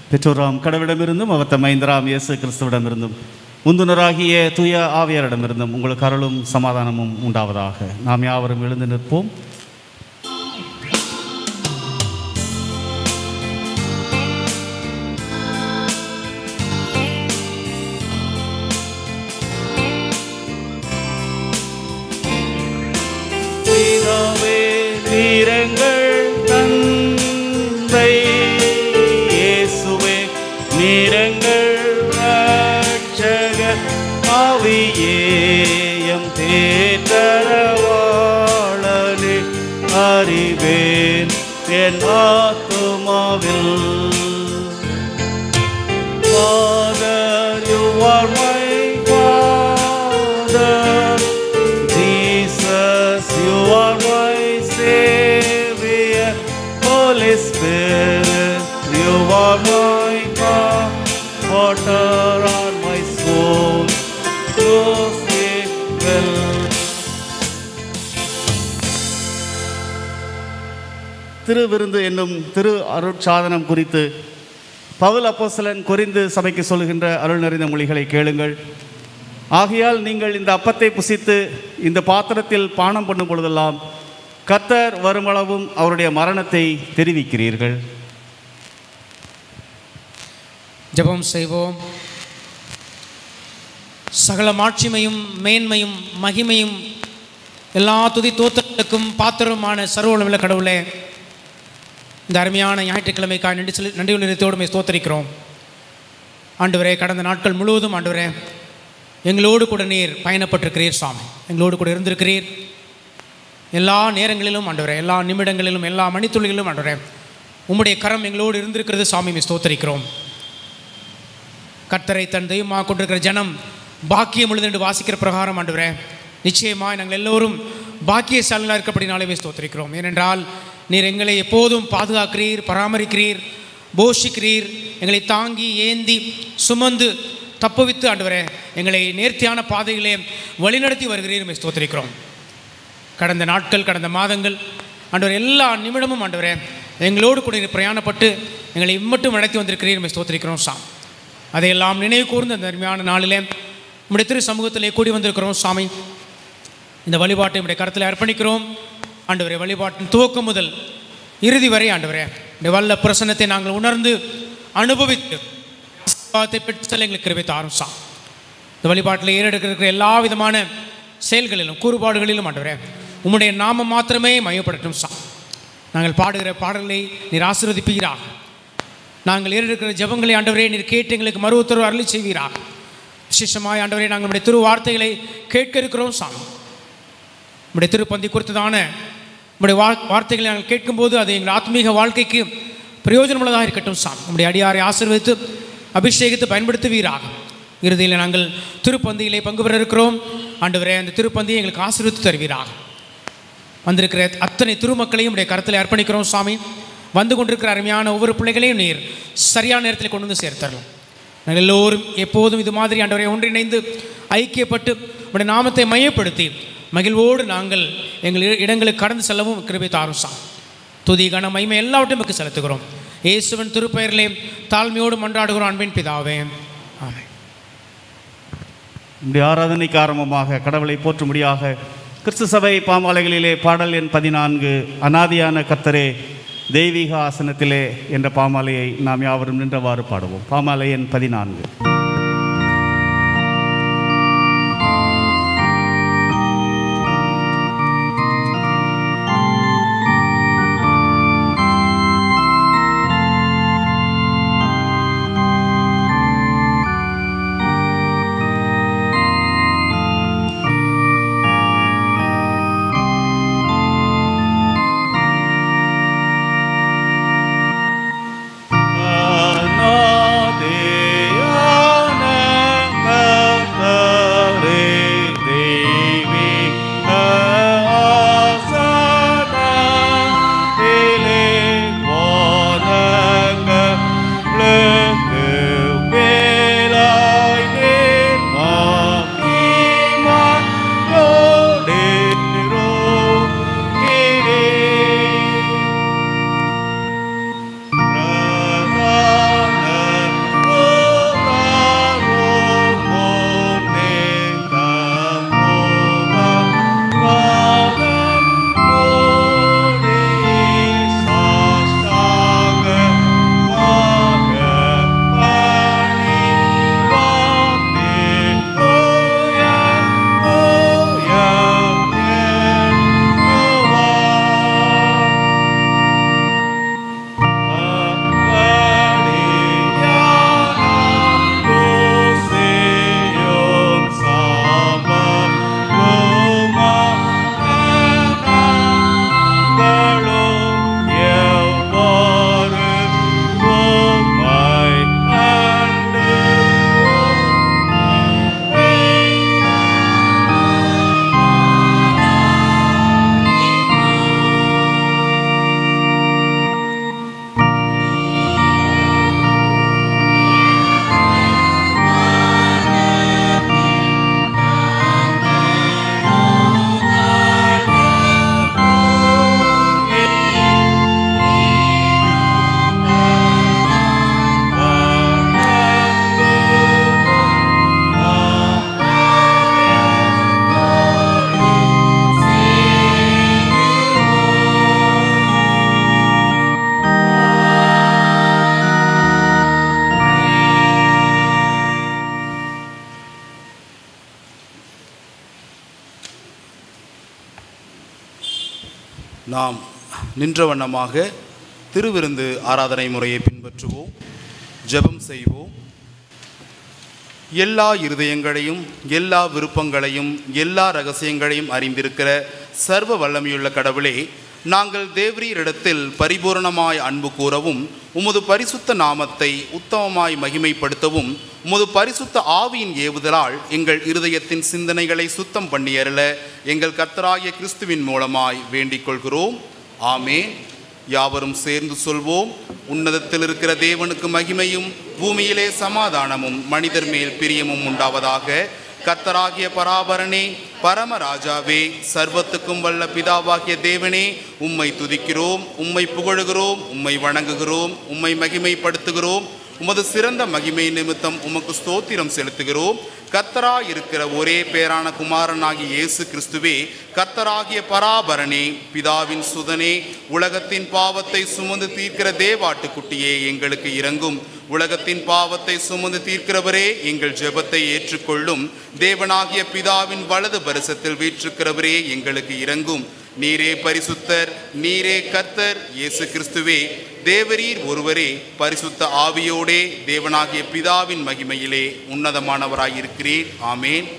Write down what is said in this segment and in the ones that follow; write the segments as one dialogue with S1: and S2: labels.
S1: பெற்றோராம் கடவுளிடமிருந்தும் அவர் தம் மைந்தராம் இயேசு கிறிஸ்துவிடமிருந்தும் முந்துனராகிய தூய ஆவியாரிடமிருந்தும் உங்களுக்கு அருளும் சமாதானமும் உண்டாவதாக நாம் யாவரும் எழுந்து நிற்போம் பிதாவே, நீரங்கள் தந்தை இயேசுவே நீரங்கள் ரட்சகர் ஆவியேயம் தேற்றரவாளனே அறிவேன் என் ஆத்துமாவில் Father, you are my Father. Jesus, you are my Savior. Holy Spirit, you are my comforter on my soul. You speak well. திருவிருந்து என்னும் திரு அருட்சாதனம் குறித்து பவுல் அப்போஸ்தலன் கொரிந்து சபைக்கு சொல்லுகின்ற அருள் நிறைந்த மொழிகளை கேளுங்கள் ஆகையால் நீங்கள் இந்த அப்பத்தை புசித்து இந்த பாத்திரத்தில் பானம் பண்ணும் பொழுதெல்லாம் கர்த்தர் வருமளவும் அவருடைய மரணத்தை தெரிவிக்கிறீர்கள்
S2: ஜெபம் செய்வோம் சகல மாட்சிமையும் மேன்மையும் மகிமையும் எல்லா துதி தோத்தலுக்கும் பாத்திரமான சர்வளவுள்ள கடவுளே இந்த அருமையான ஞாயிற்றுக்கிழமைக்காக நன்றி சொல்லி நன்றி நிறுத்தோடு ஸ்தோத்தரிக்கிறோம் ஆண்டவரே கடந்த நாட்கள் முழுவதும் ஆண்டவரே எங்களோடு கூட நீர் பயணப்பட்டிருக்கிறீர் சாமி எங்களோடு கூட இருந்திருக்கிறீர் எல்லா நேரங்களிலும் ஆண்டவரே எல்லா நிமிடங்களிலும் எல்லா மணித்துளிகளிலும் ஆண்டவரே உம்முடைய கரம் எங்களோடு இருந்திருக்கிறது சாமி ஸ்தோத்தரிக்கிறோம் கர்த்தரை தன் தெய்வமாக கொண்டிருக்கிற ஜனம் பாக்கியம் உள்ளது என்று வாசிக்கிற பிரகாரம் ஆண்டவரே நிச்சயமாய் நாங்கள் எல்லோரும் பாக்கியசாலிகளாக இருக்கப்படினாலே ஸ்தோத்திரிக்கிறோம் ஏனென்றால் நீர் எங்களை எப்போதும் பாதுகாக்கிறீர் பராமரிக்கிறீர் போஷிக்கிறீர் எங்களை தாங்கி ஏந்தி சுமந்து தப்புவித்து ஆண்டவரே எங்களை நேர்த்தியான பாதைகளே வழிநடத்தி வருகிறீர் உம்மை ஸ்தோத்திரிக்கிறோம் கடந்த நாட்கள் கடந்த மாதங்கள் ஆண்டவர் எல்லா நிமிடமும் ஆண்டவரே எங்களோடு கூட நீர் பிரயாணப்பட்டு எங்களை இம்மட்டும் நடத்தி வந்திருக்கிறீர் உம்மை ஸ்தோத்திரிக்கிறோம் சாம் அதையெல்லாம் நினைவு கூர்ந்து அந்த அருமையான நாளிலே நம்முடைய திரு சமூகத்திலே கூடி வந்திருக்கிறோம் சாமி இந்த வழிபாட்டை நம்முடைய கருத்தில் அர்ப்பணிக்கிறோம் ஆண்டவரே வழிபாட்டின் துவக்கம் முதல் இறுதி வரை ஆண்டவரே இந்த வல்ல பிரசன்னத்தை நாங்கள் உணர்ந்து அனுபவித்து ஆசீர்வாதத்தை பெற்று செல்ல எங்களுக்கு கிருபை தாரும் சாம் இந்த வழிபாட்டில் ஏறெடுக்கிற எல்லா விதமான செயல்களிலும் கூறுபாடுகளிலும் ஆண்டவரே உம்முடைய நாமம் மாத்திரமே மையப்படட்டும் சாம் நாங்கள் பாடுகிற பாடல்களை நீர் ஆசீர்வதிப்பீராக நாங்கள் ஏறெடுக்கிற ஜெபங்களை ஆண்டவரே நீர் கேட்டு எங்களுக்கு மறு உத்தரவு அருளி செய்வீராக விசேஷமாய் ஆண்டவரே நாங்கள் நம்முடைய திரு வார்த்தைகளை கேட்க இருக்கிறோம் சாமி நம்முடைய திருப்பந்தி குறித்ததான நம்முடைய வா வார்த்தைகளை நாங்கள் கேட்கும்போது அது எங்கள் ஆத்மீக வாழ்க்கைக்கு பிரயோஜனமுள்ளதாக இருக்கட்டும் சாமி நம்முடைய அடியாரை ஆசீர்வதித்து அபிஷேகித்து பயன்படுத்துவீராக இறுதியில் நாங்கள் திருப்பந்தியிலே பங்கு பெற இருக்கிறோம் ஆண்டவரே அந்த திருப்பந்தியை எங்களுக்கு ஆசீர்வித்து தருவீராக வந்திருக்கிற அத்தனை திருமக்களையும் உடைய கருத்தில் அர்ப்பணிக்கிறோம் சாமி வந்து கொண்டிருக்கிற அருமையான ஒவ்வொரு பிள்ளைகளையும் நீர் சரியான நேரத்தில் கொண்டு வந்து சேர்த்தரலாம் நாங்கள் எல்லோரும் எப்போதும் இது மாதிரி ஆண்டவரை ஒன்றிணைந்து ஐக்கியப்பட்டு உடைய நாமத்தை மையப்படுத்தி மகிழ்வோடு நாங்கள் எங்கள் இ- இடங்களுக்கு கடந்து செல்லவும் கிருபை தாரும் சாமி துதி கன மகிமை எல்லாவற்றையும் நமக்கு செலுத்துகிறோம் இயேசுவின் திருப்பெயரிலே தாழ்மையோடு மன்றாடுகிறோம் அன்பின் பிதாவே ஆமென்
S1: நம்முடைய ஆராதனைக்கு ஆரம்பமாக கடவுளை போற்றும்படியாக கிறிஸ்து சபை பாமாலைகளிலே பாடல் எண் பதினான்கு அனாதியான கர்த்தரே தெய்வீக ஆசனத்திலே என்ற பாமாலையை நாம் யாவரும் நின்றவாறு பாடுவோம் பாமாலை எண் பதினான்கு
S3: நாம் நின்ற வண்ணமாக திருவிருந்து ஆராதனை முறையை பின்பற்றுவோம் ஜெபம் செய்வோம் எல்லா இருதயங்களையும் எல்லா விருப்பங்களையும் எல்லா ரகசியங்களையும் அறிந்திருக்கிற சர்வ வல்லமையுள்ள கடவுளே நாங்கள் தேவரீரிடத்தில் பரிபூரணமாய் அன்பு கூறவும் உமது பரிசுத்த நாமத்தை உத்தமமாய் மகிமைப்படுத்தவும் உமது பரிசுத்த ஆவியின் ஏவுதலால் எங்கள் இருதயத்தின் சிந்தனைகளை சுத்தம் பண்ணியருள எங்கள் கர்த்தராகிய கிறிஸ்துவின் மூலமாய் வேண்டிக் கொள்கிறோம் ஆமென் யாவரும் சேர்ந்து சொல்வோம் உன்னதத்தில் இருக்கிற தேவனுக்கு மகிமையும் பூமியிலே சமாதானமும் மனிதர் மேல் பிரியமும் உண்டாவதாக கர்த்தராகிய பராபரனே பரமராஜாவே சர்வத்துக்கும் வல்ல பிதாவாகிய தேவனே உம்மை துதிக்கிறோம் உம்மை புகழுகிறோம் உம்மை வணங்குகிறோம் உம்மை மகிமைப்படுத்துகிறோம் உமது சிறந்த மகிமை நிமித்தம் உமக்கு ஸ்தோத்திரம் செலுத்துகிறோம் கர்த்தரா இருக்கிற ஒரே பேரான குமாரனாகிய இயேசு கிறிஸ்துவே கர்த்தராகிய பராபரனே பிதாவின் சுதனே உலகத்தின் பாவத்தை சுமந்து தீர்க்கிற தேவாட்டுக்குட்டியே எங்களுக்கு இறங்கும் உலகத்தின் பாவத்தை சுமந்து தீர்க்கிறவரே எங்கள் ஜெபத்தை ஏற்றுக்கொள்ளும் தேவனாகிய பிதாவின் வலது பரிசத்தில் வீற்றிருக்கிறவரே எங்களுக்கு இறங்கும் நீரே பரிசுத்தர் நீரே கர்த்தர் இயேசு கிறிஸ்துவே தேவரீர் ஒருவரே பரிசுத்த ஆவியோடே தேவனாகிய பிதாவின் மகிமையிலே உன்னதமானவராயிருக்கிறீர் ஆமேன்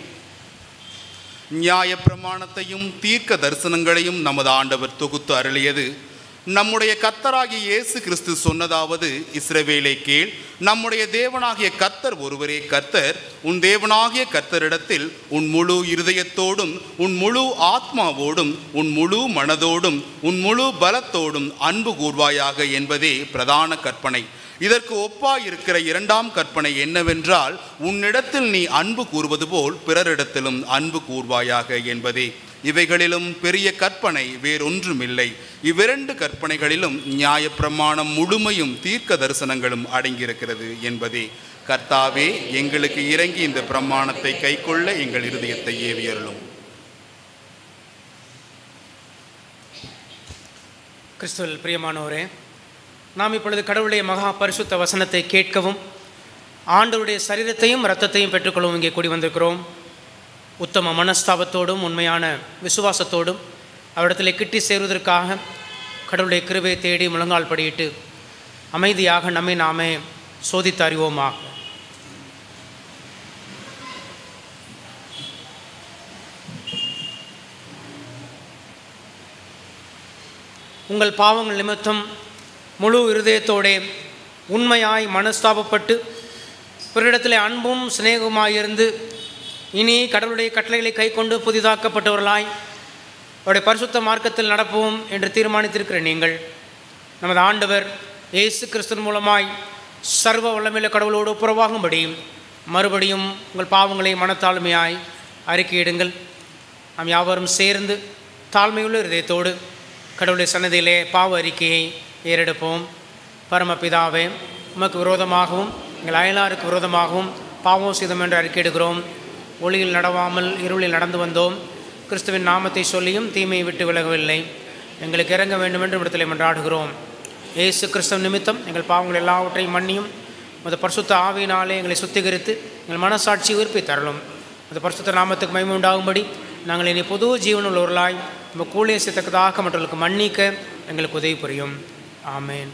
S3: நியாய பிரமாணத்தையும் தீர்க்க தரிசனங்களையும் நமது ஆண்டவர் தொகுத்து அருளியது நம்முடைய கர்த்தராகிய இயேசு கிறிஸ்து சொன்னதாவது இஸ்ரவேலை கேள் நம்முடைய தேவனாகிய கர்த்தர் ஒருவரே கர்த்தர் உன் தேவனாகிய கர்த்தரிடத்தில் உன் முழு இருதயத்தோடும் உன் முழு ஆத்மாவோடும் உன் முழு மனதோடும் உன் முழு பலத்தோடும் அன்பு கூர்வாயாக என்பதே பிரதான கற்பனை இதற்கு ஒப்பாய் இருக்கிற இரண்டாம் கற்பனை என்னவென்றால் உன்னிடத்தில் நீ அன்பு கூறுவது போல் பிறரிடத்திலும் அன்பு கூர்வாயாக என்பதே இவைகளிலும் பெரிய கற்பனை வேறொன்றுமில்லை இவ்விரண்டு கற்பனைகளிலும் நியாயப்பிரமாணம் முழுமையும் தீர்க்க தரிசனங்களும் அடங்கியிருக்கிறது என்பதே கர்த்தாவே எங்களுக்கு இறங்கி இந்த பிரமாணத்தை கைக்கொள்ள எங்கள் இருதயத்தை ஏவியருளும்
S2: கிறிஸ்துவில் பிரியமானவரே நாம் இப்பொழுது கடவுளுடைய மகா பரிசுத்த வசனத்தை கேட்கவும் ஆண்டவருடைய சரீரத்தையும் இரத்தத்தையும் பெற்றுக்கொள்ளவும் இங்கே கூடி வந்திருக்கிறோம் உத்தம மனஸ்தாபத்தோடும் உண்மையான விசுவாசத்தோடும் அவரிடத்தில் கிட்டி சேருவதற்காக கடவுளுடைய கிருபையை தேடி முழங்கால் படியிட்டு அமைதியாக நம்மை நாமே சோதித்து அறிவோமாக உங்கள் பாவங்கள் நிமித்தம் முழு இருதயத்தோடே உண்மையாய் மனஸ்தாபப்பட்டு பிறரிடத்தில் அன்பும் சிநேகமாயிருந்து இனி கடவுளுடைய கட்டளைகளை கைக்கொண்டு புதிதாக்கப்பட்டவர்களாய் அவருடைய பரிசுத்த மார்க்கத்தில் நடப்போம் என்று தீர்மானித்திருக்கிற நீங்கள் நமது ஆண்டவர் இயேசு கிறிஸ்தன் மூலமாய் சர்வ வல்லமையுள்ள கடவுளோடு புறவாகும்படி மறுபடியும் உங்கள் பாவங்களை மனத்தாழ்மையாய் அறிக்கையிடுங்கள் நாம் யாவரும் சேர்ந்து தாழ்மையுள்ள இருதயத்தோடு கடவுளுடைய சன்னதியிலே பாவ அறிக்கையை ஏறெடுப்போம் பரமபிதாவே உமக்கு விரோதமாகவும் எங்கள் அயலாருக்கு விரோதமாகவும் பாவம் செய்தோம் என்று அறிக்கையிடுகிறோம் ஒளியில் நடவாமல் இருளில் நடந்து வந்தோம் கிறிஸ்துவின் நாமத்தை சொல்லியும் தீமையை விட்டு விலகவில்லை எங்களுக்கு இறங்க வேண்டும் என்று விடத்திலே மன்றாடுகிறோம் இயேசு கிறிஸ்தவ நிமித்தம் எங்கள் பாவங்கள் எல்லாவற்றையும் மன்னியும் அந்த பரிசுத்த ஆவியினாலே எங்களை சுத்திகரித்து எங்கள் மனசாட்சி உயிர்ப்பை தரலும் அந்த பரிசுத்த நாமத்துக்கு மகிமை உண்டாகும்படி நாங்கள் இனி புது ஜீவனுள்ளவர்களாய் நம்ம கூலேசத்தக்கதாக மற்றவர்களுக்கு மன்னிக்க எங்களுக்கு உதவி புரியும் ஆமேன்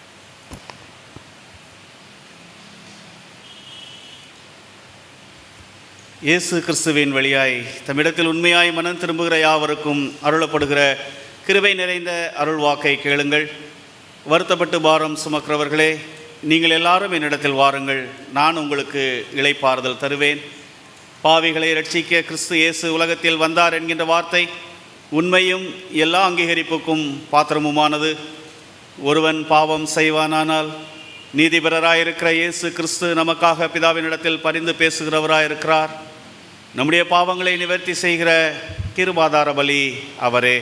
S1: இயேசு கிறிஸ்துவின் வழியாய் தம்மிடத்தில் உண்மையாய் மனம் திரும்புகிற யாவருக்கும் அருளப்படுகிற கிருபை நிறைந்த அருள் வாக்கை கேளுங்கள் வருத்தப்பட்டு பாரம் சுமக்கிறவர்களே நீங்கள் எல்லாரும் என்னிடத்தில் வாருங்கள் நான் உங்களுக்கு இளைப்பாறுதல் தருவேன் பாவிகளை ரட்சிக்க கிறிஸ்து இயேசு உலகத்தில் வந்தார் என்கின்ற வார்த்தை உண்மையும் எல்லா அங்கீகரிப்புக்கும் பாத்திரமுமானது ஒருவன் பாவம் செய்வானானால் நீதிபரராயிருக்கிற இயேசு கிறிஸ்து நமக்காக பிதாவினிடத்தில் பரிந்து பேசுகிறவராயிருக்கிறார் நம்முடைய பாவங்களை நிவர்த்தி செய்கிற கிருபாதார பலி அவரே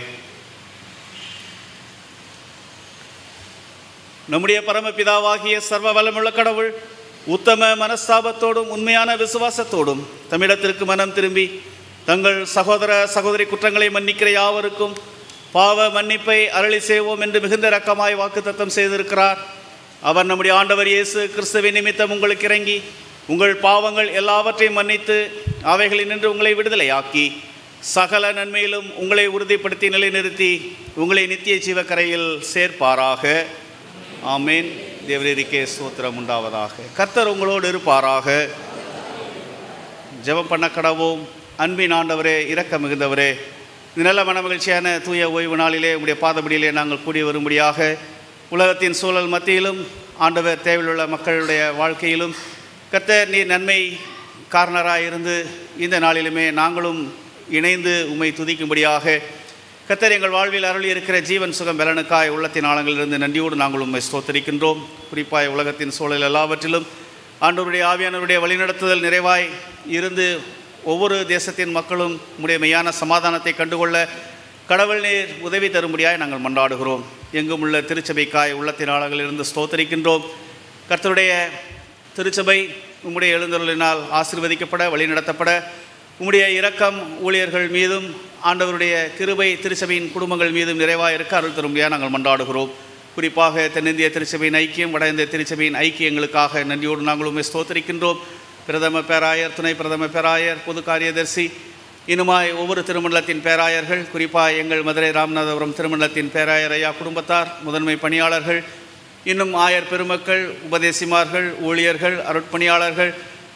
S1: நம்முடைய பரமபிதாவாகிய சர்வ வல்லமுள்ள கடவுள் உத்தம மனஸ்தாபத்தோடும் உண்மையான விசுவாசத்தோடும் தமிழத்திற்கு மனம் திரும்பி தங்கள் சகோதர சகோதரி குற்றங்களை மன்னிக்கிற யாவருக்கும் பாவ மன்னிப்பை அருளி செய்வோம் என்று மிகுந்த இரக்கமாய் வாக்குத்தத்தம் செய்திருக்கிறார் அவர் நம்முடைய ஆண்டவர் இயேசு கிறிஸ்துவின் நிமித்தம் உங்களுக்கு இறங்கி உங்கள் பாவங்கள் எல்லாவற்றையும் மன்னித்து அவைகளில் நின்று உங்களை விடுதலையாக்கி சகல நன்மையிலும் உங்களை உறுதிப்படுத்தி நிலைநிறுத்தி உங்களை நித்திய ஜீவக்கரையில் சேர்ப்பாராக ஆமேன் தேவரீருக்கே சூத்திரம் உண்டாவதாக கர்த்தர் உங்களோடு இருப்பாராக ஜெபம் பண்ண கடவோம் அன்பின் ஆண்டவரே இரக்க மிகுந்தவரே இந்த நல்ல மனமகிழ்ச்சியான தூய ஓய்வு நாளிலே உங்களுடைய பாதபடியிலே நாங்கள் கூடி வரும்படியாக உலகத்தின் சூழல் மத்தியிலும் ஆண்டவர் தேவையுள்ள மக்களுடைய வாழ்க்கையிலும் கர்த்தர் நீர் நன்மை காரணராக இருந்து இந்த நாளிலுமே நாங்களும் இணைந்து உம்மை துதிக்கும்படியாக கர்த்தர் எங்கள் வாழ்வில் அருளி இருக்கிற ஜீவன் சுகம் பலனுக்காய் உள்ளத்தின் ஆழங்களிலிருந்து நன்றியோடு நாங்கள் உண்மை ஸ்தோத்தரிக்கின்றோம் குறிப்பாய் உலகத்தின் சூழல் எல்லாவற்றிலும் ஆண்டவருடைய ஆவியானவருடைய வழிநடத்துதல் நிறைவாய் இருந்து ஒவ்வொரு தேசத்தின் மக்களும் உம்முடைய மெய்யான சமாதானத்தை கண்டுகொள்ள கடவுள் நீர் உதவி தரும்படியாய் நாங்கள் மன்றாடுகிறோம் எங்கும் உள்ள திருச்சபைக்காய் உள்ளத்தின் ஆழங்களிலிருந்து ஸ்தோத்தரிக்கின்றோம் கர்த்தருடைய திருச்சபை உம்முடைய எழுந்தருளினால் ஆசீர்வதிக்கப்பட வழிநடத்தப்பட உம்முடைய இரக்கம் ஊழியர்கள் மீதும் ஆண்டவருடைய கிருபை திருச்சபையின் குடும்பங்கள் மீதும் நிறைவாக இருக்க அருள் தரும்படியாக நாங்கள் மன்றாடுகிறோம் குறிப்பாக தென்னிந்திய திருச்சபையின் ஐக்கியம் வட இந்திய திருச்சபையின் ஐக்கியங்களுக்காக நன்றியோடு நாங்கள் உண்மை ஸ்தோத்தரிக்கின்றோம் பிரதம பேராயர் துணை பிரதம பேராயர் பொது காரியதர்சி இன்னுமாய் ஒவ்வொரு திருமண்டலத்தின் பேராயர்கள் குறிப்பாக எங்கள் மதுரை ராமநாதபுரம் திருமண்டலத்தின் பேராயர் ஐயா குடும்பத்தார் முதன்மை பணியாளர்கள் இன்னும் ஆயர் பெருமக்கள் உபதேசிமார்கள் ஊழியர்கள் அருட்பணியாளர்கள்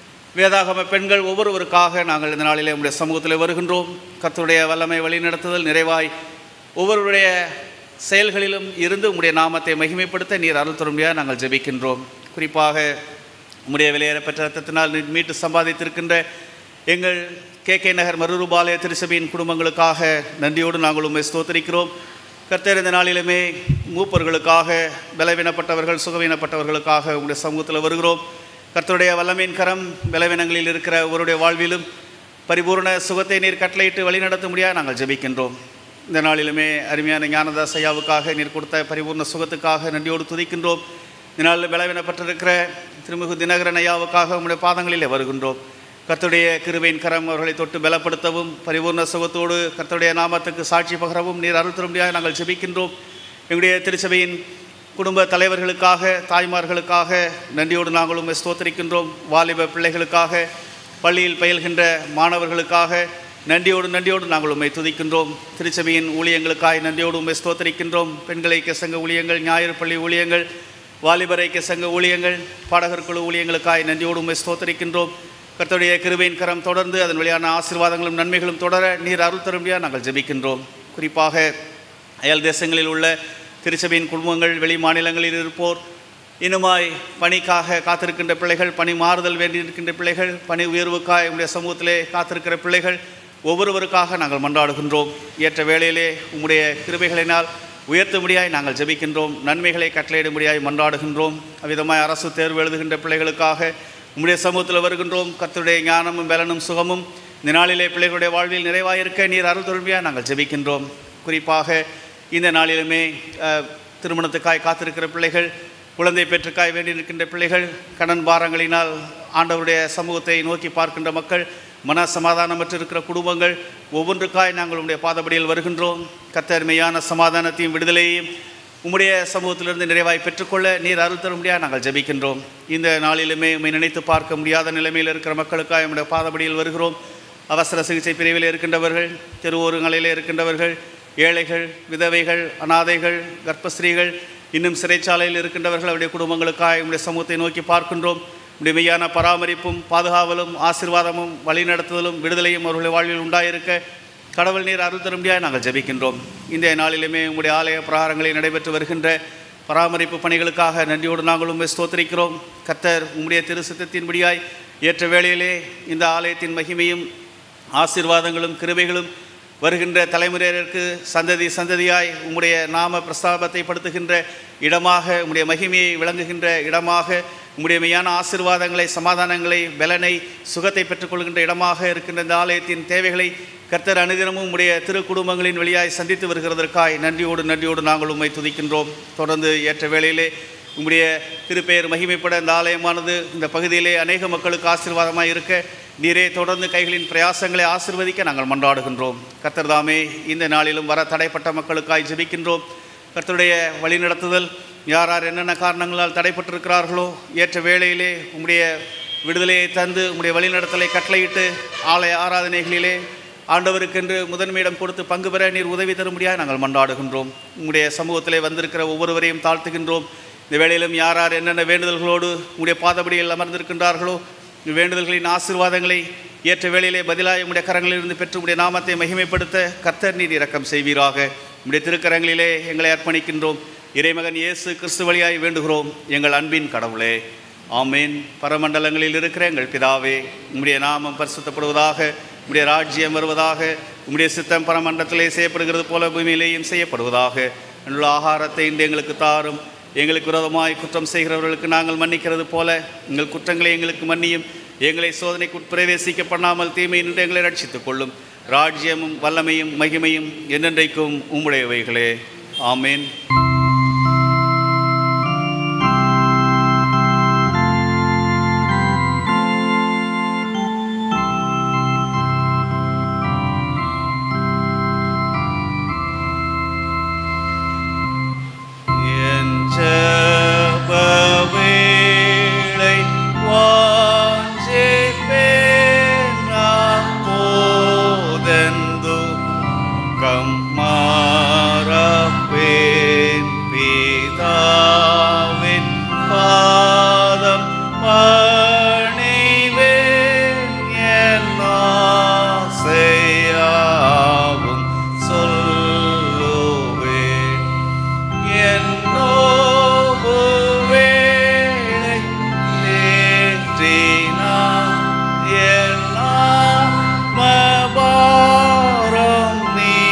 S1: வேதாகம பெண்கள் ஒவ்வொருவருக்காக நாங்கள் இந்த நாளிலே உங்களுடைய சமூகத்தில் வருகின்றோம் கர்த்தருடைய வல்லமை வழிநடத்துதல் நிறைவாய் ஒவ்வொருவருடைய செயல்களிலும் இருந்து உம்முடைய நாமத்தை மகிமைப்படுத்த நீர் அருள் தரும்படியாக நாங்கள் ஜெபிக்கின்றோம் குறிப்பாக உம்முடைய விலையேற பெற்ற ரத்தத்தினால் நீர் மீட்டு சம்பாதித்திருக்கின்ற எங்கள் கே கே நகர் மருரூபாலய திருச்சபையின் குடும்பங்களுக்காக நன்றியோடு நாங்கள் உண்மை ஸ்தோத்தரிக்கிறோம் கர்த்தர் இந்த நாளிலுமே மூப்பர்களுக்காக பலவீனப்பட்டவர்கள் சுகவீனப்பட்டவர்களுக்காக உங்களுடைய சமூகத்தில் வருகிறோம் கர்த்தருடைய வல்லமையின் கரம் பலவீனங்களில் இருக்கிற ஒருடைய வாழ்விலும் பரிபூர்ண சுகத்தை நீர் கட்டளையிட்டு வழிநடத்த முடியாது நாங்கள் ஜெபிக்கின்றோம் இந்த நாளிலுமே அருமையான ஞானதாஸ் ஐயாவுக்காக நீர் கொடுத்த பரிபூர்ண சுகத்துக்காக நன்றியோடு துதிக்கின்றோம் இந்த நாளில் பலவீனப்பட்டிருக்கிற திருமிகு தினகரன் ஐயாவுக்காக உங்களுடைய பாதங்களிலே வருகின்றோம் கர்த்தருடைய கிருபையின் கரம் அவர்களை தொட்டு பலப்படுத்தவும் பரிபூர்ண சுகத்தோடு கர்த்தருடைய நாமத்துக்கு சாட்சி பகரவும் நீர் அருள் தரும்படியாக நாங்கள் ஜெபிக்கின்றோம் எங்களுடைய திருச்சபையின் குடும்ப தலைவர்களுக்காக தாய்மார்களுக்காக நன்றியோடு நாங்கள் உண்மை ஸ்தோத்தரிக்கின்றோம் வாலிப பிள்ளைகளுக்காக பள்ளியில் பயில்கின்ற மாணவர்களுக்காக நன்றியோடு நன்றியோடு நாங்கள் உண்மை துதிக்கின்றோம் திருச்சபையின் ஊழியங்களுக்காய் நன்றியோடு உண்மை ஸ்தோத்தரிக்கின்றோம் பெண்கள் ஐக்கிய சங்க ஊழியங்கள் ஞாயிறு பள்ளி ஊழியங்கள் வாலிபர் ஐக்கிய சங்க ஊழியங்கள் பாடகர் குழு ஊழியங்களுக்காய் நன்றியோடு உண்மை ஸ்தோத்தரிக்கின்றோம் கர்த்தருடைய கிருபையின் கரம் தொடர்ந்து அதன் வழியான ஆசீர்வாதங்களும் நன்மைகளும் தொடர நீர் அருள் தரும்படியாக நாங்கள் ஜெபிக்கின்றோம் குறிப்பாக அயல் தேசங்களில் உள்ள திருச்சபையின் குடும்பங்கள் வெளி மாநிலங்களில் இருப்போர் இன்னுமாய் பணிக்காக காத்திருக்கின்ற பிள்ளைகள் பணி மாறுதல் வேண்டியிருக்கின்ற பிள்ளைகள் பணி உயர்வுக்காய் உங்களுடைய சமூகத்திலே காத்திருக்கிற பிள்ளைகள் ஒவ்வொருவருக்காக நாங்கள் மன்றாடுகின்றோம் ஏற்ற வேளையிலே உம்முடைய கிருபைகளினால் உயர்த்தும்படியாய் நாங்கள் ஜெபிக்கின்றோம் நன்மைகளை கட்டளையிடும்படியாய் மன்றாடுகின்றோம் அவ்விதமாய் அரசு தேர்வு எழுதுகின்ற பிள்ளைகளுக்காக உம்முடைய சமூகத்தில் வருகின்றோம் கர்த்தருடைய ஞானமும் பலனும் சுகமும் இந்த நாளிலே பிள்ளைகளுடைய வாழ்வில் நிறைவாயிருக்க நீர் அருள் தோல்வியாக நாங்கள் ஜெபிக்கின்றோம் குறிப்பாக இந்த நாளிலுமே அஹ், திருமணத்துக்காய் காத்திருக்கிற பிள்ளைகள் குழந்தை பெற்றுக்காய் வேண்டி நிற்கின்ற பிள்ளைகள் கடன் பாரங்களினால் ஆண்டவருடைய சமூகத்தை நோக்கி பார்க்கின்ற மக்கள் மன சமாதானமற்று இருக்கிற குடும்பங்கள் ஒவ்வொன்றுக்காய் நாங்கள் உம்முடைய பாதபடியில் வருகின்றோம் கத்தர்மையான சமாதானத்தையும் விடுதலையையும் உம்முடைய சமூகத்திலிருந்து நிறைவாய் பெற்றுக்கொள்ள நீர் அருள் தரும்படியாக நாங்கள் ஜெபிக்கின்றோம் இந்த நாளிலுமே உம்மை நினைத்து பார்க்க முடியாத நிலைமையில் இருக்கிற மக்களுக்காக உம்முடைய பாதபடியில் வருகிறோம் அவசர சிகிச்சை பிரிவில் இருக்கின்றவர்கள் தெருவோரங்களிலே இருக்கின்றவர்கள் ஏழைகள் விதவைகள் அனாதைகள் கர்ப்பஸ்திரீகள் இன்னும் சிறைச்சாலையில் இருக்கின்றவர்கள் அவருடைய குடும்பங்களுக்காக உம்முடைய சமூகத்தை நோக்கி பார்க்கின்றோம் உம்முடைய மெய்யான பராமரிப்பும் பாதுகாவலும் ஆசீர்வாதமும் வழிநடத்துதலும் விடுதலையும் அவர்களுடைய வாழ்வில் உண்டாயிருக்க கடவுள் நீர் அருள் தரும்படியாக நாங்கள் ஜெபிக்கின்றோம் இந்த நாளிலுமே உம்முடைய ஆலய பிரகாரங்களில் நடைபெற்று வருகின்ற பராமரிப்பு பணிகளுக்காக நன்றியோடு நாங்கள் உண்மை ஸ்தோத்திரிக்கிறோம் கர்த்தர் உம்முடைய திரு சித்தத்தின்படியாய் ஏற்ற வேளையிலே இந்த ஆலயத்தின் மகிமையும் ஆசீர்வாதங்களும் கிருபைகளும் வருகின்ற தலைமுறையினருக்கு சந்ததி சந்ததியாய் உம்முடைய நாம பிரஸ்தாபத்தை படுத்துகின்ற இடமாக உம்முடைய மகிமையை விளங்குகின்ற இடமாக உம்முடைய மெய்யான ஆசீர்வாதங்களை சமாதானங்களை பலனை சுகத்தை பெற்றுக்கொள்கின்ற இடமாக இருக்கின்ற இந்த ஆலயத்தின் தேவைகளை கர்த்தர் அனுதினமும் உம்முடைய திரு குடும்பங்களின் வழியாய் சந்தித்து வருகிறதற்காய் நன்றியோடு நன்றியோடு நாங்கள் உம்மை துதிக்கின்றோம் தொடர்ந்து ஏற்ற வேளையிலே உம்முடைய திருப்பெயர் மகிமைப்பட இந்த ஆலயமானது இந்த பகுதியிலே அநேக மக்களுக்கு ஆசீர்வாதமாக இருக்க நீரே தொடர்ந்து கைகளின் பிரயாசங்களை ஆசிர்வதிக்க நாங்கள் மன்றாடுகின்றோம் கர்த்தர் தாமே இந்த நாளிலும் வர தடைப்பட்ட மக்களுக்காய் ஜெபிக்கின்றோம் கர்த்தருடைய வழிநடத்துதல் யார் யார் என்னென்ன காரணங்களால் தடைப்பட்டிருக்கிறார்களோ ஏற்ற வேளையிலே உம்முடைய விடுதலையை தந்து உம்முடைய வழிநடத்தலை கட்டளையிட்டு ஆலய ஆராதனைகளிலே ஆண்டவருக்கென்று முதன்மையிடம் கொடுத்து பங்கு பெற நீர் உதவி தரும்படியாக நாங்கள் மன்றாடுகின்றோம் உங்களுடைய சமூகத்திலே வந்திருக்கிற ஒவ்வொருவரையும் தாழ்த்துகின்றோம் இந்த வேளையிலும் யார் யார் என்னென்ன வேண்டுதல்களோடு உங்களுடைய பாதபடியில் அமர்ந்திருக்கின்றார்களோ இந்த வேண்டுதல்களின் ஆசீர்வாதங்களை ஏற்ற வேளையிலே பதிலாக உங்களுடைய கரங்களிலிருந்து பெற்று உங்களுடைய நாமத்தை மகிமைப்படுத்த கர்த்தர் நீர் இரக்கம் செய்வீராக உங்களுடைய திருக்கரங்களிலே எங்களை அர்ப்பணிக்கின்றோம் இறைமகன் இயேசு கிறிஸ்து வழியாய் வேண்டுகிறோம் எங்கள் அன்பின் கடவுளே ஆமேன் பரமண்டலங்களில் இருக்கிற எங்கள் பிதாவே உம்முடைய நாமம் பரிசுத்தப்படுவதாக உம்முடைய ராஜ்யம் வருவதாக உம்முடைய சித்தம் பரமண்டலத்திலே செய்யப்படுகிறது போல பூமியிலேயும் செய்யப்படுவதாக நல்ல ஆகாரத்தை இன்று எங்களுக்கு தாரும் எங்களுக்கு விரோதமாய் குற்றம் செய்கிறவர்களுக்கு நாங்கள் மன்னிக்கிறது போல எங்கள் குற்றங்களை எங்களுக்கு மன்னியும் எங்களை சோதனைக்கு உட்பிரவேசிக்க பண்ணாமல் தீமை நின்று எங்களை ரட்சித்துக் கொள்ளும் ராஜ்யமும் வல்லமையும் மகிமையும் என்னென்றைக்கும் உம்முடையவைகளே ஆமேன் என் ஜெப வேளை வாஞ்சிப்பேன் நான் போதெந்து கம்மாறப்பேன் பிதாவின் பாதம் பணிவேன் என் ஆசையாவும் சொல்லுவேன் என்னோவு வேளை நேற்றினான் எல்லாம் மபாரம்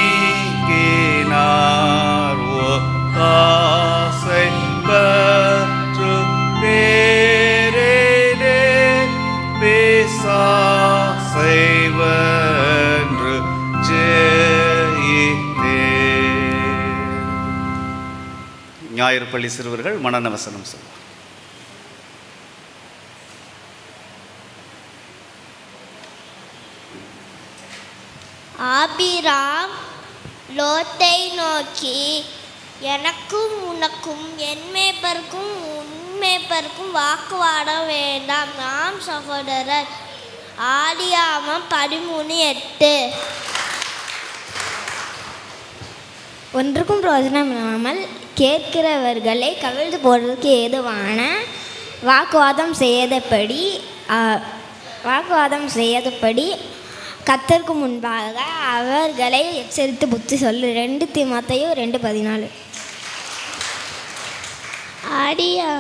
S1: நீக்கினார் ஒத்தாசை பெற்று பேரிலே பேசாசைவென்று ஜெயித்தேன் ஞாயிறு பள்ளி சிறுவர்கள் மனநவசனம் சொல்வார்
S4: ஆபிராம் லோத்தை நோக்கி எனக்கும் உனக்கும் என் மேய்ப்பருக்கும் உன் மேய்ப்பருக்கும் வாக்குவாடம் வேண்டாம் நாம் சகோதரர் ஆதியாமம் பதிமூணு எட்டு
S5: ஒன்றுக்கும் பிரயோஜனம் இல்லாமல் கேட்கிறவர்களை கவிழ்ந்து போடுறதுக்கு ஏதுவான வாக்குவாதம் செய்யாதபடி ஆ, வாக்குவாதம் செய்யாதபடி கத்தருக்கு முன்பாக அவர்களை எச்சரித்து புத்தி சொல்லு ரெண்டு தீமாத்தையும் ரெண்டு பதினாலு
S4: ஆடியா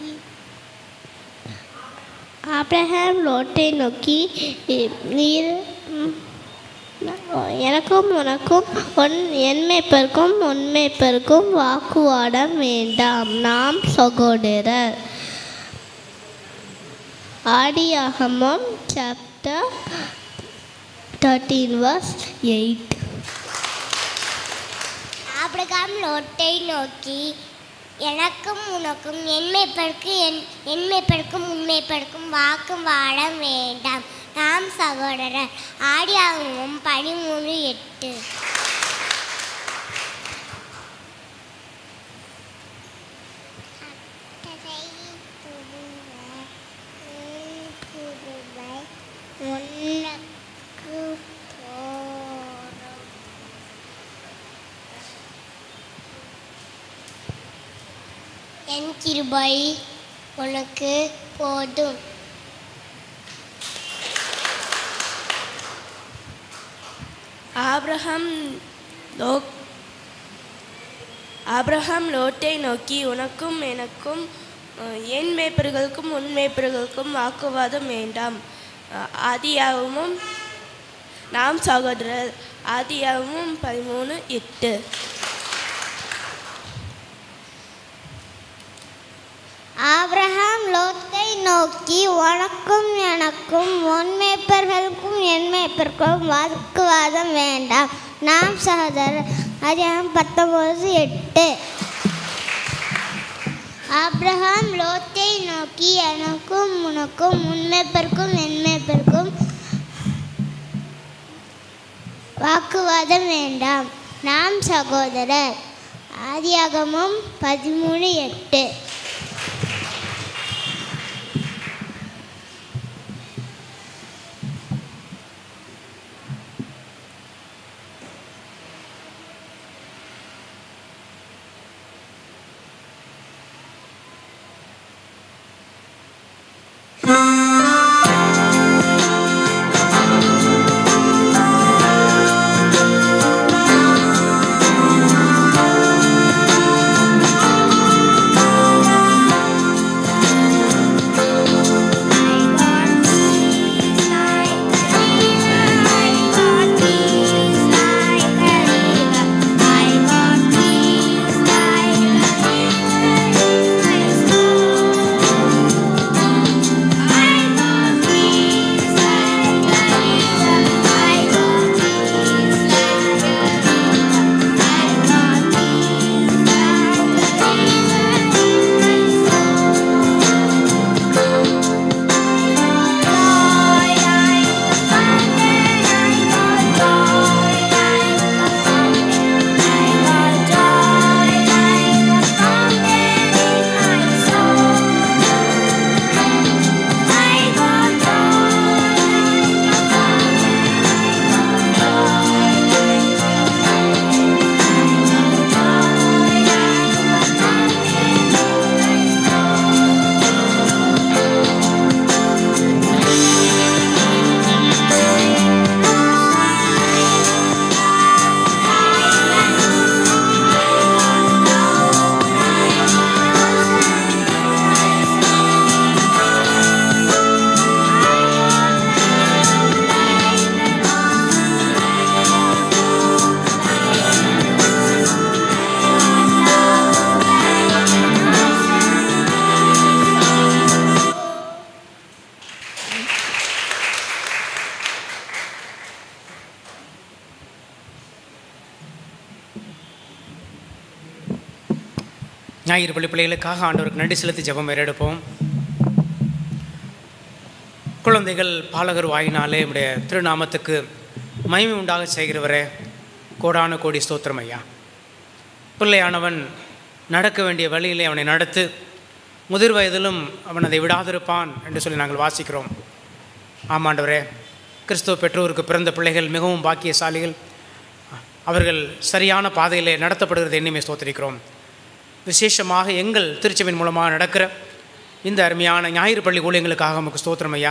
S4: ஆப்ரஹாம் லோட்டை நோக்கி நீர் ம், எனக்கும் உனக்கும் உன் என் மேய்ப்பருக்கும் உன் மேய்ப்பருக்கும் வாக்குவாடம் வேண்டாம் நாம் சகோதரர் ஆடியாகமம் chapter thirteen verse eight Abraham லோட்டை நோக்கி எனக்கும் உனக்கும் என்மைப்பருக்கு என் என்மைப்பருக்கும் உண்மைப்பருக்கும் வாக்கும் வாழ வேண்டாம் நாம் சகோதரர் ஆடியாகவும் பதிமூணு எட்டு உனக்கு போரும் என் கிருபை உனக்கு போதும்
S6: ஆபிரகாம் லோ ஆபிரகாம் லோட்டை நோக்கி உனக்கும் எனக்கும் அஹ், என் மேய்ப்பர்களுக்கும் உன் மேய்ப்பர்களுக்கும் வாக்குவாதம் வேண்டாம் அஹ், ஆதியாகமும் நாம் சகோதரர் ஆதியாகமும் பதிமூணு எட்டு
S4: ஆபிரகாம் லோத்தை நோக்கி உனக்கும் எனக்கும் உன் மேய்ப்பர்களுக்கும் என் மேய்ப்பருக்கும் வாக்குவாதம் வேண்டாம் நாம் சகோதரர் அதிகாரம் பத்தொன்பது எட்டு ஆபிரகாம் லோத்தை நோக்கி எனக்கும் உனக்கும் உண்மைப்பருக்கும் என்மைப்பருக்கும் வாக்குவாதம் வேண்டாம் நாம் சகோதரர் ஆதியாகமும் பதிமூணு எட்டு
S2: ஞாயிறு பள்ளி பிள்ளைகளுக்காக ஆண்டவருக்கு நன்றி செலுத்தி ஜெபம் ஏறெடுப்போம் குழந்தைகள் பாலகர் வாயினாலே உடைய திருநாமத்துக்கு மகிமை உண்டாக செய்கிறவரே கோடான கோடி ஸ்தோத்திரம் ஐயா பிள்ளையானவன் நடக்க வேண்டிய வழியிலே அவனை நடத்து முதிர் வயதிலும் அவன் அதை விடாதிருப்பான் என்று சொல்லி நாங்கள் வாசிக்கிறோம் ஆமாண்டவரே கிறிஸ்துவ பெற்றோருக்கு பிறந்த பிள்ளைகள் மிகவும் பாக்கியசாலிகள் அவர்கள் சரியான பாதையிலே நடத்தப்படுகிறது எண்ணிமே ஸ்தோத்திரிக்கிறோம் விசேஷமாக எங்கள் திருச்சபையின் மூலமாக நடக்கிற இந்த அருமையான ஞாயிறு பள்ளி ஊழியங்களுக்காக நமக்கு ஸ்தோத்திரம் ஐயா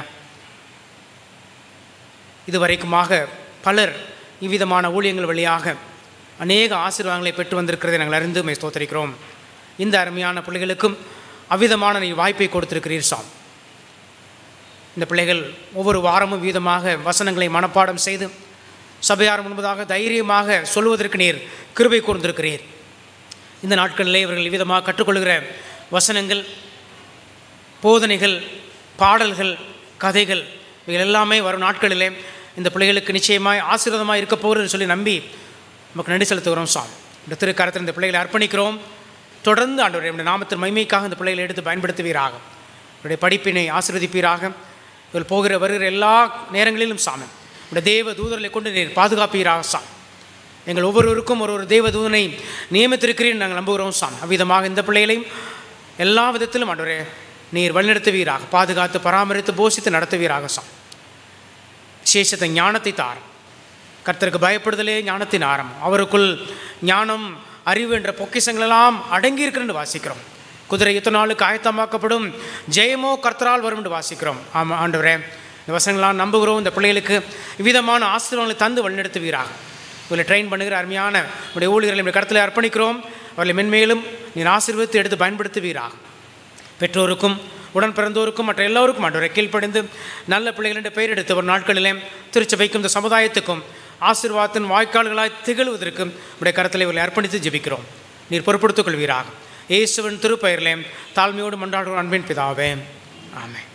S2: இதுவரைக்குமாக பலர் இவ்விதமான ஊழியங்கள் வழியாக அநேக ஆசீர்வாதங்களை பெற்று வந்திருக்கிறதை நாங்கள் அறிந்து மை ஸ்தோத்தரிக்கிறோம் இந்த அருமையான பிள்ளைகளுக்கும் அவ்விதமான நீ வாய்ப்பை கொடுத்திருக்கிறீர் சாம் இந்த பிள்ளைகள் ஒவ்வொரு வாரமும் வீதமாக வசனங்களை மனப்பாடம் செய்து சபையார் முன்பதாக தைரியமாக சொல்வதற்கு நீர் கிருபை கூர்ந்திருக்கிறீர் இந்த நாட்களிலே இவர்கள் விதமாக கற்றுக்கொள்கிற வசனங்கள் போதனைகள் பாடல்கள் கதைகள் இவைகள் எல்லாமே வரும் நாட்களிலே இந்த பிள்ளைகளுக்கு நிச்சயமாய் ஆசீர்வாதமாக இருக்க போகிறதுன்னு சொல்லி நம்பி நமக்கு நன்றி செலுத்துகிறோம் சாம் இந்த திருக்கரத்தில் இந்த பிள்ளைகளை அர்ப்பணிக்கிறோம் தொடர்ந்து ஆண்டவரே இந்த நாமத்தின் மகிமைக்காக இந்த பிள்ளைகளை எடுத்து பயன்படுத்துவீராக இவருடைய படிப்பினை ஆசீர்வதிப்பீராக இவள் போகிற வருகிற எல்லா நேரங்களிலும் சாமி உடைய தேவ தூதர்களை கொண்டு நீர் பாதுகாப்பீராக சாமி எங்கள் ஒவ்வொருவருக்கும் ஒரு ஒரு தேவ தூதனை நியமித்திருக்கிறீர் நாங்கள் நம்புகிறோம் சாமி அவ்விதமாக இந்த பிள்ளைகளையும் எல்லா விதத்திலும் ஆண்டவரே நீர் வழிநடத்துவீராக பாதுகாத்து பராமரித்து போஷித்து நடத்துவீராக சாமி விசேஷத்தை ஞானத்தை தாரும் கர்த்தருக்கு பயப்படுதலே ஞானத்தின் ஆரம்பம் அவருக்குள் ஞானம் அறிவு என்ற பொக்கிஷங்களெல்லாம் அடங்கி இருக்குன்னு வாசிக்கிறோம் குதிரை யுத்த நாளுக்கு ஆயத்தமாக்கப்படும் ஜெயமோ கர்த்தரால் வரும் என்று வாசிக்கிறோம் ஆமாம் ஆண்டவரே இந்த வசனங்களாம் நம்புகிறோம் இந்த பிள்ளைகளுக்கு விதமான ஆசிரியர்களை தந்து வழிநடத்துவீராக இவர்களை ட்ரெயின் பண்ணுகிற அருமையான உடைய ஊழியர்களை நம்முடைய கருத்தில் அர்ப்பணிக்கிறோம் அவர்களை மென்மேலும் நீர் ஆசீர்வதித்து எடுத்து பயன்படுத்துவீராக பெற்றோருக்கும் உடன் பிறந்தோருக்கும் மற்ற எல்லோருக்கும் ஆண்டவரை கீழ்ப்படிந்து நல்ல பிள்ளைகள் என்ற பெயர் எடுத்து ஒரு நாட்களிலே திருச்சபைக்கும் இந்த சமுதாயத்துக்கும் ஆசீர்வாதத்தின் வாய்க்கால்களாய் திகழ்வதற்கு உடைய கரத்தில் இவர்களை அர்ப்பணித்து ஜெபிக்கிறோம் நீர் பொறுப்படுத்திக் கொள்வீராக இயேசுவின் திருப்பெயரிலே தாழ்மையோடு மன்றாடுகிற அன்பின் பிதாவே ஆமென்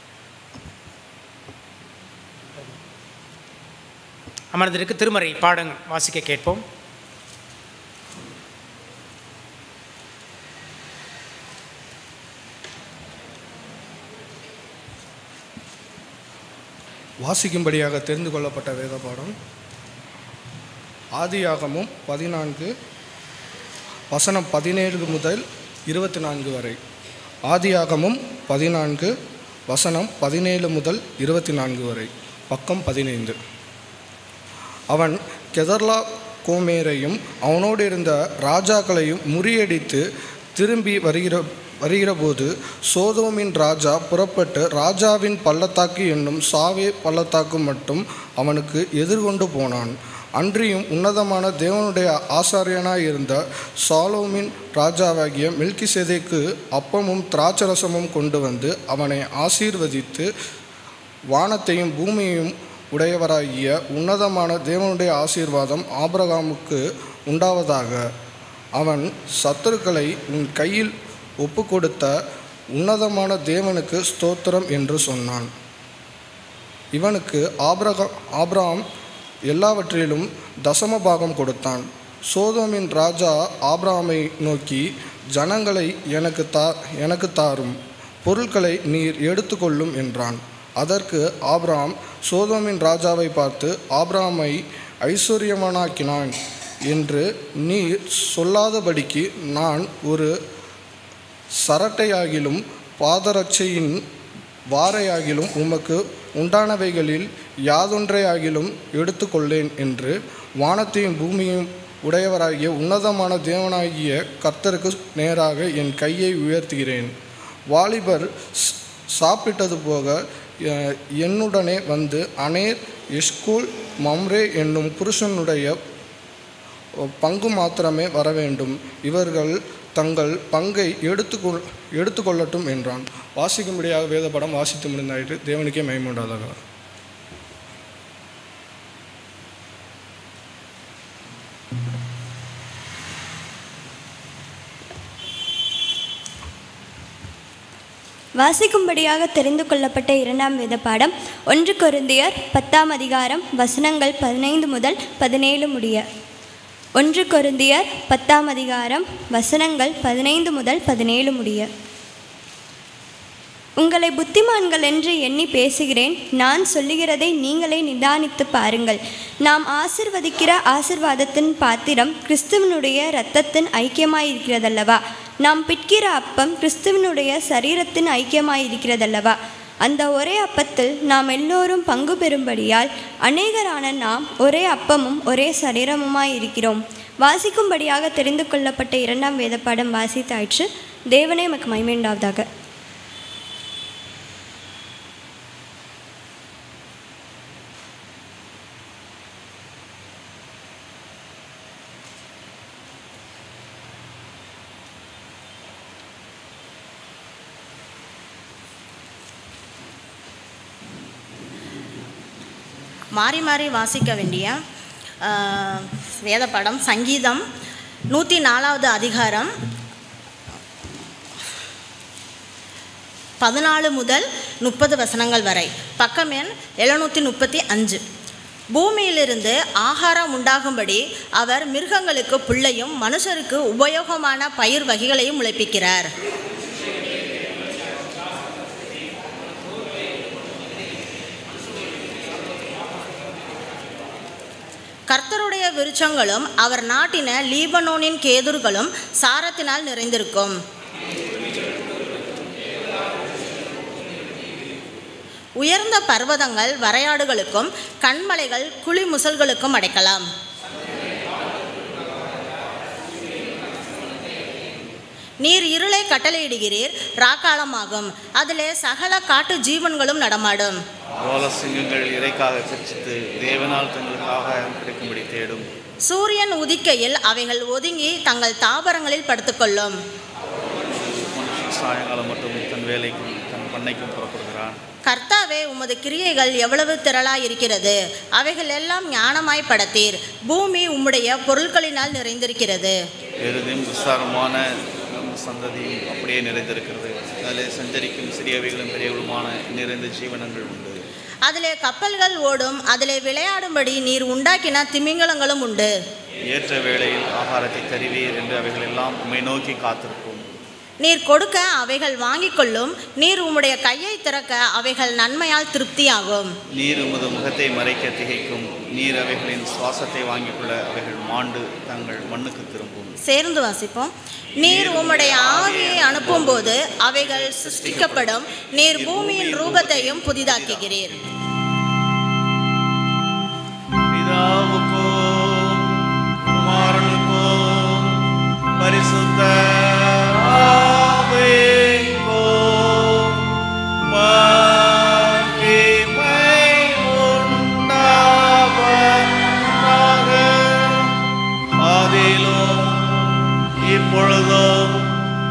S2: அமர்ந்திருக்கு திருமறை பாடங் வாசிக்க கேட்போம்
S7: வாசிக்கும்படியாக தெரிந்து கொள்ளப்பட்ட வேத பாடம் ஆதியாகமும் பதினான்கு வசனம் பதினேழு முதல் இருபத்தி நான்கு வரை ஆதியாகமும் பதினான்கு வசனம் பதினேழு முதல் இருபத்தி நான்கு வரை பக்கம் பதினைந்து அவன் கெதர்லா கோமேரையும் அவனோடு இருந்த ராஜாக்களையும் முறியடித்து திரும்பி வருகிற வருகிறபோது சோதோமின் ராஜா புறப்பட்டு ராஜாவின் பள்ளத்தாக்கு என்னும் சாவே பள்ளத்தாக்கு மட்டும் அவனுக்கு எதிர்கொண்டு போனான் அன்றியும் உன்னதமான தேவனுடைய ஆசாரியனாய் இருந்த சாலோமின் ராஜாவாகிய மில்கிசேதேக்கு அப்பமும் திராட்சரசமும் கொண்டு வந்து அவனை ஆசீர்வதித்து வானத்தையும் பூமியையும் உடையவராகிய உன்னதமான தேவனுடைய ஆசீர்வாதம் ஆபிரகாமுக்கு உண்டாவதாக அவன் சத்துருக்களை உன் கையில் ஒப்பு கொடுத்த உன்னதமான தேவனுக்கு ஸ்தோத்திரம் என்று சொன்னான் இவனுக்கு ஆபிரகா ஆபிரகாம் எல்லாவற்றிலும் தசம பாகம் கொடுத்தான் சோதோமின் ராஜா ஆபிரகாமை நோக்கி ஜனங்களை எனக்கு தா எனக்கு தாரும் பொருட்களை நீர் எடுத்துக்கொள்ளும் என்றான் அதற்கு ஆபிரகாம் சோதோமின் ராஜாவை பார்த்து ஆபிரகாமை ஐஸ்வர்யமானாக்கினான் என்று நீர் சொல்லாதபடிக்கு நான் ஒரு சரட்டையாகிலும் பாதரட்சையின் வாரையாகிலும் உமக்கு உண்டானவைகளில் யாதொன்றையாகிலும் எடுத்துக்கொள்ளேன் என்று வானத்தையும் பூமியையும் உடையவராகிய உன்னதமான தேவனாகிய கர்த்தருக்கு நேராக என் கையை உயர்த்துகிறேன் வாலிபர் ஸ்- சாப்பிட்டது போக அஹ், என்னுடனே வந்து அனேர் எஸ்கூல் மம்ரே என்னும் புருஷனுடைய பங்கு மாத்திரமே வர வேண்டும் இவர்கள் தங்கள் பங்கை எடுத்துக்கொள் எடுத்துக்கொள்ளட்டும் என்றான் வாசிக்கும்படியாக வேதப்படம் வாசித்து முடிந்தாயிற்று தேவனுக்கே மயமுண்டாதாக
S8: வாசிக்கும்படியாக தெரிந்து கொள்ளப்பட்ட இரண்டாம் வேத பாடம் ஒன்று கொரிந்தியர் பத்தாம் அதிகாரம் வசனங்கள் பதினைந்து முதல் பதினேழு முடிய ஒன்று கொருந்தியர் பத்தாம் அதிகாரம் வசனங்கள் பதினைந்து முதல் பதினேழு முடிய உங்களை புத்திமான்கள் என்று எண்ணி பேசுகிறேன் நான் சொல்லுகிறதை நீங்களே நிதானித்து பாருங்கள் நாம் ஆசிர்வதிக்கிற ஆசிர்வாதத்தின் பாத்திரம் கிறிஸ்துவனுடைய இரத்தத்தின் ஐக்கியமாயிருக்கிறதல்லவா நாம் பிட்கிற அப்பம் கிறிஸ்துவனுடைய சரீரத்தின் ஐக்கியமாயிருக்கிறதல்லவா அந்த ஒரே அப்பத்தில் நாம் எல்லோரும் பங்கு பெறும்படியால் அநேகரான நாம் ஒரே அப்பமும் ஒரே சரீரமுமாயிருக்கிறோம் வாசிக்கும்படியாக தெரிந்து கொள்ளப்பட்ட இரண்டாம் வேதப்பாடம் வாசித்தாயிற்று தேவனே மக்கு மைமேண்டாவதாக
S9: மாறி மாறி வாசிக்க வேண்டிய ஆஹ், வேத படம் சங்கீதம் நூற்றி நாலாவது அதிகாரம் பதினாலு முதல் முப்பது வசனங்கள் வரை பக்கம் எண் எழுநூற்றி முப்பத்தி அஞ்சு பூமியிலிருந்து ஆகாரம் உண்டாகும்படி அவர் மிருகங்களுக்கு புல்லையும் மனுஷருக்கு உபயோகமான பயிர் வகைகளையும் முளைப்பிக்கிறார் கர்த்தருடைய விருட்சங்களும் அவர் நாட்டின லீபனோனின் கேதுர்களும் சாரத்தினால் நிறைந்திருக்கும் உயர்ந்த பர்வதங்கள் வரையாடுகளுக்கும் கண்மலைகள் குழி முசல்களுக்கும் அடைக்கலாம் நீர் இருளை கட்டளையிடுகிறீர் ராக்காலமாகும் அதிலே சகல காட்டு ஜீவன்களும் நடமாடும்
S1: கோல சிங்கங்கள் இறைக்காக கர்ச்சித்து தேவனால் தங்களுக்கு ஆகாயம் கிடைக்கும்படி தேடும்
S9: சூரியன் உதிக்கையில் அவைகள் ஒதுங்கி தங்கள் தாவரங்களில் படுத்துக்கொள்ளும்
S1: மனுஷன் சாயங்காலம் மட்டும் தன் வேலைக்கும் தன் பண்ணைக்கும் புறப்படுகிறான்
S9: கர்த்தாவே உமது கிரியைகள் எவ்வளவு திரளாய் இருக்கிறது அவைகள் எல்லாம் ஞானமாய் படத்தீர் பூமி உம்முடைய பொருட்களினால் நிறைந்திருக்கிறது
S1: பெரிதும் விசாரமான நம் சந்ததியும் அப்படியே நிறைந்திருக்கிறது அதில் சஞ்சரிக்கும் சிறியவைகளும் பெரியவர்களுமான நிறைந்த ஜீவனங்கள் உண்டு
S9: அதிலே கப்பல்கள் ஓடும் அதிலே விளையாடும்படி நீர் உண்டாக்கின திமிங்கலங்களும் உண்டு
S1: ஏற்ற வேளையில் ஆகாரத்தை தருவீர் என்று அவைகள் எல்லாம் உம்மை நோக்கி காத்திருக்கும்
S9: நீர் கொடுக்க அவைகள் வாங்கிக் கொள்ளும் நீர் உம்முடைய கையை திறக்க அவைகள் நன்மையால் திருப்தியாகும்
S1: நீர் உமது முகத்தை மறைக்க திகைக்கும் நீர் அவைகளின் சுவாசத்தை வாங்கிக் கொள்ள அவைகள் மாண்டு தங்கள் மண்ணுக்கு திரும்பும்
S9: சேர்ந்து வாசிப்போம் நீர் உம்முடைய ஆவியை அனுப்பும்போது அவைகள் சிருஷ்டிக்கப்படும் நீர் பூமியின் ரூபத்தையும் புதிதாக்குகிறீர்
S1: பிதாவுக்கும் குமாரனுக்கும் பரிசுத்த ஆவிக்கும் மகிமை உண்டாவதாக. ஆதியிலும் இப்பொழுதும்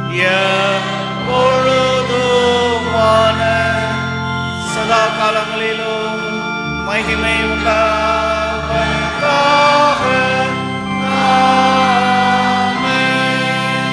S1: எப்பொழுதுமான சதா காலங்களிலும் மகிமை உண்டாவதாக ஆமென்.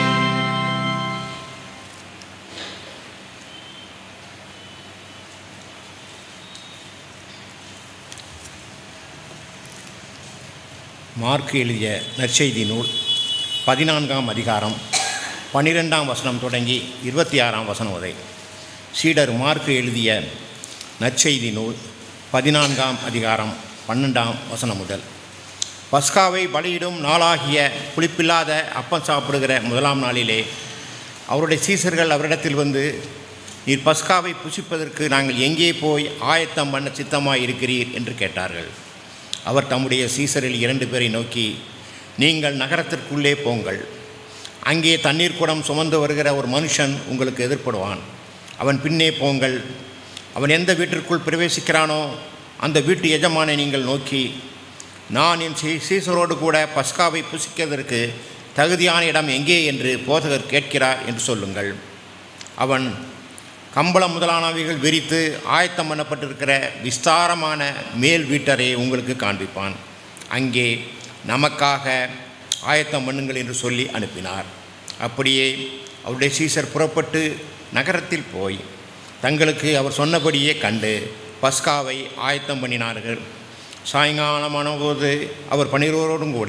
S10: மார்க் எழுதிய நற்செய்தி நூல் பதினான்காம் அதிகாரம் பன்னிரெண்டாம் வசனம் தொடங்கி இருபத்தி ஆறாம் வசனம் வரை சீடர் மார்க் எழுதிய நற்செய்தி நூல் பதினான்காம் அதிகாரம் பன்னெண்டாம் வசனம் முதல் பஸ்காவை பலியிடும் நாளாகிய புளிப்பில்லாத அப்பம் சாப்பிடுகிற முதலாம் நாளிலே அவருடைய சீசர்கள் அவரிடத்தில் வந்து நீர் பஸ்காவை புசிப்பதற்கு நாங்கள் எங்கே போய் ஆயத்தம் பண்ண சித்தமாய் இருக்கிறீர் என்று கேட்டார்கள் அவர் தம்முடைய சீசரில் இரண்டு பேரை நோக்கி நீங்கள் நகரத்திற்குள்ளே போங்கள் அங்கே தண்ணீர் குடம் சுமந்து வருகிற ஒரு மனுஷன் உங்களுக்கு எதிர்ப்படுவான் அவன் பின்னே போங்கள் அவன் எந்த வீட்டிற்குள் பிரவேசிக்கிறானோ அந்த வீட்டு எஜமானை நீங்கள் நோக்கி நான் என் சீ சீசரோடு கூட பஸ்காவை புசிக்கிறதற்கு தகுதியான இடம் எங்கே என்று போதகர் கேட்கிறார் என்று சொல்லுங்கள் அவன் கம்பளம் முதலானவைகள் விரித்து ஆயத்தம் பண்ணப்பட்டிருக்கிற விஸ்தாரமான மேல் வீட்டரை உங்களுக்கு காண்பிப்பான் அங்கே நமக்காக ஆயத்தம் பண்ணுங்கள் என்று சொல்லி அனுப்பினார் அப்படியே அவருடைய சீசர் புறப்பட்டு நகரத்தில் போய் தங்களுக்கு அவர் சொன்னபடியே கண்டு பஸ்காவை ஆயத்தம் பண்ணினார்கள் சாயங்காலமான போது அவர் பன்னிரோடும் கூட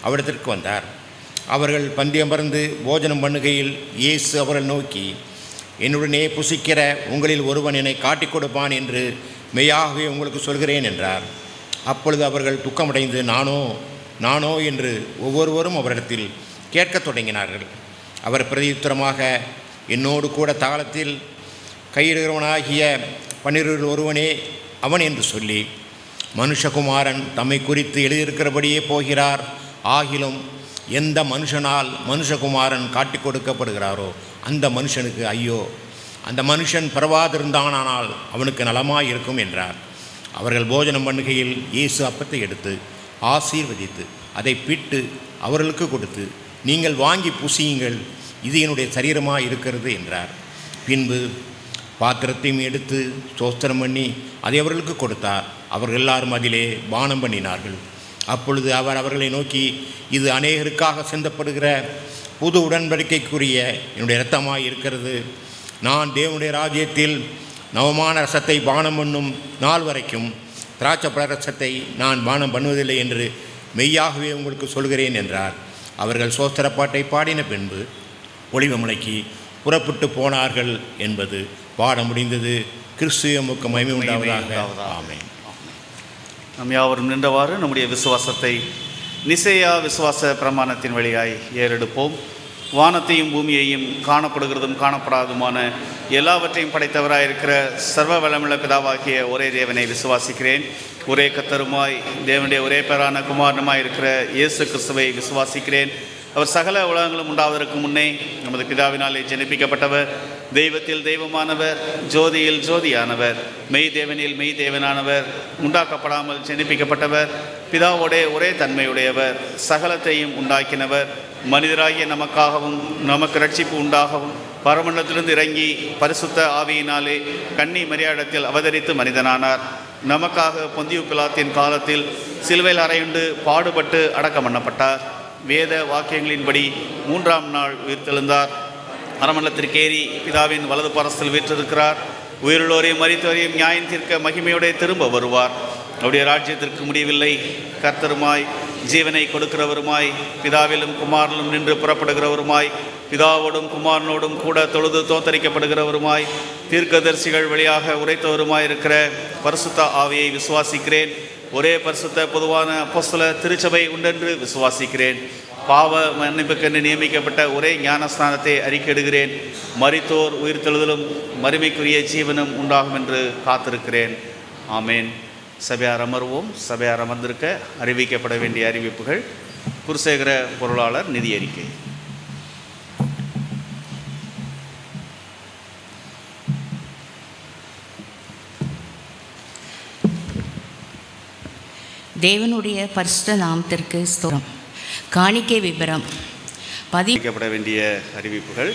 S10: அவரிடத்திற்கு வந்தார் அவர்கள் பந்தியமர்ந்து போஜனம் பண்ணுகையில் இயேசு அவர்கள் நோக்கி என்னுடனே புசிக்கிற உங்களில் ஒருவன் என்னை காட்டிக் கொடுப்பான் என்று மெய்யாகவே உங்களுக்கு சொல்கிறேன் என்றார் அப்பொழுது அவர்கள் துக்கமடைந்து நானோ நானோ என்று ஒவ்வொருவரும் அவரிடத்தில் கேட்கத் தொடங்கினார்கள் அவர் பிரதியுத்தரமாக என்னோடு கூட தாளத்தில் கையிடுகிறவனாகிய பன்னிருவரில் ஒருவனே அவன் என்று சொல்லி மனுஷகுமாரன் தம்மை குறித்து எழுதியிருக்கிறபடியே போகிறார் ஆகிலும் எந்த மனுஷனால் மனுஷகுமாரன் காட்டிக் கொடுக்கப்படுகிறாரோ அந்த மனுஷனுக்கு ஐயோ அந்த மனுஷன் பிறவாதிருந்தானால் அவனுக்கு நலமாய் இருக்கும் என்றார் அவர்கள் போஜனம் பண்ணுகையில் இயேசு அப்பத்தை எடுத்து ஆசீர்வதித்து அதை பிட்டு அவர்களுக்கு கொடுத்து நீங்கள் வாங்கி புசியுங்கள் இது என்னுடைய சரீரமாக இருக்கிறது என்றார் பின்பு பாத்திரத்தையும் எடுத்து ஸ்தோத்திரம் பண்ணி அதை அவர்களுக்கு கொடுத்தார் அவர்கள் எல்லாரும் அதிலே பானம் பண்ணினார்கள் அப்பொழுது அவர் அவர்களை நோக்கி இது அநேகருக்காக சிந்தப்படுகிற புது உடன்படிக்கைக்குரிய என்னுடைய இரத்தமாய் இருக்கிறது நான் தேவனுடைய ராஜ்யத்தில் நவமான ரசத்தை பானம் பண்ணும் நாள் வரைக்கும் திராட்சைப்பழ ரசத்தை நான் பானம் பண்ணுவதில்லை என்று மெய்யாகவே உங்களுக்கு சொல்கிறேன் என்றார் அவர்கள் சோஸ்திரப்பாட்டை பாடின பின்பு ஒளிவமலைக்கு புறப்பட்டு போனார்கள் என்பது பாட முடிந்தது கிறிஸ்து எமக்கு மகிமை உண்டாவதாக ஆமென்
S1: நம் யாவரும் நின்றவாறு நம்முடைய விசுவாசத்தை நிசேயா விசுவாச பிரமாணத்தின் வழியாய் ஏறெடுப்போம் வானத்தையும் பூமியையும் காணப்படுகிறதும் காணப்படாதுமான எல்லாவற்றையும் படைத்தவராயிருக்கிற சர்வ வளமுள்ள பிதாவாகிய ஒரே தேவனை விசுவாசிக்கிறேன் ஒரே கத்தருமாய் தேவனுடைய ஒரே பேரான குமாரனுமாய் இருக்கிற இயேசு கிறிஸ்துவை விசுவாசிக்கிறேன் அவர் சகல உலகங்களும் உண்டாவதற்கு முன்னே நமது பிதாவினாலே ஜெனிப்பிக்கப்பட்டவர் தெய்வத்தில் தெய்வமானவர் ஜோதியில் ஜோதியானவர் மெய் தேவனில் மெய் தேவனானவர் உண்டாக்கப்படாமல் ஜெனிப்பிக்கப்பட்டவர் பிதாவோடே ஒரே தன்மையுடையவர் சகலத்தையும் உண்டாக்கினவர் மனிதராகிய நமக்காகவும் நமக்கு ரட்சிப்பு உண்டாகவும் பரமண்டலத்திலிருந்து இறங்கி பரிசுத்த ஆவியினாலே கன்னி மரியாடத்தில் அவதரித்து மனிதனானார் நமக்காக பொந்தியு பிலாத்தின் காலத்தில் சிலுவையில் அறையுண்டு பாடுபட்டு அடக்கம் பண்ணப்பட்டார் வேத வாக்கியங்களின்படி மூன்றாம் நாள் உயிர்த்தெழுந்தார் அரமண்டலத்திற்கேறி பிதாவின் வலது பரஸ்தில் வீற்றிருக்கிறார் உயிருள்ளோரையும் மறித்தோரையும் நியாயம் தீர்க்க மகிமையோட திரும்ப வருவார் அவருடைய ராஜ்யத்திற்கு முடியவில்லை கர்த்தருமாய் ஜீவனை கொடுக்கிறவருமாய் பிதாவிலும் குமாரனும் நின்று புறப்படுகிறவருமாய் பிதாவோடும் குமாரனோடும் கூட தொழுது தோத்தரிக்கப்படுகிறவருமாய் தீர்க்கதரிசிகள் வழியாக உரைத்தவருமாய் இருக்கிற பரிசுத்த ஆவியை விசுவாசிக்கிறேன் ஒரே பரிசுத்த பொதுவான அப்போஸ்தல திருச்சபை உண்டென்று விசுவாசிக்கிறேன் பாவ மன்னிப்புக்கென்று நியமிக்கப்பட்ட ஒரே ஞானஸ்தானத்தை அறிக்கையிடுகிறேன் மரித்தோர் உயிர்த்தெழுதலும் மறுமைக்குரிய ஜீவனும் உண்டாகும் என்று காத்திருக்கிறேன் ஆமேன் சபையார் அமர்வோம் சபையார் அமர்ந்திருக்க அறிவிக்கப்பட வேண்டிய அறிவிப்புகள் குருசேகர பொருளாளர் நிதி அறிக்கை
S11: தேவனுடைய பரிசுத்த நாமத்திற்கு ஸ்தோத்திரம் காணிக்கை விபரம் பதி
S1: அறிவிக்கப்பட வேண்டிய அறிவிப்புகள்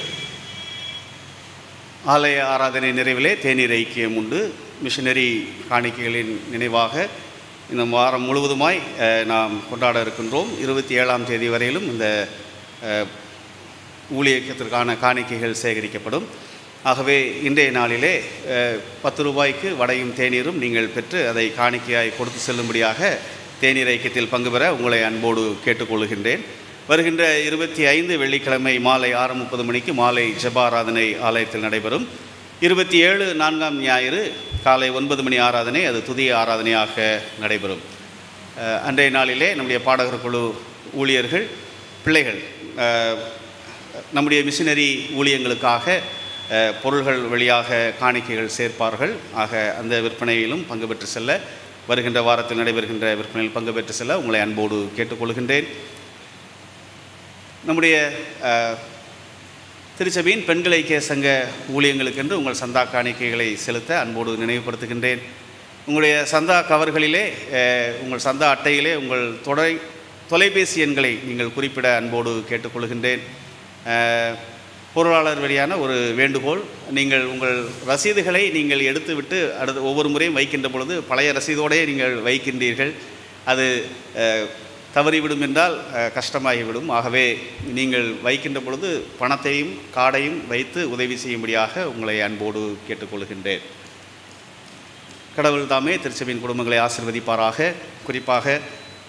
S1: ஆலய ஆராதனை நிறைவிலே தேநீர் ஐக்கியம் உண்டு மிஷனரி காணிக்கைகளின் நினைவாக இந்த வாரம் முழுவதுமாய் அஹ், நாம் கொண்டாட இருக்கின்றோம் இருபத்தி ஏழாம் தேதி வரையிலும் இந்த அஹ், ஊழியத்திற்கான காணிக்கைகள் சேகரிக்கப்படும் ஆகவே இன்றைய நாளிலே அஹ், பத்து ரூபாய்க்கு வடையும் தேநீரும் நீங்கள் பெற்று அதை காணிக்கையாய் கொடுத்து செல்லும்படியாக தேநீர் ஐக்கியத்தில் பங்கு பெற உங்களை அன்போடு கேட்டுக்கொள்கின்றேன் வருகின்ற இருபத்தி ஐந்து வெள்ளிக்கிழமை மாலை ஆறு முப்பது மணிக்கு மாலை ஜெபாராதனை ஆலயத்தில் நடைபெறும் இருபத்தி ஏழு நான்காம் ஞாயிறு காலை ஒன்பது மணி ஆராதனை அது துதிய ஆராதனையாக நடைபெறும் அஹ், அன்றைய நாளிலே நம்முடைய பாடகர் குழு ஊழியர்கள் பிள்ளைகள் அஹ், நம்முடைய மிஷினரி ஊழியங்களுக்காக அஹ், பொருள்கள் வழியாக காணிக்கைகள் சேர்ப்பார்கள் ஆக அந்த விற்பனையிலும் பங்கு பெற்று செல்ல வருகின்ற வாரத்தில் நடைபெறுகின்ற விற்பனையில் பங்கு பெற்று செல்ல உங்களை அன்போடு கேட்டுக்கொள்கின்றேன் நம்முடைய அஹ், திருச்சபையின் பெண்கள் ஐக்கிய சங்க ஊழியங்களுக்கென்று உங்கள் சந்தா காணிக்கைகளை செலுத்த அன்போடு நினைவுபடுத்துகின்றேன் உங்களுடைய சந்தா கவர்களிலே அஹ், உங்கள் சந்தா அட்டையிலே உங்கள் தொடை தொலைபேசி எண்களை நீங்கள் குறிப்பிட அன்போடு கேட்டுக்கொள்கின்றேன் அஹ், பொருளாளர் வழியான ஒரு வேண்டுகோள் நீங்கள் உங்கள் ரசீதுகளை நீங்கள் எடுத்துவிட்டு அடுத்து ஒவ்வொரு முறையும் வைக்கின்ற பொழுது பழைய ரசீதோடே நீங்கள் வைக்கின்றீர்கள் அது அஹ், தவறிவிடும் என்றால் அஹ், கஷ்டமாகிவிடும் ஆகவே நீங்கள் வைக்கின்ற பொழுது பணத்தையும் கார்டையும் வைத்து உதவி செய்யும்படியாக உங்களை அன்போடு கேட்டுக்கொள்கின்றேன் கடவுள் தாமே திருச்சபையின் குடும்பங்களை ஆசிர்வதிப்பாராக குறிப்பாக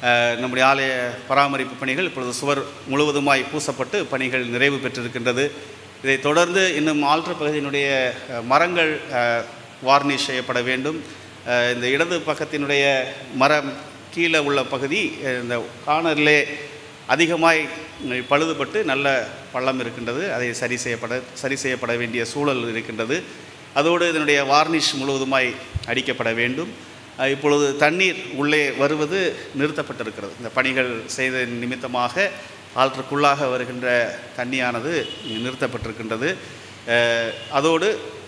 S1: அஹ், நம்முடைய ஆலய பராமரிப்பு பணிகள் இப்பொழுது சுவர் முழுவதுமாய் பூசப்பட்டு பணிகள் நிறைவு பெற்றிருக்கின்றது இதைத் தொடர்ந்து இன்னும் ஆல்ட்ரு பகுதியினுடைய அஹ், மரங்கள் அஹ், வார்னிஷ் செய்யப்பட வேண்டும் அஹ், இந்த இடது பக்கத்தினுடைய மரம் கீழே உள்ள பகுதி அஹ், இந்த கார்னரிலே அதிகமாய் உம், பழுதுபட்டு நல்ல பள்ளம் இருக்கின்றது அதை சரி செய்யப்பட சரி செய்யப்பட வேண்டிய சூழல் இருக்கின்றது அதோடு இதனுடைய வார்னிஷ் முழுவதுமாய் அடிக்கப்பட வேண்டும் அஹ், இப்பொழுது தண்ணீர் உள்ளே வருவது நிறுத்தப்பட்டிருக்கிறது இந்த பணிகள் செய்த நிமித்தமாக ஆற்றுக்குள்ளாக வருகின்ற தண்ணியானது நிறுத்தப்பட்டிருக்கின்றது அஹ், அதோடு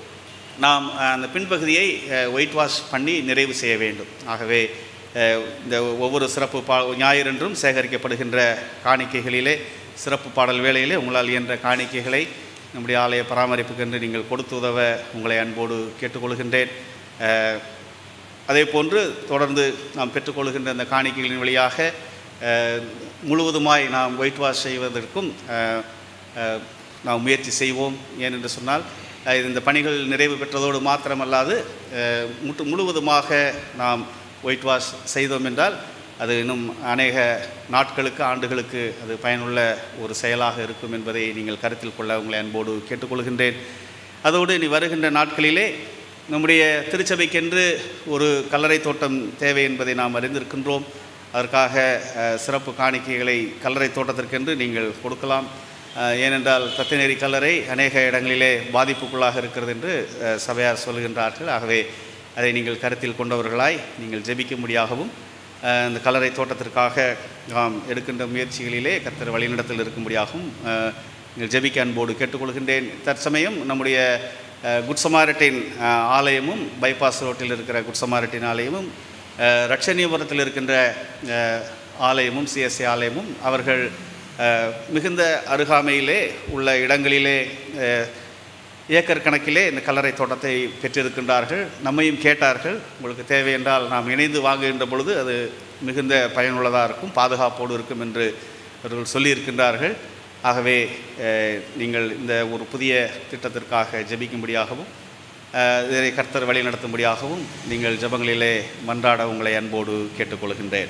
S1: நாம் அஹ், அந்த பின்பகுதியை ஒயிட் வாஷ் பண்ணி நிறைவு செய்ய வேண்டும் ஆகவே அஹ், இந்த ஒவ்வொரு சிறப்பு பா ஞாயிறன்றும் சேகரிக்கப்படுகின்ற காணிக்கைகளிலே சிறப்பு பாடல் வேளையிலே உங்களால் இயன்ற காணிக்கைகளை நம்முடைய ஆலய பராமரிப்புக்கென்று நீங்கள் கொடுத்து உதவ உங்களை அன்போடு கேட்டுக்கொள்கின்றேன் அஹ், அதே போன்று தொடர்ந்து நாம் பெற்றுக்கொள்கின்ற அந்த காணிக்கைகளின் வழியாக அஹ், முழுவதுமாய் நாம் ஒயிட் வாஷ் செய்வதற்கும் அஹ், அஹ், நாம் முயற்சி செய்வோம் ஏனென்று சொன்னால் அஹ், இந்த பணிகள் நிறைவு பெற்றதோடு மாத்திரமல்லாது அஹ், முற்று முழுவதுமாக நாம் ஒயிட் வாஷ் செய்தோம் என்றால் அது இன்னும் அநேக நாட்களுக்கு ஆண்டுகளுக்கு அது பயனுள்ள ஒரு செயலாக இருக்கும் என்பதை நீங்கள் கருத்தில் கொள்ள உங்களை அன்போடு கேட்டுக்கொள்கின்றேன் அதோடு இனி வருகின்ற நாட்களிலே நம்முடைய திருச்சபைக்கென்று ஒரு கல்லறை தோட்டம் தேவை என்பதை நாம் அறிந்திருக்கின்றோம் அதற்காக அஹ், சிறப்பு காணிக்கைகளை கல்லறை தோட்டத்திற்கென்று நீங்கள் கொடுக்கலாம் அஹ், ஏனென்றால் தத்தினேரி கல்லறை அநேக இடங்களிலே பாதிப்புக்குள்ளாக இருக்கிறது என்று அஹ், சபையார் சொல்கின்றார்கள் ஆகவே அதை நீங்கள் கருத்தில் கொண்டவர்களாய் நீங்கள் ஜெபிக்கும்படியாகவும் அஹ், இந்த கல்லறை தோட்டத்திற்காக நாம் எடுக்கின்ற முயற்சிகளிலே கர்த்தர் வழிநடத்தில் இருக்கும்படியாகவும் அஹ், நீங்கள் ஜெபிக்க அன்போடு கேட்டுக்கொள்கின்றேன் தற்சமயம் நம்முடைய அஹ், குட் சமாரிட்டின் அஹ், ஆலயமும் பைபாஸ் ரோட்டில் இருக்கிற குட் சமாரிட்டின் ஆலயமும் அஹ், ரட்சணியபுரத்தில் இருக்கின்ற அஹ், ஆலயமும் சிஎஸ்சி ஆலயமும் அவர்கள் அஹ், மிகுந்த அருகாமையிலே உள்ள இடங்களிலே அஹ், ஏக்கர் கணக்கிலே இந்த கல்லறை தோட்டத்தை பெற்றிருக்கின்றார்கள் நம்மையும் கேட்டார்கள் உங்களுக்கு தேவை என்றால் நாம் இணைந்து வாங்குகின்ற பொழுது அது மிகுந்த பயனுள்ளதாக இருக்கும் பாதுகாப்போடு இருக்கும் என்று அவர்கள் சொல்லியிருக்கின்றார்கள் ஆகவே அஹ், நீங்கள் இந்த ஒரு புதிய திட்டத்திற்காக ஜெபிக்கும்படியாகவும் அஹ், இதை கர்த்தர் வழி நடத்தும்படியாகவும் நீங்கள் ஜெபங்களிலே மன்றாட உங்களை அன்போடு கேட்டுக்கொள்கின்றேன்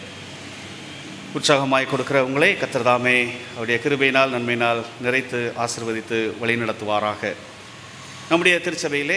S1: உற்சாகமாய் கொடுக்கிற உங்களை கர்த்தர் தாமே அவருடைய கிருபையினால் நன்மையினால் நிறைத்து ஆசிர்வதித்து வழிநடத்துவாராக நம்முடைய திருச்சபையிலே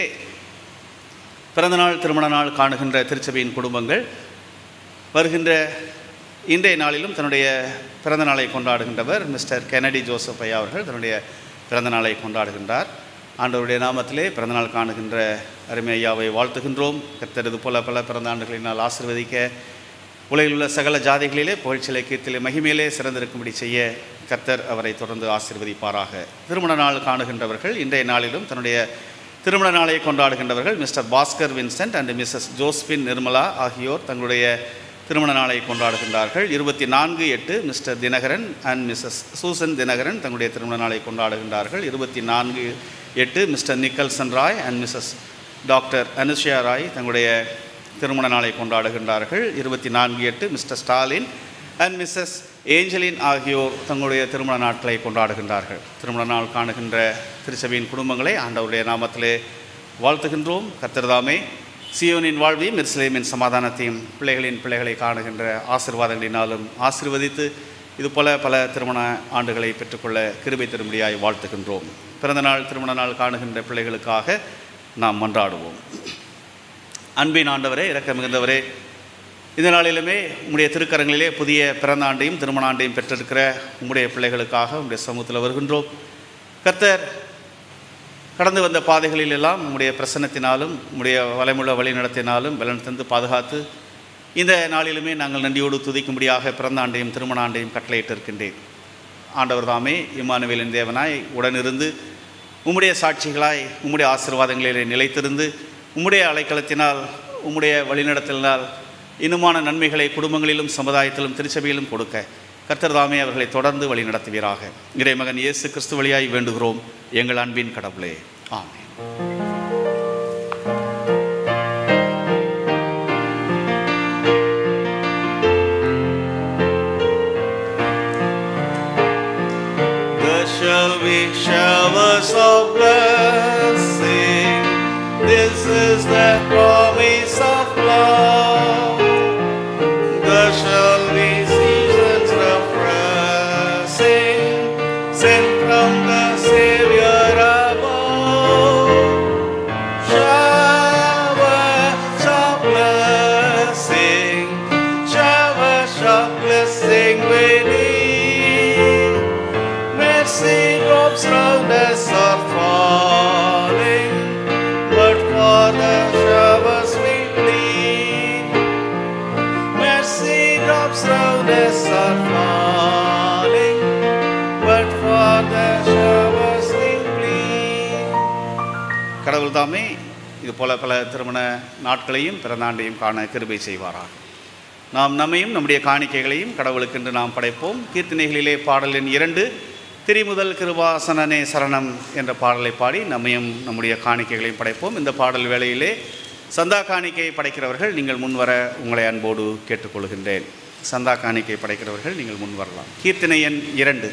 S1: பிறந்தநாள் திருமண நாள் காணுகின்ற திருச்சபையின் குடும்பங்கள் வருகின்ற இன்றைய நாளிலும் தன்னுடைய பிறந்த நாளை கொண்டாடுகின்றவர் மிஸ்டர் கெனடி ஜோசப் ஐயா அவர்கள் தன்னுடைய பிறந்த நாளை கொண்டாடுகின்றார் ஆண்டவருடைய நாமத்திலே பிறந்தநாள் காணுகின்ற அருமை ஐயாவை வாழ்த்துகின்றோம் கர்த்தர் இது போல பல பிறந்த ஆண்டுகளினால் ஆசிர்வதிக்க உலகில் உள்ள சகல ஜாதிகளிலே புகழ்ச்சிலை கீர்த்திலே மகிமையிலே சிறந்திருக்கும்படி செய்ய கர்த்தர் அவரை தொடர்ந்து ஆசிர்வதிப்பாராக திருமண நாள் காணுகின்றவர்கள் இன்றைய நாளிலும் தன்னுடைய திருமண நாளை கொண்டாடுகின்றவர்கள் mister Bhaskar Vincent and missus Josephine Nirmala ஆகியோர் தங்களுடைய திருமண நாளை கொண்டாடுகின்றார்கள் இருபத்தி நான்கு எட்டு mister Dinakaran and missus Susan Dinakaran தங்களுடைய திருமண நாளை கொண்டாடுகின்றார்கள் இருபத்தி நான்கு எட்டு mister Nicholson Roy and missus doctor Anushiya Roy தங்களுடைய திருமண நாளை கொண்டாடுகின்றார்கள் இருபத்தி நான்கு எட்டு mister Stalin and missus Angeline ஆகியோர் தங்களுடைய திருமண நாட்களை கொண்டாடுகின்றார்கள் திருமண நாள் காணுகின்ற திருச்சபையின் குடும்பங்களை ஆண்டவருடைய நாமத்திலே வாழ்த்துகின்றோம் கத்திரதாமே சியோனின் வாழ்வையும் எருசலேமின் சமாதானத்தையும் பிள்ளைகளின் பிள்ளைகளை காணுகின்ற ஆசிர்வாதங்களினாலும் ஆசிர்வதித்து இதுபோல பல திருமண ஆண்டுகளை பெற்றுக்கொள்ள கிருபை திரும்படியாய் வாழ்த்துகின்றோம் பிறந்தநாள் திருமண நாள் காணுகின்ற பிள்ளைகளுக்காக நாம் மன்றாடுவோம் அன்பின் ஆண்டவரே இறக்க மிகுந்தவரே இந்த நாளிலுமே உம்முடைய திருக்கரங்களிலே புதிய பிறந்த ஆண்டையும் திருமண ஆண்டையும் பெற்றிருக்கிற உம்முடைய பிள்ளைகளுக்காக உம்முடைய சமூகத்தில் வருகின்றோம் கர்த்தர் கடந்து வந்த பாதைகளில் எல்லாம் உம்முடைய பிரசன்னத்தினாலும் உம்முடைய வலைமுள்ள வழி நடத்தினாலும் பலன் தந்து பாதுகாத்து இந்த நாளிலுமே நாங்கள் நன்றியோடு துதிக்கும்படியாக பிறந்த ஆண்டையும் திருமண ஆண்டையும் கட்டளையிட்டு இருக்கின்றேன் ஆண்டவர் தாமே இம்மானுவேலின் தேவனாய் உடனிருந்து உம்முடைய சாட்சிகளாய் உம்முடைய ஆசீர்வாதங்களிலே நிலைத்திருந்து உம்முடைய அலைக்களத்தினால் உம்முடைய வழிநடத்தலினால் இன்னுமான நன்மைகளை குடும்பங்களிலும் சமுதாயத்திலும் திருச்சபையிலும் கொடுக்க கர்த்தர் தாமே அவர்களை தொடர்ந்து வழி நடத்துவீராக இறைமகன் இயேசு கிறிஸ்து வழியாய் வேண்டுகிறோம் எங்கள் அன்பின் கடவுளே ஆமென் There shall be showers of blessing. This is the promise of love. There shall be கடவுள் தாமே இது போல பல திருமண நாட்களையும் பிறந்தாண்டையும் காண கிருபை செய்வாராக நாம் நம்மையும் நம்முடைய காணிக்கைகளையும் கடவுளுக்கென்று நாம் படைப்போம் கீர்த்தனைகளிலே பாடல் எண் இரண்டு திரிமுதல் கிருபாசனனே சரணம் என்ற பாடலை பாடி நம்மையும் நம்முடைய காணிக்கைகளையும் படைப்போம் இந்த பாடல் வேளையிலே சந்தா காணிக்கை படைக்கிறவர்கள் நீங்கள் முன்வர உங்களை அன்போடு கேட்டுக்கொள்கின்றேன் சந்தா காணிக்கை படைக்கிறவர்கள் நீங்கள் முன் வரலாம் கீர்த்தனை எண் இரண்டு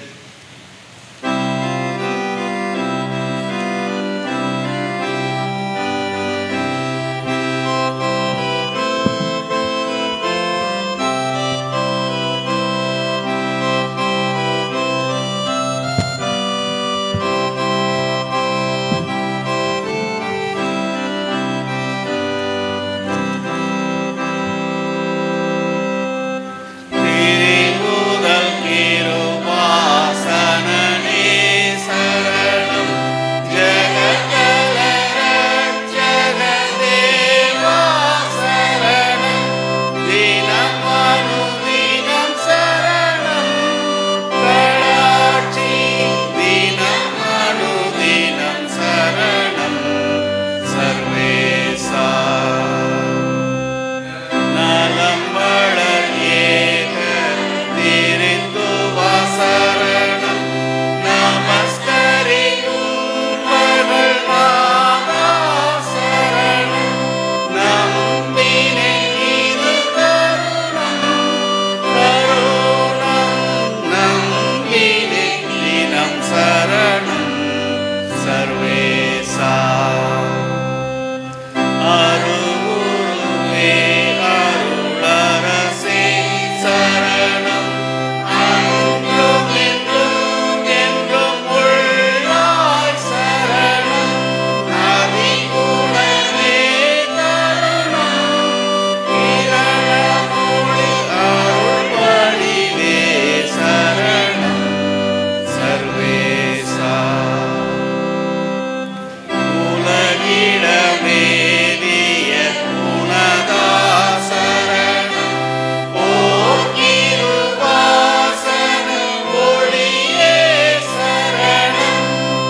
S1: திரிமுதல் கிருபாசனனே சரணம் ஜெகதல ரட்சகதேவா சரணம் தினம் அனுதினம் சரணம் கடாட்சி தினம் அனுதினம் சரணம் சர்வேசா நலம் வளர் ஏக திரிந்துவா சரணம் நமஸ்கரிக்கும் மகள் நாதா சரணம் நம்பினை இது கருணம் கருணம் நம்பினை தினம் சரணம் சர்வேசா அருவுருவே அருளரசே சரணம் அன்றும் என்றும் என்றும் உள்ளாய் சரணம் அதிகுணமே தருணம் இரணமொழி அருள் வடிவே சரணம் சர்வேசா உலகிடமேவிய குணதாசரணம் போக்கிருவாசன ஒளியே சரணம்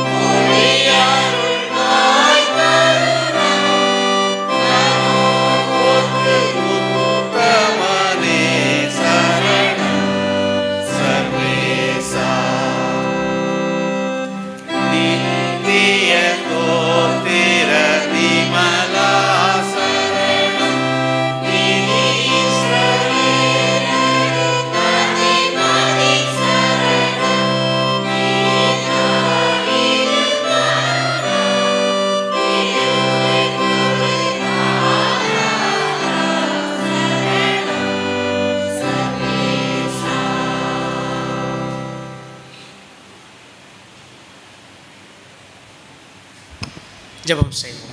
S1: ஒளியருள்வாய் தருணம் நமோக்கு உத்தமனே சரணம் சர்வேசா நித்திய தோத்திர விமலா சரணம்
S2: ஜெபம் செய்வோம்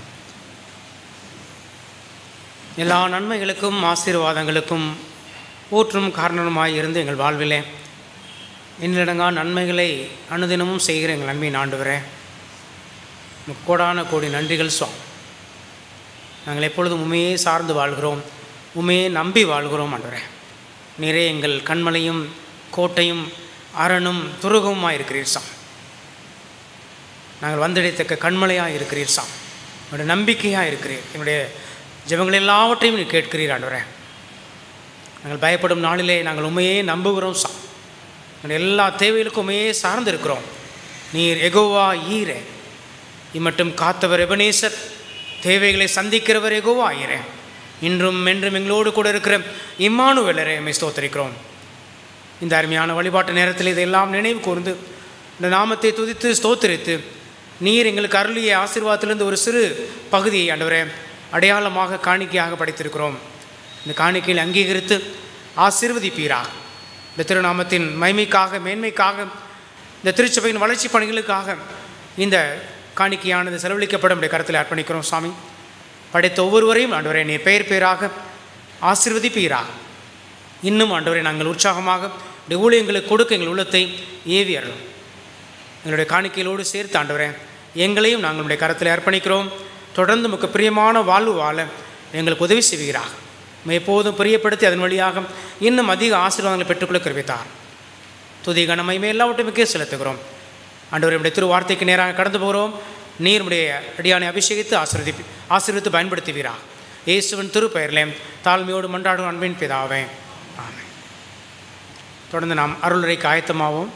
S2: எல்லா நன்மைகளுக்கும் ஆசீர்வாதங்களுக்கும் ஊற்றும் காரணமாய் இருந்து எங்கள் வாழ்விலே எண்ணிலடங்கா நன்மைகளை அனுதினமும் செய்கிற எங்கள் நன்மை ஆண்டுவரே உமக்கு கோடான கோடி நன்றிகள் சுவாமி நாங்கள் எப்பொழுதும் உண்மையே சார்ந்து வாழ்கிறோம் உண்மையே நம்பி வாழ்கிறோம் ஆண்டவரே நீரே எங்கள் கண்மலையும் கோட்டையும் அரணும் துருகவுமாக இருக்கிறீர் சாமி நாங்கள் வந்திடைத்தக்க கண்மலையாக இருக்கிறீர் சாம் என்னுடைய நம்பிக்கையாக இருக்கிறீர் என்னுடைய ஜெபங்கள் எல்லாவற்றையும் நீ கேட்கிறீர் ஆண்டவரே நாங்கள் பயப்படும் நாளிலே நாங்கள் உண்மையே நம்புகிறோம் சாம் எங்களுடைய எல்லா தேவைகளுக்கும் உண்மையே சார்ந்து இருக்கிறோம் நீர் எகோவா ஈரே இம்மட்டும் காத்தவர் எபனேசர் தேவைகளை சந்திக்கிறவர் எகோவா ஈரே இன்றும் என்றும் எங்களோடு கூட இருக்கிற இம்மானுவலரே எம்மை ஸ்தோத்தரிக்கிறோம் இந்த அருமையான வழிபாட்டு நேரத்தில் இதையெல்லாம் நினைவு கூர்ந்து இந்த நாமத்தை துதித்து ஸ்தோத்திரித்து நீர் எங்களுக்கு அருளிய ஆசீர்வாதத்திலிருந்து ஒரு சிறு பகுதியை ஆண்டவரே அடையாளமாக காணிக்கையாக படைத்திருக்கிறோம் இந்த காணிக்கையில் அங்கீகரித்து ஆசீர்வதிப்பீராக இந்த திருநாமத்தின் மைமைக்காக மேன்மைக்காக இந்த திருச்சபையின் வளர்ச்சி பணிகளுக்காக இந்த காணிக்கையானது செலவழிக்கப்படும் உடைய கருத்தில் அர்ப்பணிக்கிறோம் சாமி படைத்த ஒவ்வொருவரையும் ஆண்டவரே நீர் பெயர் பெயராக ஆசீர்வதிப்பீராக இன்னும் ஆண்டவரை நாங்கள் உற்சாகமாக உடைய ஊழியங்களுக்கு கொடுக்க எங்கள் உள்ளத்தை ஏவி அருளும் எங்களுடைய காணிக்கைகளோடு சேர்த்து ஆண்டவரே எங்களையும் நாங்கள் உடைய கரத்தில் அர்ப்பணிக்கிறோம் தொடர்ந்து நமக்கு பிரியமான வாழ்வு வாழ எங்களுக்கு உதவி செய்வீராக உம்மை எப்போதும் பிரியப்படுத்தி அதன் வழியாக இன்னும் அதிக ஆசீர்வாதங்களை பெற்றுக்கொள்ள கருவித்தார் துதி கனமையுமே எல்லாவற்றையுமே செலுத்துகிறோம் ஆண்டவரை உடைய திரு வார்த்தைக்கு நேராக கடந்து போகிறோம் நீர் உடைய அடியானை அபிஷேகித்து ஆசீர்வதி ஆசீர்வித்து பயன்படுத்துவீரா இயேசுவின் திருப்பெயரிலே தாழ்மையோடு மன்றாடும் அன்பின் பிதாவே ஆமென் தொடர்ந்து நாம் அருளுரைக்கு ஆயத்தமாவோம்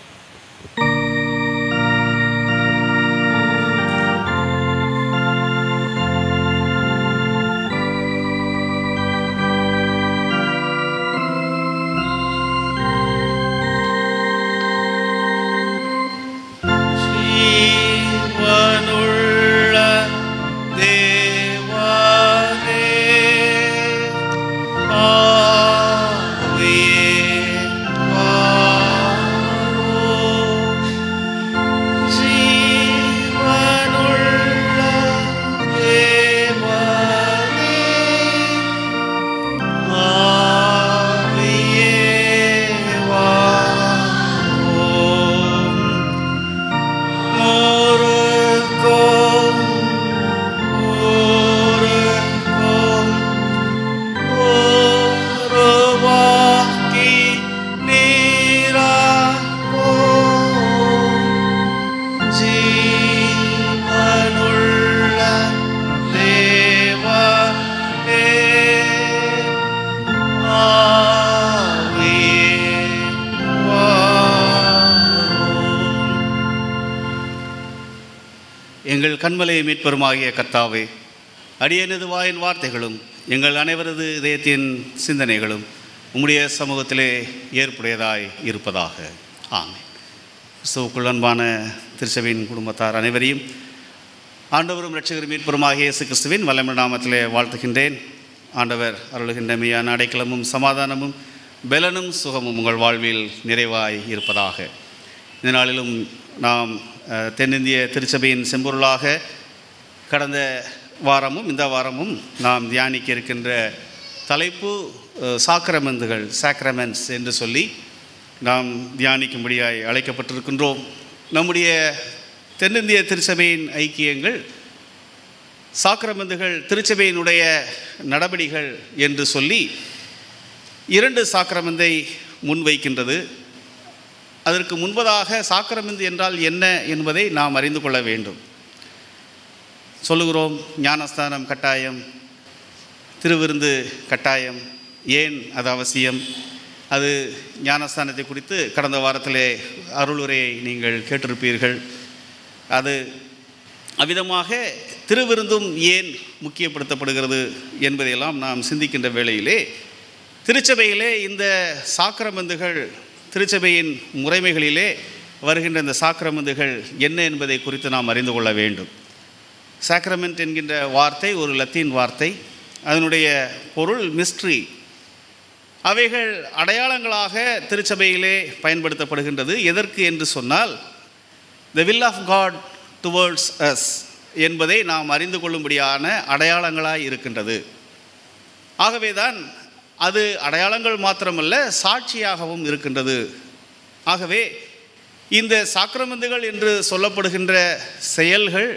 S1: ஜீவனுள்ள தேவனே ஆவியே வாரும். ஜீவனுள்ள தேவனே ஆவியே வாரும். ஊருக்கும் ஊருக்கும் உருவாக்கி நீராக்கும் ஜீவனுள்ள தேவனே ஆவியே வாரும். எங்கள் கண்மலையை மீட்பெருமாகிய கர்த்தாவே அடியனது வாயின் வார்த்தைகளும் எங்கள் அனைவரது இதயத்தின் சிந்தனைகளும் உம்முடைய சமூகத்திலே ஏற்புடையதாய் இருப்பதாக ஆமென் கிறிஸ்துவுக்குள் அன்பான திருச்சபையின் குடும்பத்தார் அனைவரையும் ஆண்டவரும் இரட்சகரும் மீட்பெருமாகிய இயேசு கிறிஸ்துவின் வல்லமை நாமத்திலே வாழ்த்துகின்றேன் ஆண்டவர் அருளுகின்ற மெய்யான அடைக்கலமும் சமாதானமும் பெலனும் சுகமும் உங்கள் வாழ்வில் நிறைவாய் இருப்பதாக இந்த நாளிலும் நாம் அஹ், தென்னிந்திய திருச்சபையின் செம்பொருளாக கடந்த வாரமும் இந்த வாரமும் நாம் தியானிக்க இருக்கின்ற தலைப்பு அஹ், சாக்கிரமெந்துகள் சாக்ரமெண்ட்ஸ் என்று சொல்லி நாம் தியானிக்கும்படியாய் அழைக்கப்பட்டிருக்கின்றோம் நம்முடைய தென்னிந்திய திருச்சபையின் ஐக்கியங்கள் சாக்கிரமெந்துகள் திருச்சபையினுடைய நடபடிகள் என்று சொல்லி இரண்டு சாக்கிரமெந்தை முன்வைக்கின்றது அதற்கு முன்பதாக சாக்கிரமெந்து என்றால் என்ன என்பதை நாம் அறிந்து கொள்ள வேண்டும் சொல்லுகிறோம் ஞானஸ்தானம் கட்டாயம் திருவிருந்து கட்டாயம் ஏன் அது அவசியம் அது ஞானஸ்தானத்தை குறித்து கடந்த வாரத்திலே அருளுரையை நீங்கள் கேட்டிருப்பீர்கள் அது அவ்விதமாக திருவிருந்தும் ஏன் முக்கியப்படுத்தப்படுகிறது என்பதையெல்லாம் நாம் சிந்திக்கின்ற வேளையிலே திருச்சபையிலே இந்த சாக்கிரமந்துகள் திருச்சபையின் முறைமைகளிலே வருகின்ற இந்த சாக்கிரமந்துகள் என்ன என்பதை குறித்து நாம் அறிந்து கொள்ள வேண்டும் சாக்ரமெண்ட் என்கின்ற வார்த்தை ஒரு லத்தீன் வார்த்தை அதனுடைய பொருள் மிஸ்ட்ரி அவைகள் அடையாளங்களாக திருச்சபையிலே பயன்படுத்தப்படுகின்றது எதற்கு என்று சொன்னால் the will of God towards us என்பதை நாம் அறிந்து கொள்ளும்படியான அடையாளங்களாய் இருக்கின்றது ஆகவேதான் அது அடையாளங்கள் மாத்திரமல்ல சாட்சியாகவும் இருக்கின்றது ஆகவே இந்த சாக்கிரமந்துகள் என்று சொல்லப்படுகின்ற செயல்கள்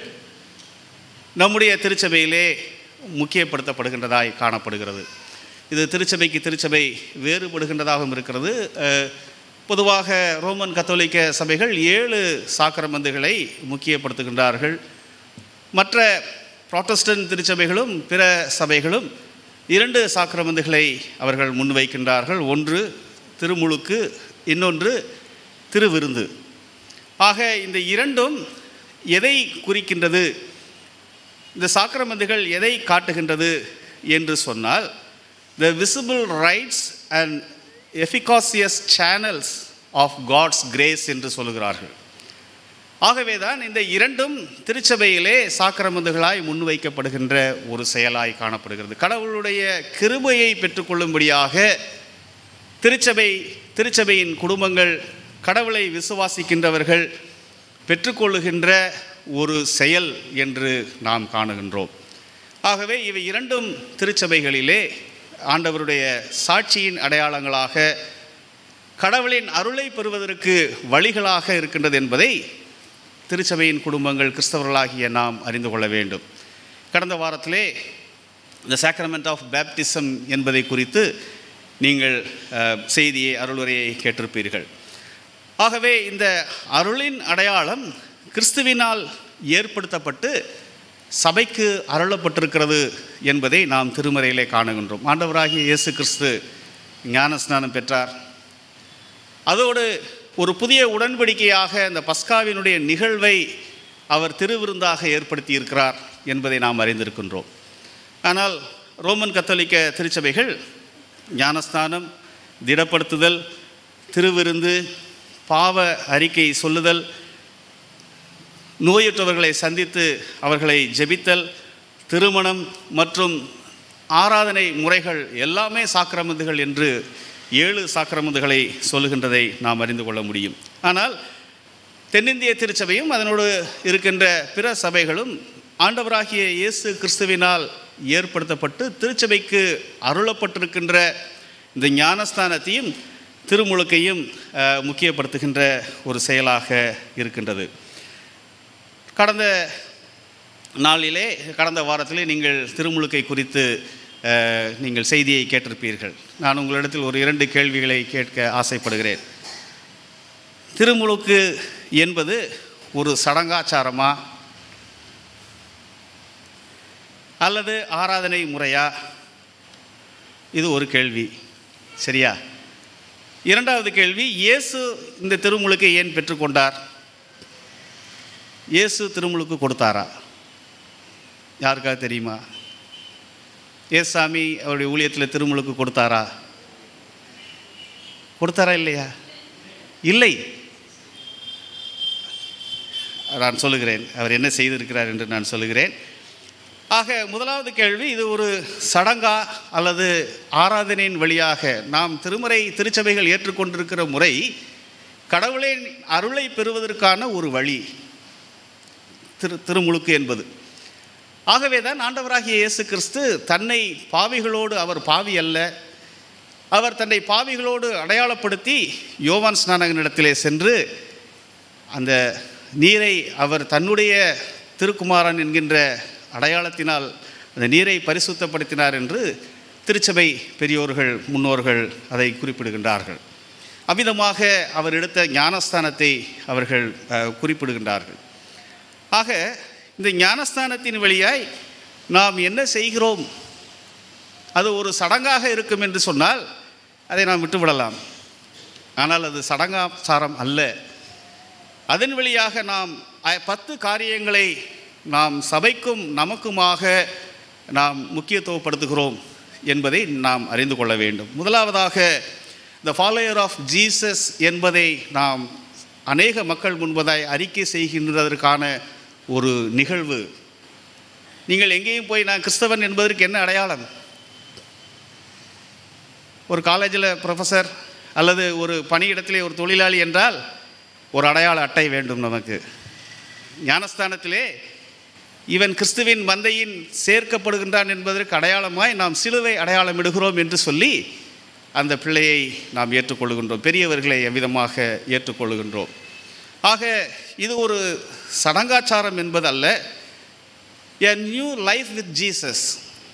S1: நம்முடைய திருச்சபையிலே முக்கியப்படுத்தப்படுகின்றதாய் காணப்படுகிறது இது திருச்சபைக்கு திருச்சபை வேறுபடுகின்றதாகவும் இருக்கிறது அஹ், பொதுவாக ரோமன் கத்தோலிக்க சபைகள் ஏழு சாக்கிரமந்துகளை முக்கியப்படுத்துகின்றார்கள் மற்ற புராட்டஸ்டன்ட் திருச்சபைகளும் பிற சபைகளும் இரண்டு சாக்கிரமந்துகளை அவர்கள் முன்வைக்கின்றார்கள் ஒன்று திருமுழுக்கு இன்னொன்று திருவிருந்து ஆக இந்த இரண்டும் எதை குறிக்கின்றது இந்த சாக்கிரமந்துகள் எதை காட்டுகின்றது என்று சொன்னால் the visible rites and efficacious channels of God's grace என்று சொல்கிறார்கள் ஆகவே தான் இந்த இரண்டும் திருச்சபையிலே சாக்கிரமந்துகளாய் முன்வைக்கப்படுகின்ற ஒரு செயலாய் காணப்படுகிறது கடவுளுடைய கிருபையை பெற்றுக்கொள்ளும்படியாக திருச்சபை திருச்சபையின் குடும்பங்கள் கடவுளை விசுவாசிக்கின்றவர்கள் பெற்றுக்கொள்ளுகின்ற ஒரு செயல் என்று நாம் காணுகின்றோம் ஆகவே இவை இரண்டும் திருச்சபைகளிலே ஆண்டவருடைய சாட்சியின் அடையாளங்களாக கடவுளின் அருளை பெறுவதற்கு வழிகளாக இருக்கின்றது என்பதை திருச்சபையின் குடும்பங்கள் கிறிஸ்தவர்களாகிய நாம் அறிந்து கொள்ள வேண்டும் கடந்த வாரத்திலே இந்த சாக்ரமெண்ட் ஆஃப் பேப்டிசம் என்பதை குறித்து நீங்கள் அஹ், செய்தியை அருளுரையை கேட்டிருப்பீர்கள் ஆகவே இந்த அருளின் அடையாளம் கிறிஸ்துவினால் ஏற்படுத்தப்பட்டு சபைக்கு அருளப்பட்டிருக்கிறது என்பதை நாம் திருமறையிலே காணுகின்றோம் ஆண்டவராகிய இயேசு கிறிஸ்து ஞானஸ்நானம் பெற்றார் அதோடு ஒரு புதிய உடன்படிக்கையாக இந்த பஸ்காவினுடைய நிகழ்வை அவர் திருவிருந்தாக ஏற்படுத்தி இருக்கிறார் என்பதை நாம் அறிந்திருக்கின்றோம் ஆனால் ரோமன் கத்தோலிக்க திருச்சபைகள் ஞானஸ்நானம் திடப்படுத்துதல் திருவிருந்து பாவ அறிக்கை சொல்லுதல் நோயுற்றவர்களை சந்தித்து அவர்களை ஜெபித்தல் திருமணம் மற்றும் ஆராதனை முறைகள் எல்லாமே சாக்கிரமந்துகள் என்று ஏழு சாக்கிரமந்துகளை சொல்லுகின்றதை நாம் அறிந்து கொள்ள முடியும் ஆனால் தென்னிந்திய திருச்சபையும் அதனோடு இருக்கின்ற பிற சபைகளும் ஆண்டவராகிய இயேசு கிறிஸ்துவினால் ஏற்படுத்தப்பட்டு திருச்சபைக்கு அருளப்பட்டிருக்கின்ற இந்த ஞானஸ்தானத்தையும் திருமுழுக்கையும் அஹ், முக்கியப்படுத்துகின்ற ஒரு செயலாக இருக்கின்றது கடந்த நாளிலே கடந்த வாரத்திலே நீங்கள் திருமுழுக்கை குறித்து அஹ், நீங்கள் செய்தியை கேட்டிருப்பீர்கள் நான் உங்களிடத்தில் ஒரு இரண்டு கேள்விகளை கேட்க ஆசைப்படுகிறேன் திருமுழுக்கு என்பது ஒரு சடங்காச்சாரமா அல்லது ஆராதனை முறையா இது ஒரு கேள்வி சரியா இரண்டாவது கேள்வி இயேசு இந்த திருமுழுக்கை ஏன் பெற்றுக்கொண்டார் இயேசு திருமுழுக்கு கொடுத்தாரா யாருக்கா தெரியுமா ஏசாமி அவருடைய ஊழியத்தில் திருமுழுக்கு கொடுத்தாரா கொடுத்தாரா இல்லையா இல்லை நான் சொல்லுகிறேன் அவர் என்ன செய்திருக்கிறார் என்று நான் சொல்லுகிறேன் ஆக முதலாவது கேள்வி இது ஒரு சடங்கா அல்லது ஆராதனையின் வழியாக நாம் திருமறை திருச்சபைகள் ஏற்றுக்கொண்டிருக்கிற முறை கடவுளின் அருளை பெறுவதற்கான ஒரு வழி திரு திருமுழுக்கு என்பது ஆகவே தான் ஆண்டவராகிய இயேசு கிறிஸ்து தன்னை பாவிகளோடு அவர் பாவி அல்ல அவர் தன்னை பாவிகளோடு அடையாளப்படுத்தி யோவான் ஸ்நானகனிடத்திலே சென்று அந்த நீரை அவர் தன்னுடைய திருக்குமாரன் என்கின்ற அடையாளத்தினால் அந்த நீரை பரிசுத்தப்படுத்தினார் என்று திருச்சபை பெரியோர்கள் முன்னோர்கள் அதை குறிப்பிடுகின்றார்கள் அவ்விதமாக அவர் எடுத்த ஞானஸ்தானத்தை அவர்கள் அஹ், குறிப்பிடுகின்றார்கள் ஆக இந்த ஞானஸ்தானத்தின் வழியாய் நாம் என்ன செய்கிறோம் அது ஒரு சடங்காக இருக்கும் என்று சொன்னால் அதை நாம் விட்டுவிடலாம் ஆனால் அது சடங்காச்சாரம் அல்ல அதன் வழியாக நாம் அ- பத்து காரியங்களை நாம் சபைக்கும் நமக்குமாக நாம் முக்கியத்துவப்படுத்துகிறோம் என்பதை நாம் அறிந்து கொள்ள வேண்டும் முதலாவதாக த ஃபாலோயர் ஆஃப் ஜீசஸ் என்பதை நாம் அநேக மக்கள் முன்பதாய் அறிக்கை செய்கின்றதற்கான ஒரு நிகழ்வு நீங்கள் எங்கேயும் போய் நான் கிறிஸ்தவன் என்பதற்கு என்ன அடையாளம் ஒரு காலேஜில் ப்ரொஃபஸர் அல்லது ஒரு பணியிடத்திலே ஒரு தொழிலாளி என்றால் ஒரு அடையாள அட்டை வேண்டும் நமக்கு ஞானஸ்தானத்திலே இவன் கிறிஸ்துவின் மந்தையின் சேர்க்கப்படுகின்றான் என்பதற்கு அடையாளமாய் நாம் சிலுவை அடையாளம் இடுகிறோம் என்று சொல்லி அந்த பிள்ளையை நாம் ஏற்றுக்கொள்கின்றோம் பெரியவர்களை எவ்விதமாக ஏற்றுக்கொள்கின்றோம் ஆக இது ஒரு சடங்காச்சாரம் என்பதல்ல a new life with Jesus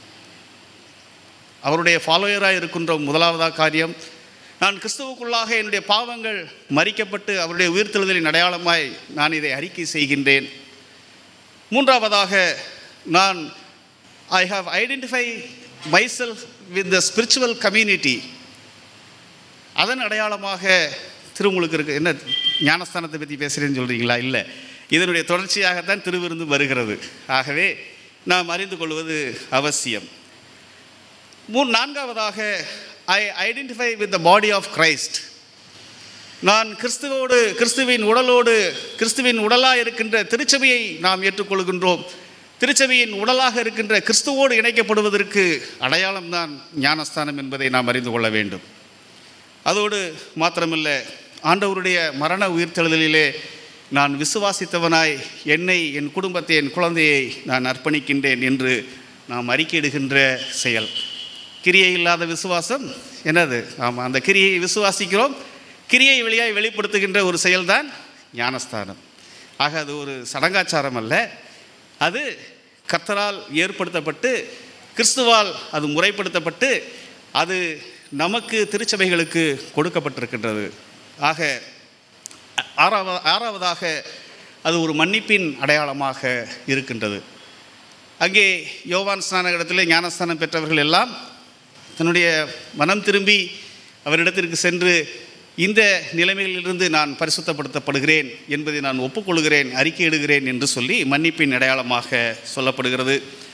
S1: அவருடைய ஃபாலோயராக இருக்கின்ற முதலாவதாக காரியம் நான் கிறிஸ்துவுக்குள்ளாக என்னுடைய பாவங்கள் மறிக்கப்பட்டு அவருடைய உயிர்த்தெழுதலின் அடையாளமாய் நான் இதை அறிக்கை செய்கின்றேன் மூன்றாவதாக நான் I have identify myself with the spiritual community அதன் அடையாளமாக திருமுழுக்கு இருக்கு என்ன ஞானஸ்தானத்தை பற்றி பேசுகிறேன்னு சொல்கிறீங்களா இல்லை இதனுடைய தொடர்ச்சியாகத்தான் திருவிருந்து வருகிறது ஆகவே நாம் அறிந்து கொள்வது அவசியம் மூணு நான்காவதாக I identify with the body of Christ நான் கிறிஸ்துவோடு கிறிஸ்துவின் உடலோடு கிறிஸ்துவின் உடலாக இருக்கின்ற திருச்சபையை நாம் ஏற்றுக்கொள்கின்றோம் திருச்சபையின் உடலாக இருக்கின்ற கிறிஸ்துவோடு இணைக்கப்படுவதற்கு அடையாளம்தான் ஞானஸ்தானம் என்பதை நாம் அறிந்து கொள்ள வேண்டும் அதோடு மாத்திரமல்ல ஆண்டவருடைய மரண உயிர்த்தெழுதலிலே நான் விசுவாசித்தவனாய் என்னை என் குடும்பத்தை என் குழந்தையை நான் அர்ப்பணிக்கின்றேன் என்று நாம் அறிக்கையிடுகின்ற செயல் கிரியை இல்லாத விசுவாசம் என்னது ஆமாம் அந்த கிரியை விசுவாசிக்கிறோம் கிரியை வழியாய் வெளிப்படுத்துகின்ற ஒரு செயல்தான் ஞானஸ்தானம் ஆக அது ஒரு சடங்காச்சாரம் அல்ல அது கர்த்தரால் ஏற்படுத்தப்பட்டு கிறிஸ்துவால் அது முறைப்படுத்தப்பட்டு அது நமக்கு திருச்சபைகளுக்கு கொடுக்கப்பட்டிருக்கின்றது ஆக ஆறாவது ஆறாவதாக அது ஒரு மன்னிப்பின் அடையாளமாக இருக்கின்றது அங்கே யோவான் ஸ்நானகடத்தில் ஞானஸ்தானம் பெற்றவர்கள் எல்லாம் தன்னுடைய மனம் திரும்பி அவரிடத்திற்கு சென்று இந்த நிலைமையிலிருந்து நான் பரிசுத்தப்படுத்தப்படுகிறேன் என்பதை நான் ஒப்புக்கொள்கிறேன் அறிக்கையிடுகிறேன் என்று சொல்லி மன்னிப்பின் அடையாளமாக சொல்லப்படுகிறது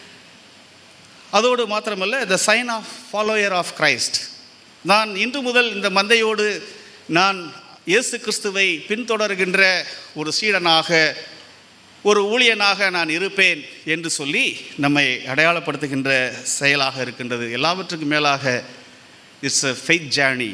S1: அதோடு மாத்திரமல்ல the sign of follower of Christ நான் இன்று முதல் இந்த மந்தையோடு நான் இயேசு கிறிஸ்துவை பின்தொடர்கின்ற ஒரு சீடனாக ஒரு ஊழியனாக நான் இருப்பேன் என்று சொல்லி நம்மை அடையாளப்படுத்துகின்ற செயலாக இருக்கின்றது எல்லாவற்றுக்கும் மேலாக இட்ஸ் a ஃபெய்த் ஜேர்னி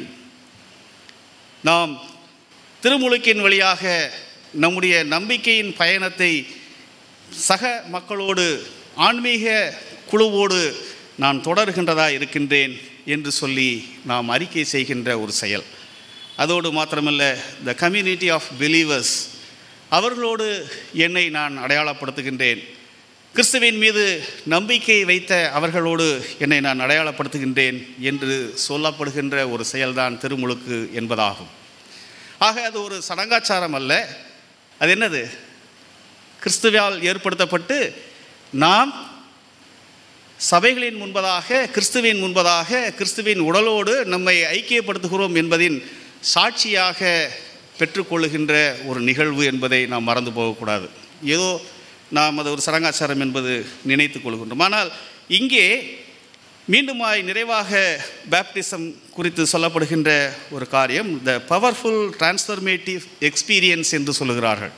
S1: நாம் திருமுழுக்கின் வழியாக நம்முடைய நம்பிக்கையின் பயணத்தை சக மக்களோடு ஆன்மீக குழுவோடு நான் தொடர்கின்றதா இருக்கின்றேன் என்று சொல்லி நாம் அறிக்கை செய்கின்ற ஒரு செயல் அதோடு மாத்திரமல்ல த கம்யூனிட்டி ஆஃப் பிலீவர்ஸ் அவர்களோடு என்னை நான் அடையாளப்படுத்துகின்றேன் கிறிஸ்துவின் மீது நம்பிக்கை வைத்த அவர்களோடு என்னை நான் அடையாளப்படுத்துகின்றேன் என்று சொல்லப்படுகின்ற ஒரு செயல்தான் திருமுழுக்கு என்பதாகும் ஆக அது ஒரு சடங்காச்சாரம் அல்ல அது என்னது கிறிஸ்துவால் ஏற்படுத்தப்பட்டு நாம் சபைகளின் முன்பதாக கிறிஸ்துவின் முன்பதாக கிறிஸ்துவின் உடலோடு நம்மை ஐக்கியப்படுத்துகிறோம் என்பதின் சாட்சியாக பெற்றுக்கொள்ளுகின்ற ஒரு நிகழ்வு என்பதை நாம் மறந்து போகக்கூடாது ஏதோ நாம் அது ஒரு சடங்காச்சாரம் என்பது நினைத்து கொள்கின்றோம் ஆனால் இங்கே மீண்டுமாய் நிறைவாக பேப்டிசம் குறித்து சொல்லப்படுகின்ற ஒரு காரியம் த பவர்ஃபுல் டிரான்ஸ்ஃபர்மேட்டிவ் எக்ஸ்பீரியன்ஸ் என்று சொல்லுகிறார்கள்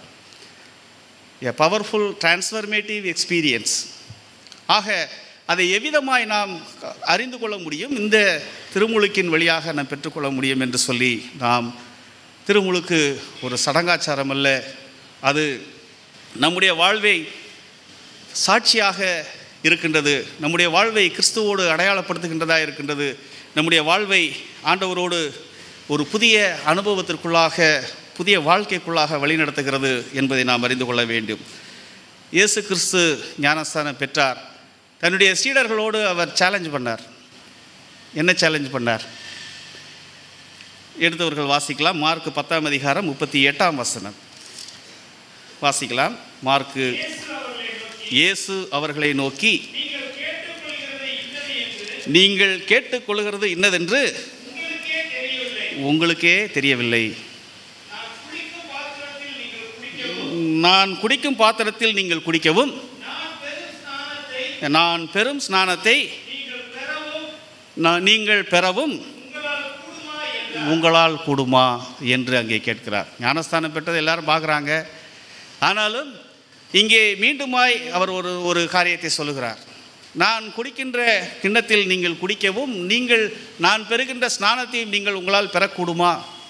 S1: எ பவர்ஃபுல் டிரான்ஸ்ஃபர்மேட்டிவ் எக்ஸ்பீரியன்ஸ் ஆக அதை எவ்விதமாய் நாம் அறிந்து கொள்ள முடியும் இந்த திருமுழுக்கின் வழியாக நாம் பெற்றுக்கொள்ள முடியும் என்று சொல்லி நாம் திருமுழுக்கு ஒரு சடங்காச்சாரம் அல்ல அது நம்முடைய வாழ்வை சாட்சியாக இருக்கின்றது நம்முடைய வாழ்வை கிறிஸ்துவோடு அடையாளப்படுத்துகின்றதா இருக்கின்றது நம்முடைய வாழ்வை ஆண்டவரோடு ஒரு புதிய அனுபவத்திற்குள்ளாக புதிய வாழ்க்கைக்குள்ளாக வழிநடத்துகிறது என்பதை நாம் அறிந்து கொள்ள வேண்டும் இயேசு கிறிஸ்து ஞானஸ்தானம் பெற்றார் தன்னுடைய சீடர்களோடு அவர் சேலஞ்ச் பண்ணார் என்ன சேலஞ்ச் பண்ணார் எடுத்தவர்கள் வாசிக்கலாம் மார்க் பத்தாம் அதிகாரம் முப்பத்தி எட்டாம் வசனம் வாசிக்கலாம் மார்க்கு இயேசு அவர்களை நோக்கி நீங்கள் கேட்டுக்கொள்கிறது இன்னதென்று உங்களுக்கே தெரியவில்லை நான் குடிக்கும் பாத்திரத்தில் நீங்கள் குடிக்கவும் நான் பெரும் ஸ்நானத்தை நான் நீங்கள் பெறவும் உங்களால் கூடுமா என்று அங்கே கேட்கிறார் ஞானஸ்தானம் பெற்றது எல்லாரும் பார்க்குறாங்க ஆனாலும் இங்கே மீண்டுமாய் அவர் ஒரு ஒரு காரியத்தை சொல்லுகிறார் நான் குடிக்கின்ற கிண்ணத்தில் நீங்கள் குடிக்கவும் நீங்கள் நான் பெறுகின்ற ஸ்நானத்தையும் நீங்கள் உங்களால் பெறக்கூடுமா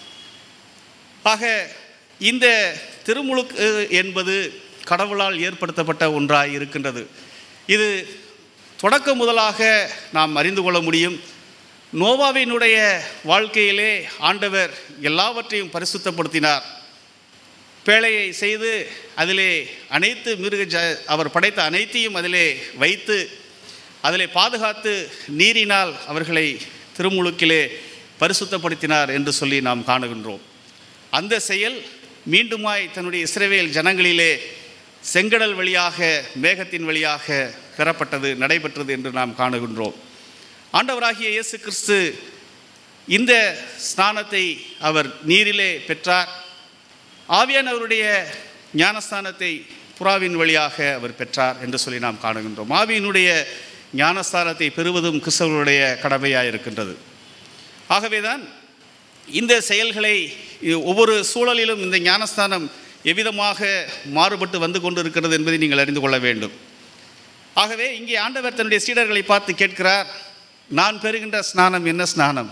S1: ஆக இந்த திருமுழுக்கு என்பது கடவுளால் ஏற்படுத்தப்பட்ட ஒன்றாய் இருக்கின்றது இது தொடக்க முதலாக நாம் அறிந்து கொள்ள முடியும் நோவாவினுடைய வாழ்க்கையிலே ஆண்டவர் எல்லாவற்றையும் பரிசுத்தப்படுத்தினார் பேழையை செய்து அதிலே அனைத்து மிருக ஜ அவர் படைத்த அனைத்தையும் அதிலே வைத்து அதிலே பாதுகாத்து நீரினால் அவர்களை திருமுழுக்கிலே பரிசுத்தப்படுத்தினார் என்று சொல்லி நாம் காணுகின்றோம் அந்த செயல் மீண்டுமாய் தன்னுடைய இஸ்ரவேல் ஜனங்களிலே செங்கடல் வழியாக மேகத்தின் வழியாக பெறப்பட்டது நடைபெற்றது என்று நாம் காணுகின்றோம் ஆண்டவராகிய இயேசு கிறிஸ்து இந்த ஸ்நானத்தை அவர் நீரிலே பெற்றார் ஆவியானவருடைய ஞானஸ்தானத்தை புறாவின் வழியாக அவர் பெற்றார் என்று சொல்லி நாம் காணுகின்றோம் ஆவியினுடைய ஞானஸ்தானத்தை பெறுவதும் கிறிஸ்தவர்களுடைய கடமையாக இருக்கின்றது ஆகவேதான் இந்த செயல்களை ஒவ்வொரு சூழலிலும் இந்த ஞானஸ்தானம் எவ்விதமாக மாறுபட்டு வந்து கொண்டு இருக்கிறது என்பதை நீங்கள் அறிந்து கொள்ள வேண்டும் ஆகவே இங்கே ஆண்டவர் தன்னுடைய சீடர்களை பார்த்து கேட்கிறார் நான் பெறுகின்ற ஸ்நானம் என்ன ஸ்நானம்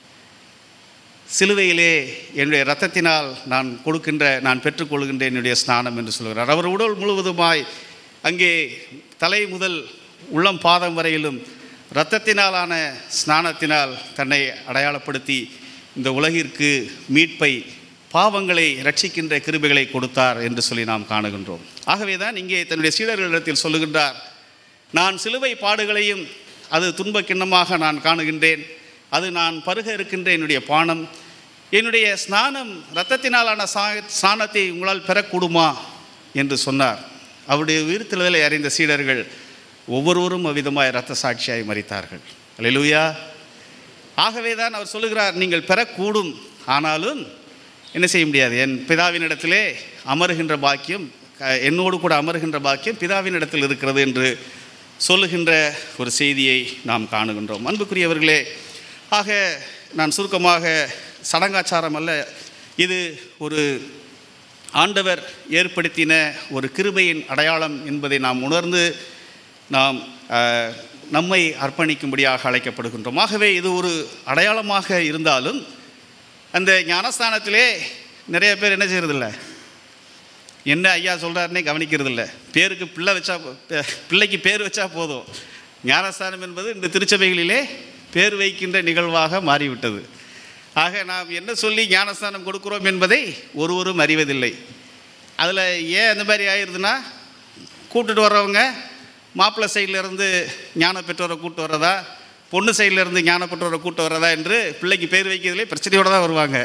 S1: சிலுவையிலே என்னுடைய இரத்தத்தினால் நான் கொடுக்கின்ற நான் பெற்றுக்கொள்கின்ற என்னுடைய ஸ்நானம் என்று சொல்கிறார் அவர் உடல் முழுவதுமாய் அங்கே தலை முதல் உள்ளம் பாதம் வரையிலும் இரத்தத்தினாலான ஸ்நானத்தினால் தன்னை அடையாளப்படுத்தி இந்த உலகிற்கு மீட்பை பாவங்களை ரட்சிக்கின்ற கிருபைகளை கொடுத்தார் என்று சொல்லி நாம் காணுகின்றோம் ஆகவே தான் இங்கே தன்னுடைய சீடர்களிடத்தில் சொல்லுகின்றார் நான் சிலுவை பாடுகளையும் அது துன்ப கிண்ணமாக நான் காணுகின்றேன் அது நான் பருக இருக்கின்ற என்னுடைய பானம் என்னுடைய ஸ்நானம் இரத்தத்தினாலான சா ஸ்நானத்தை உங்களால் பெறக்கூடுமா என்று சொன்னார் அவருடைய உயிர்த்தெழுதலை அறிந்த சீடர்கள் ஒவ்வொருவரும் அவ்விதமாய் இரத்த சாட்சியாய் மறித்தார்கள் அல்லேலூயா ஆகவே தான் அவர் சொல்லுகிறார் நீங்கள் பெறக்கூடும் ஆனாலும் என்ன செய்ய முடியாது என் பிதாவினிடத்திலே அமருகின்ற பாக்கியம் க- என்னோடு கூட அமருகின்ற பாக்கியம் பிதாவினிடத்தில் இருக்கிறது என்று சொல்லுகின்ற ஒரு செய்தியை நாம் காணுகின்றோம் அன்புக்குரியவர்களே ஆக நான் சுருக்கமாக சடங்காச்சாரம் அல்ல இது ஒரு ஆண்டவர் ஏற்படுத்தின ஒரு கிருபையின் அடையாளம் என்பதை நாம் உணர்ந்து நாம் அஹ், நம்மை அர்ப்பணிக்கும்படியாக அழைக்கப்படுகின்றோம் ஆகவே இது ஒரு அடையாளமாக இருந்தாலும் அந்த ஞானஸ்தானத்திலே நிறைய பேர் என்ன செய்யறதில்ல என்ன ஐயா சொல்கிறாருன்னே கவனிக்கிறதில்ல பேருக்கு பிள்ளை வச்சா போ- பே- பிள்ளைக்கு பேர் வச்சா போதும் ஞானஸ்தானம் என்பது இந்த திருச்சபைகளிலே பேர் வைக்கின்ற நிகழ்வாக மாறிவிட்டது ஆக நாம் என்ன சொல்லி ஞானஸ்தானம் கொடுக்கிறோம் என்பதை ஒருவரும் அறிவதில்லை அதில் ஏன் அந்த மாதிரி ஆயிடுதுன்னா கூட்டுட்டு வர்றவங்க மாப்பிள்ளை சைடில் இருந்து ஞான பெற்றோரை கூட்டு வர்றதா பொண்ணு சைடில் இருந்து ஞான பெற்றோரை கூட்டு வர்றதா என்று பிள்ளைக்கு பேர் வைக்கிறதுலே பிரச்சனையோடு தான் வருவாங்க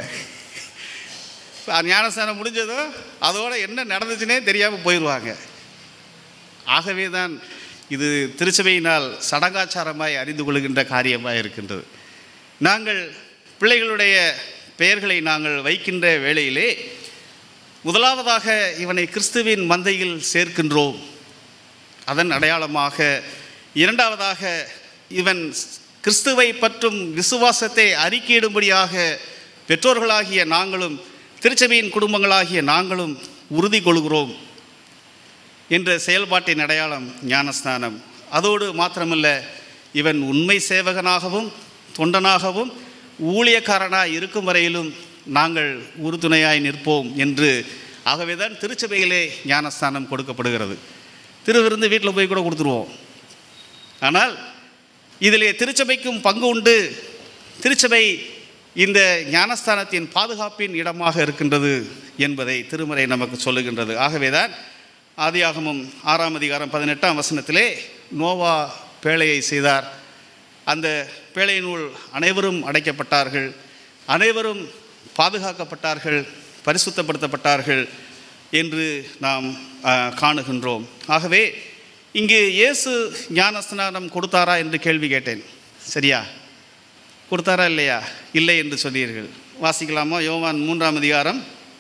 S1: அது ஞானஸ்தானம் முடிஞ்சதோ அதோட என்ன நடந்துச்சுன்னே தெரியாமல் போயிடுவாங்க ஆகவே தான் இது திருச்சபையினால் சடங்காச்சாரமாய் அறிந்து கொள்கின்ற காரியமாக இருக்கின்றது நாங்கள் பிள்ளைகளுடைய பெயர்களை நாங்கள் வைக்கின்ற வேளையிலே முதலாவதாக இவனை கிறிஸ்துவின் மந்தையில் சேர்க்கின்றோம் அதன் அடையாளமாக இரண்டாவதாக இவன் கிறிஸ்துவை பற்றும் விசுவாசத்தை அறிக்கையிடும்படியாக பெற்றோர்களாகிய நாங்களும் திருச்சபையின் குடும்பங்களாகிய நாங்களும் உறுதி கொள்கிறோம் என்ற செயல்பாட்டின் அடையாளம் ஞானஸ்நானம் அதோடு மாத்திரமல்ல இவன் உண்மை சேவகனாகவும் தொண்டனாகவும் ஊழியக்காரனாய் இருக்கும் வரையிலும் நாங்கள் உறுதுணையாய் நிற்போம் என்று ஆகவே தான் திருச்சபையிலே ஞானஸ்தானம் கொடுக்கப்படுகிறது திருவிருந்து வீட்டில் போய் கூட கொடுத்துருவோம் ஆனால் இதிலே திருச்சபைக்கும் பங்கு உண்டு திருச்சபை இந்த ஞானஸ்தானத்தின் பாதுகாப்பின் இடமாக இருக்கின்றது என்பதை திருமறை நமக்கு சொல்லுகின்றது ஆகவேதான் ஆதியாகமும் ஆறாம் அதிகாரம் பதினெட்டாம் வசனத்திலே நோவா பேழையை செய்தார் அந்த பேழையினுள் அனைவரும் அடைக்கப்பட்டார்கள் அனைவரும் பாதுகாக்கப்பட்டார்கள் பரிசுத்தப்படுத்தப்பட்டார்கள் என்று நாம் ஆ, காணுகின்றோம் ஆகவே இங்கு இயேசு ஞானஸ்நானம் கொடுத்தாரா என்று கேள்வி கேட்டேன் சரியா கொடுத்தாரா இல்லையா இல்லை என்று சொன்னீர்கள் வாசிக்கலாமா யோவான் மூன்றாம் அதிகாரம்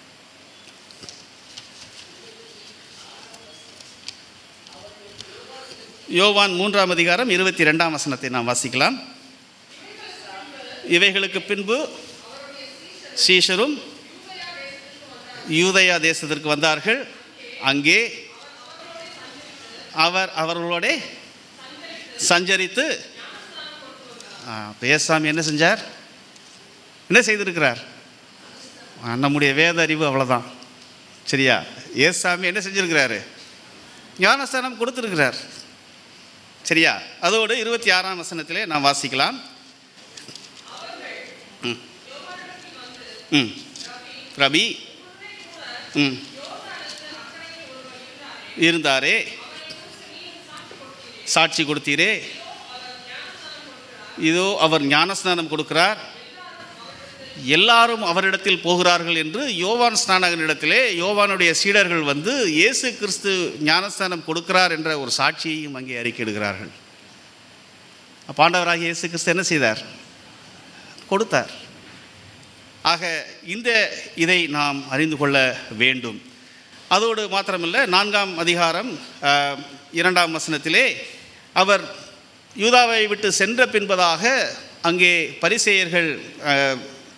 S1: யோவான் மூன்றாம் அதிகாரம் இருபத்தி ரெண்டாம் வசனத்தை நாம் வாசிக்கலாம் இவைகளுக்கு பின்பு சீஷரும் யூதயா தேசத்திற்கு வந்தார்கள் அங்கே அவர் அவர்களோட சஞ்சரித்து ஆ, இப்ப ஏசாமி என்ன செஞ்சார் என்ன செய்திருக்கிறார் ஆ, நம்முடைய வேத அறிவு அவ்வளோதான் சரியா ஏசாமி என்ன செஞ்சிருக்கிறாரு ஞானஸ்தானம் கொடுத்துருக்கிறார் சரியா அதோடு இருபத்தி ஆறாம் வசனத்திலே நாம் வாசிக்கலாம் ம் ம் ரவி ம் இருந்தாரே சாட்சி கொடுத்தீரே இதோ அவர் ஞானஸ்நானம் கொடுக்கிறார் எல்லாரும் அவரிடத்தில் போகிறார்கள் என்று யோவான் ஸ்நானகனிடத்திலே யோவானுடைய சீடர்கள் வந்து இயேசு கிறிஸ்து ஞானஸ்தானம் கொடுக்கிறார் என்ற ஒரு சாட்சியையும் அங்கே அறிக்கையிடுகிறார்கள் அப்ப ஆண்டவராகிய இயேசு கிறிஸ்து என்ன செய்தார் கொடுத்தார் ஆக இந்த இதை நாம் அறிந்து கொள்ள வேண்டும் அதோடு மாத்திரமல்ல நான்காம் அதிகாரம் அஹ், இரண்டாம் வசனத்திலே அவர் யூதாவை விட்டு சென்ற பின்பதாக அங்கே பரிசேயர்கள் அஹ்,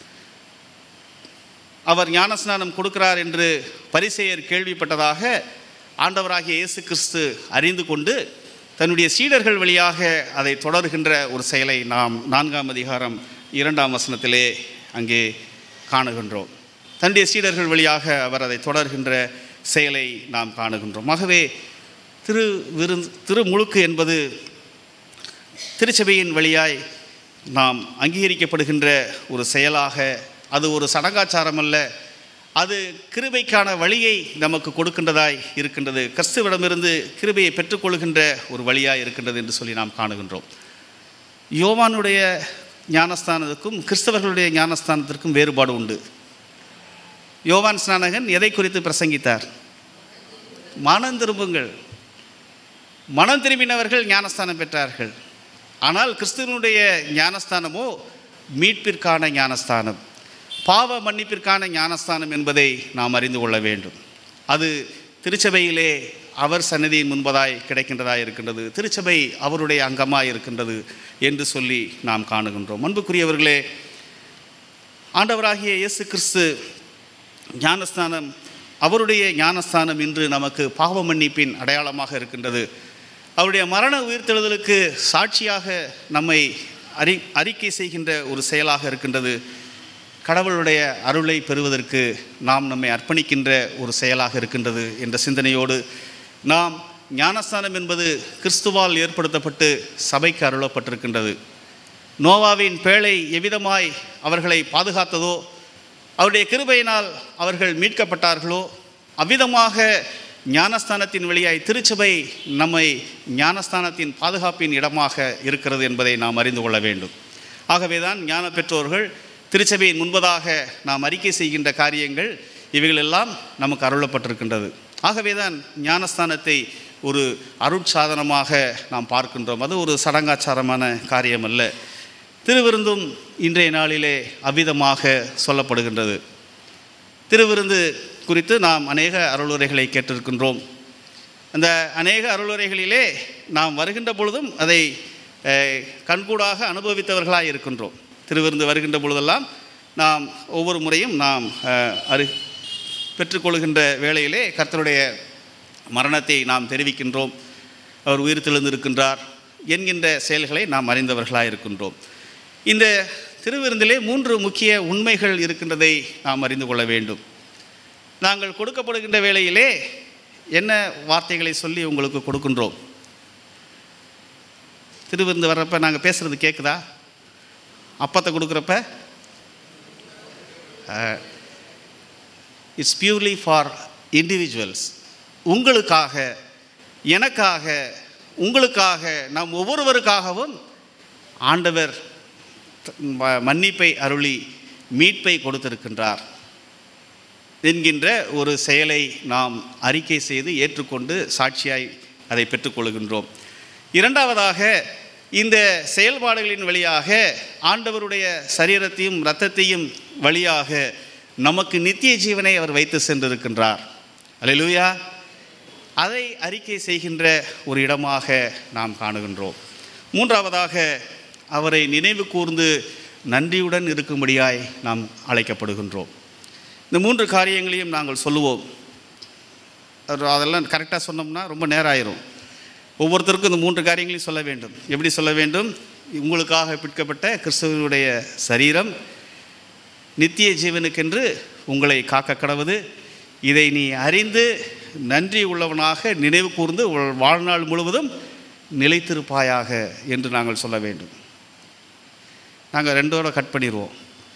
S1: அவர் ஞானஸ்நானம் கொடுக்கிறார் என்று பரிசேயர் கேள்விப்பட்டதாக ஆண்டவராகிய இயேசு கிறிஸ்து அறிந்து கொண்டு தன்னுடைய சீடர்கள் வழியாக அதை தொடர்கின்ற ஒரு செயலை நாம் நான்காம் அதிகாரம் இரண்டாம் வசனத்திலே அங்கே காணுகின்றோம் தன்னுடைய சீடர்கள் வழியாக அவர் அதை தொடர்கின்ற செயலை நாம் காணுகின்றோம் ஆகவே திரு விருந் திருமுழுக்கு என்பது திருச்சபையின் வழியாய் நாம் அங்கீகரிக்கப்படுகின்ற ஒரு செயலாக அது ஒரு சடங்காச்சாரம் அல்ல அது கிருபைக்கான வழியை நமக்கு கொடுக்கின்றதாய் இருக்கின்றது கிறிஸ்துவிடமிருந்து கிருபையை பெற்றுக்கொள்கின்ற ஒரு வழியாய் இருக்கின்றது என்று சொல்லி நாம் காணுகின்றோம் யோவானுடைய ஞானஸ்தானத்துக்கும் கிறிஸ்தவர்களுடைய ஞானஸ்தானத்திற்கும் வேறுபாடு உண்டு யோவான் ஸ்நானகன் எதை குறித்து பிரசங்கித்தார் மனம் திரும்புங்கள் மனம் திரும்பினவர்கள் ஞானஸ்தானம் பெற்றார்கள் ஆனால் கிறிஸ்துவனுடைய ஞானஸ்தானமோ மீட்பிற்கான ஞானஸ்தானம் பாவ மன்னிப்பிற்கான ஞானஸ்தானம் என்பதை நாம் அறிந்து கொள்ள வேண்டும் அது திருச்சபையிலே அவர் சன்னதியின் முன்பதாய் கிடைக்கின்றதாய் இருக்கின்றது திருச்சபை அவருடைய அங்கமாய் இருக்கின்றது என்று சொல்லி நாம் காணுகின்றோம் அன்புக்குரியவர்களே ஆண்டவராகிய இயேசு கிறிஸ்து ஞானஸ்தானம் அவருடைய ஞானஸ்தானம் இன்று நமக்கு பாவ மன்னிப்பின் அடையாளமாக இருக்கின்றது அவருடைய மரண உயிர்த்தெழுதலுக்கு சாட்சியாக நம்மை அறி அறிக்கை செய்கின்ற ஒரு செயலாக இருக்கின்றது கடவுளுடைய அருளை பெறுவதற்கு நாம் நம்மை அர்ப்பணிக்கின்ற ஒரு செயலாக இருக்கின்றது என்ற சிந்தனையோடு நாம் ஞானஸ்தானம் என்பது கிறிஸ்துவால் ஏற்படுத்தப்பட்டு சபைக்கு அருளப்பட்டிருக்கின்றது நோவாவின் பேழை எவ்விதமாய் அவர்களை பாதுகாத்ததோ அவருடைய கிருபையினால் அவர்கள் மீட்கப்பட்டார்களோ அவ்விதமாக ஞானஸ்தானத்தின் வழியாய் திருச்சபை நம்மை ஞானஸ்தானத்தின் பாதுகாப்பின் இடமாக இருக்கிறது என்பதை நாம் அறிந்து கொள்ள வேண்டும் ஆகவேதான் ஞான பெற்றோர்கள் திருச்சபையின் முன்பதாக நாம் அறிக்கை செய்கின்ற காரியங்கள் இவைகளெல்லாம் நமக்கு அருளப்பட்டிருக்கின்றது ஆகவேதான் ஞானஸ்தானத்தை ஒரு அருட்சாதனமாக நாம் பார்க்கின்றோம் அது ஒரு சடங்காச்சாரமான காரியம் அல்ல திருவிருந்தும் இன்றைய நாளிலே அவ்விதமாக சொல்லப்படுகின்றது திருவிருந்து குறித்து நாம் அநேக அருளுரைகளை கேட்டிருக்கின்றோம் அந்த அநேக அருளுரைகளிலே நாம் வருகின்ற பொழுதும் அதை அஹ், கண்கூடாக அனுபவித்தவர்களாக இருக்கின்றோம் திருவிருந்து வருகின்ற பொழுதெல்லாம் நாம் ஒவ்வொரு முறையும் நாம் அஹ், அறி பெற்றுக்கொள்கின்ற வேளையிலே கர்த்தருடைய மரணத்தை நாம் தெரிவிக்கின்றோம் அவர் உயிர் தெழுந்திருக்கின்றார் என்கின்ற செயல்களை நாம் அறிந்தவர்களாக இருக்கின்றோம் இந்த திருவிருந்திலே மூன்று முக்கிய உண்மைகள் இருக்கின்றதை நாம் அறிந்து கொள்ள வேண்டும் நாங்கள் கொடுக்கப்படுகின்ற வேளையிலே என்ன வார்த்தைகளை சொல்லி உங்களுக்கு கொடுக்கின்றோம் திருவிருந்து வர்றப்ப நாங்கள் பேசுகிறது கேட்குதா அப்பத்தை கொடுக்குறப்ப இட்ஸ் பியூர்லி ஃபார் இண்டிவிஜுவல்ஸ் உங்களுக்காக எனக்காக உங்களுக்காக நாம் ஒவ்வொருவருக்காகவும் ஆண்டவர் ம- மன்னிப்பை அருளி மீட்பை கொடுத்திருக்கின்றார் என்கின்ற ஒரு செயலை நாம் அறிக்கை செய்து ஏற்றுக்கொண்டு சாட்சியாய் அதை பெற்றுக்கொள்கின்றோம் இரண்டாவதாக இந்த செயல்பாடுகளின் வழியாக ஆண்டவருடைய சரீரத்தையும் இரத்தத்தையும் வழியாக நமக்கு நித்திய ஜீவனை அவர் வைத்து சென்றிருக்கின்றார் அல்லேலூயா அதை அறிக்கை செய்கின்ற ஒரு இடமாக நாம் காணுகின்றோம் மூன்றாவதாக அவரை நினைவு கூர்ந்து நன்றியுடன் இருக்கும்படியாய் நாம் அழைக்கப்படுகின்றோம் இந்த மூன்று காரியங்களையும் நாங்கள் சொல்லுவோம் அது- அதெல்லாம் கரெக்டாக சொன்னோம்னா ரொம்ப நேரம் ஆயிரும் ஒவ்வொருத்தருக்கும் இந்த மூன்று காரியங்களையும் சொல்ல வேண்டும் எப்படி சொல்ல வேண்டும் உங்களுக்காக பிற்கப்பட்ட கிறிஸ்துவனுடைய சரீரம் நித்திய ஜீவனுக்கென்று உங்களை காக்க கடவுது இதை நீ அறிந்து நன்றி உள்ளவனாக நினைவு கூர்ந்து உள் வாழ்நாள் முழுவதும் நிலைத்திருப்பாயாக என்று நாங்கள் சொல்ல வேண்டும் நாங்கள் ரெண்டோட கட் பண்ணிடுவோம்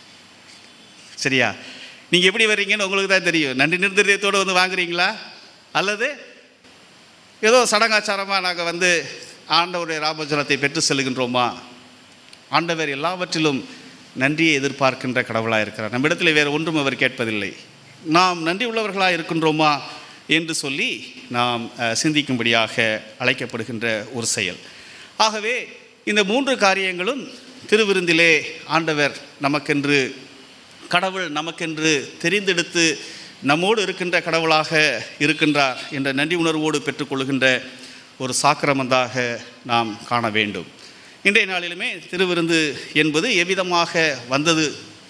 S1: சரியா நீங்கள் எப்படி வர்றீங்கன்னு உங்களுக்கு தான் தெரியும் நன்றி நிறுத்தத்தோடு வந்து வாங்குறீங்களா அல்லது ஏதோ சடங்காச்சாரமாக நாங்கள் வந்து ஆண்டவருடைய ராபோஜனத்தை பெற்று செல்கின்றோமா ஆண்டவர் எல்லாவற்றிலும் நன்றியை எதிர்பார்க்கின்ற கடவுளாக இருக்கிறார் நம்மிடத்தில் வேறு ஒன்றும் அவர் கேட்பதில்லை நாம் நன்றி உள்ளவர்களாக இருக்கின்றோமா என்று சொல்லி நாம் அஹ், சிந்திக்கும்படியாக அழைக்கப்படுகின்ற ஒரு செயல் ஆகவே இந்த மூன்று காரியங்களும் திருவிருந்திலே ஆண்டவர் நமக்கென்று கடவுள் நமக்கென்று தெரிந்தெடுத்து நம்மோடு இருக்கின்ற கடவுளாக இருக்கின்றார் என்ற நன்றி உணர்வோடு பெற்றுக்கொள்கின்ற ஒரு சாக்கிரமந்தாக நாம் காண வேண்டும் இன்றைய நாளிலுமே திருவிருந்து என்பது எவ்விதமாக வந்தது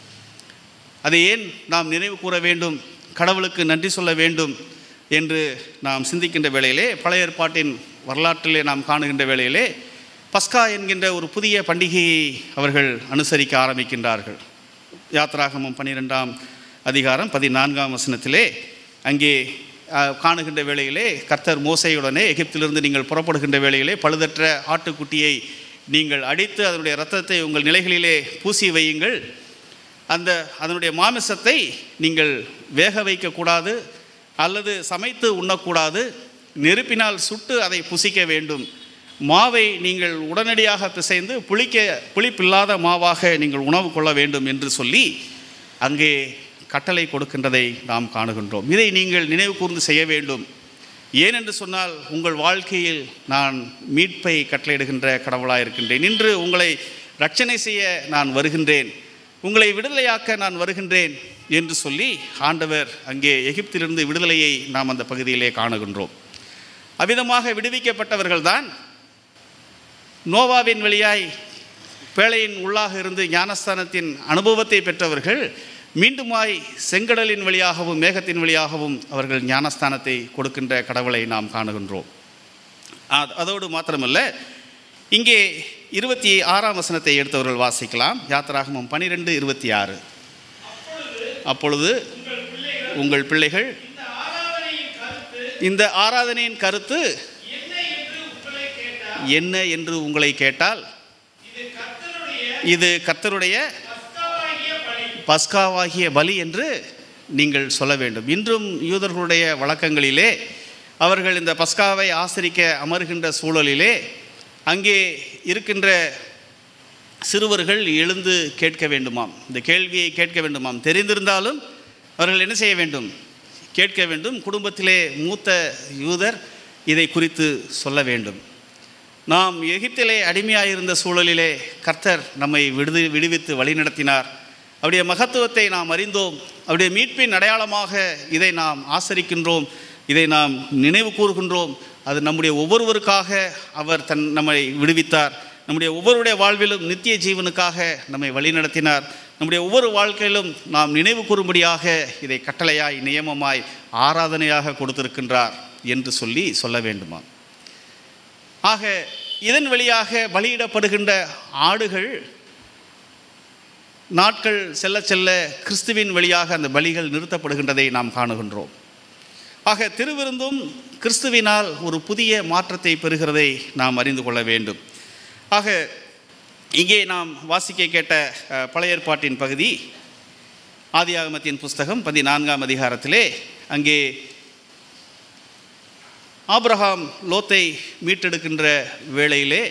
S1: அதை ஏன் நாம் நினைவு கூற வேண்டும் கடவுளுக்கு நன்றி சொல்ல வேண்டும் என்று நாம் சிந்திக்கின்ற வேளையிலே பழைய ஏற்பாட்டின் வரலாற்றிலே நாம் காணுகின்ற வேளையிலே பஸ்கா என்கின்ற ஒரு புதிய பண்டிகையை அவர்கள் அனுசரிக்க ஆரம்பிக்கின்றார்கள் யாத்ராகமம் பன்னிரெண்டாம் அதிகாரம் பதினான்காம் வசனத்திலே அங்கே அஹ், காணுகின்ற வேளையிலே கர்த்தர் மோசையுடனே எகிப்திலிருந்து நீங்கள் புறப்படுகின்ற வேளையிலே பழுதற்ற ஆட்டுக்குட்டியை நீங்கள் அடித்து அதனுடைய இரத்தத்தை உங்கள் நிலைகளிலே பூசி வையுங்கள் அந்த அதனுடைய மாமிசத்தை நீங்கள் வேக வைக்கக்கூடாது அல்லது சமைத்து உண்ணக்கூடாது நெருப்பினால் சுட்டு அதை புசிக்க வேண்டும் மாவை நீங்கள் உடனடியாக பிசைந்து புளிக்க புளிப்பில்லாத மாவாக நீங்கள் உணவு கொள்ள வேண்டும் என்று சொல்லி அங்கே கட்டளை கொடுக்கின்றதை நாம் காணுகின்றோம் இதை நீங்கள் நினைவு கூர்ந்து செய்ய வேண்டும் ஏனென்று சொன்னால் உங்கள் வாழ்க்கையில் நான் மீட்பை கட்டளையிடுகின்ற கடவுளாக இருக்கின்றேன் இன்று உங்களை ரட்சணை செய்ய நான் வருகின்றேன் உங்களை விடுதலையாக்க நான் வருகின்றேன் என்று சொல்லி ஆண்டவர் அங்கே எகிப்திலிருந்து விடுதலையை நாம் அந்த பகுதியிலே காணுகின்றோம் அவ்விதமாக விடுவிக்கப்பட்டவர்கள்தான் நோவாவின் வழியாய் பேழையின் உள்ளாக இருந்து ஞானஸ்தானத்தின் அனுபவத்தை பெற்றவர்கள் மீண்டுமாய் செங்கடலின் வழியாகவும் மேகத்தின் வழியாகவும் அவர்கள் ஞானஸ்தானத்தை கொடுக்கின்ற கடவுளை நாம் காணுகின்றோம் அத்- அதோடு மாத்திரமல்ல இங்கே இருபத்தி ஆறாம் வசனத்தை எடுத்தவர்கள் வாசிக்கலாம் யாத்திராகமம் பனிரெண்டு இருபத்தி ஆறு அப்பொழுது உங்கள் பிள்ளைகள் இந்த ஆராதனையின் கருத்து என்ன என்று உங்களை கேட்டால் இது கர்த்தருடைய பஸ்காவாகிய பலி என்று நீங்கள் சொல்ல வேண்டும் இன்றும் யூதர்களுடைய வழக்கங்களிலே அவர்கள் இந்த பஸ்காவை ஆசரிக்க அமர்கின்ற சூழலிலே அங்கே இருக்கின்ற சிறுவர்கள் எழுந்து கேட்க வேண்டுமாம் இந்த கேள்வியை கேட்க வேண்டுமாம் தெரிந்திருந்தாலும் அவர்கள் என்ன செய்ய வேண்டும் கேட்க வேண்டும் குடும்பத்திலே மூத்த யூதர் இதை குறித்து சொல்ல வேண்டும் நாம் எகிப்திலே அடிமையாயிருந்த சூழலிலே கர்த்தர் நம்மை விடுது விடுவித்து வழிநடத்தினார் அவருடைய மகத்துவத்தை நாம் அறிந்தோம் அவருடைய மீட்பின் அடையாளமாக இதை நாம் ஆசரிக்கின்றோம் இதை நாம் நினைவு கூறுகின்றோம் அது நம்முடைய ஒவ்வொருவருக்காக அவர் தன் நம்மை விடுவித்தார் நம்முடைய ஒவ்வொருடைய வாழ்விலும் நித்திய ஜீவனுக்காக நம்மை வழிநடத்தினார் நம்முடைய ஒவ்வொரு வாழ்க்கையிலும் நாம் நினைவு கூறும்படியாக இதை கட்டளையாய் நியமமாய் ஆராதனையாக கொடுத்திருக்கின்றார் என்று சொல்லி சொல்ல வேண்டுமா ஆக இதன் வழியாக பலியிடப்படுகின்ற ஆடுகள் நாட்கள் செல்ல செல்ல கிறிஸ்துவின் வழியாக அந்த பலிகள் நிறுத்தப்படுகின்றதை நாம் காணுகின்றோம் ஆக திருவிருந்தும் கிறிஸ்துவினால் ஒரு புதிய மாற்றத்தை பெறுகிறதை நாம் அறிந்து கொள்ள வேண்டும் ஆக இங்கே நாம் வாசிக்க கேட்ட அஹ், பழைய ஏற்பாட்டின் பகுதி ஆதியாகமத்தின் புஸ்தகம் பதினான்காம் அதிகாரத்திலே அங்கே ஆபிரகாம் லோத்தை மீட்டெடுக்கின்ற வேளையிலே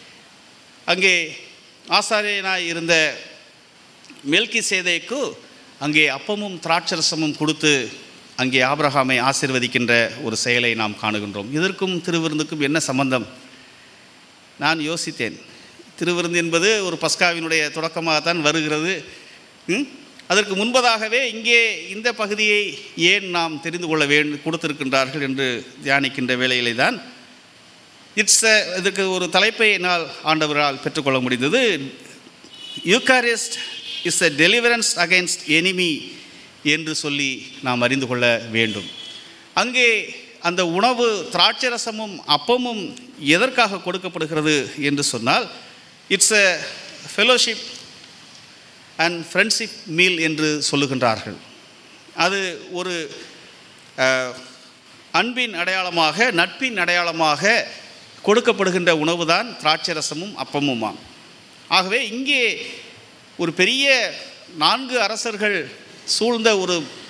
S1: அங்கே ஆசாரியனாய் இருந்த மெல்கி சேதைக்கு அங்கே அப்பமும் திராட்சரசமும் கொடுத்து அங்கே ஆபிரகாமை ஆசீர்வதிக்கின்ற ஒரு செயலை நாம் காணுகின்றோம் இதற்கும் திருவிருந்துக்கும் என்ன சம்பந்தம் நான் யோசித்தேன் திருவிருந்து என்பது ஒரு பஸ்காவினுடைய தொடக்கமாகத்தான் வருகிறது ம்? அதற்கு முன்பதாகவே இங்கே இந்த பகுதியை ஏன் நாம் தெரிந்து கொள்ள வேண்டும் கொடுத்திருக்கின்றார்கள் என்று தியானிக்கின்ற வேளையிலே தான் இட்ஸ் இதுக்கு ஒரு தலைப்பை என்னால் ஆண்டவரால் பெற்றுக்கொள்ள முடிந்தது Eucharist is a deliverance against enemy என்று சொல்லி நாம் அறிந்து கொள்ள வேண்டும் அங்கே அந்த உணவு திராட்சரசமும் அப்பமும் எதற்காக கொடுக்கப்படுகிறது என்று சொன்னால் it's a fellowship and friendship meal என்று சொல்லுகின்றார்கள் அது ஒரு அஹ், அன்பின் அடையாளமாக நட்பின் அடையாளமாக கொடுக்கப்படுகின்ற உணவு தான் திராட்சரசமும் அப்பமுமாம் ஆகவே இங்கே ஒரு பெரிய நான்கு அரசர்கள் சூழ்ந்த ஒரு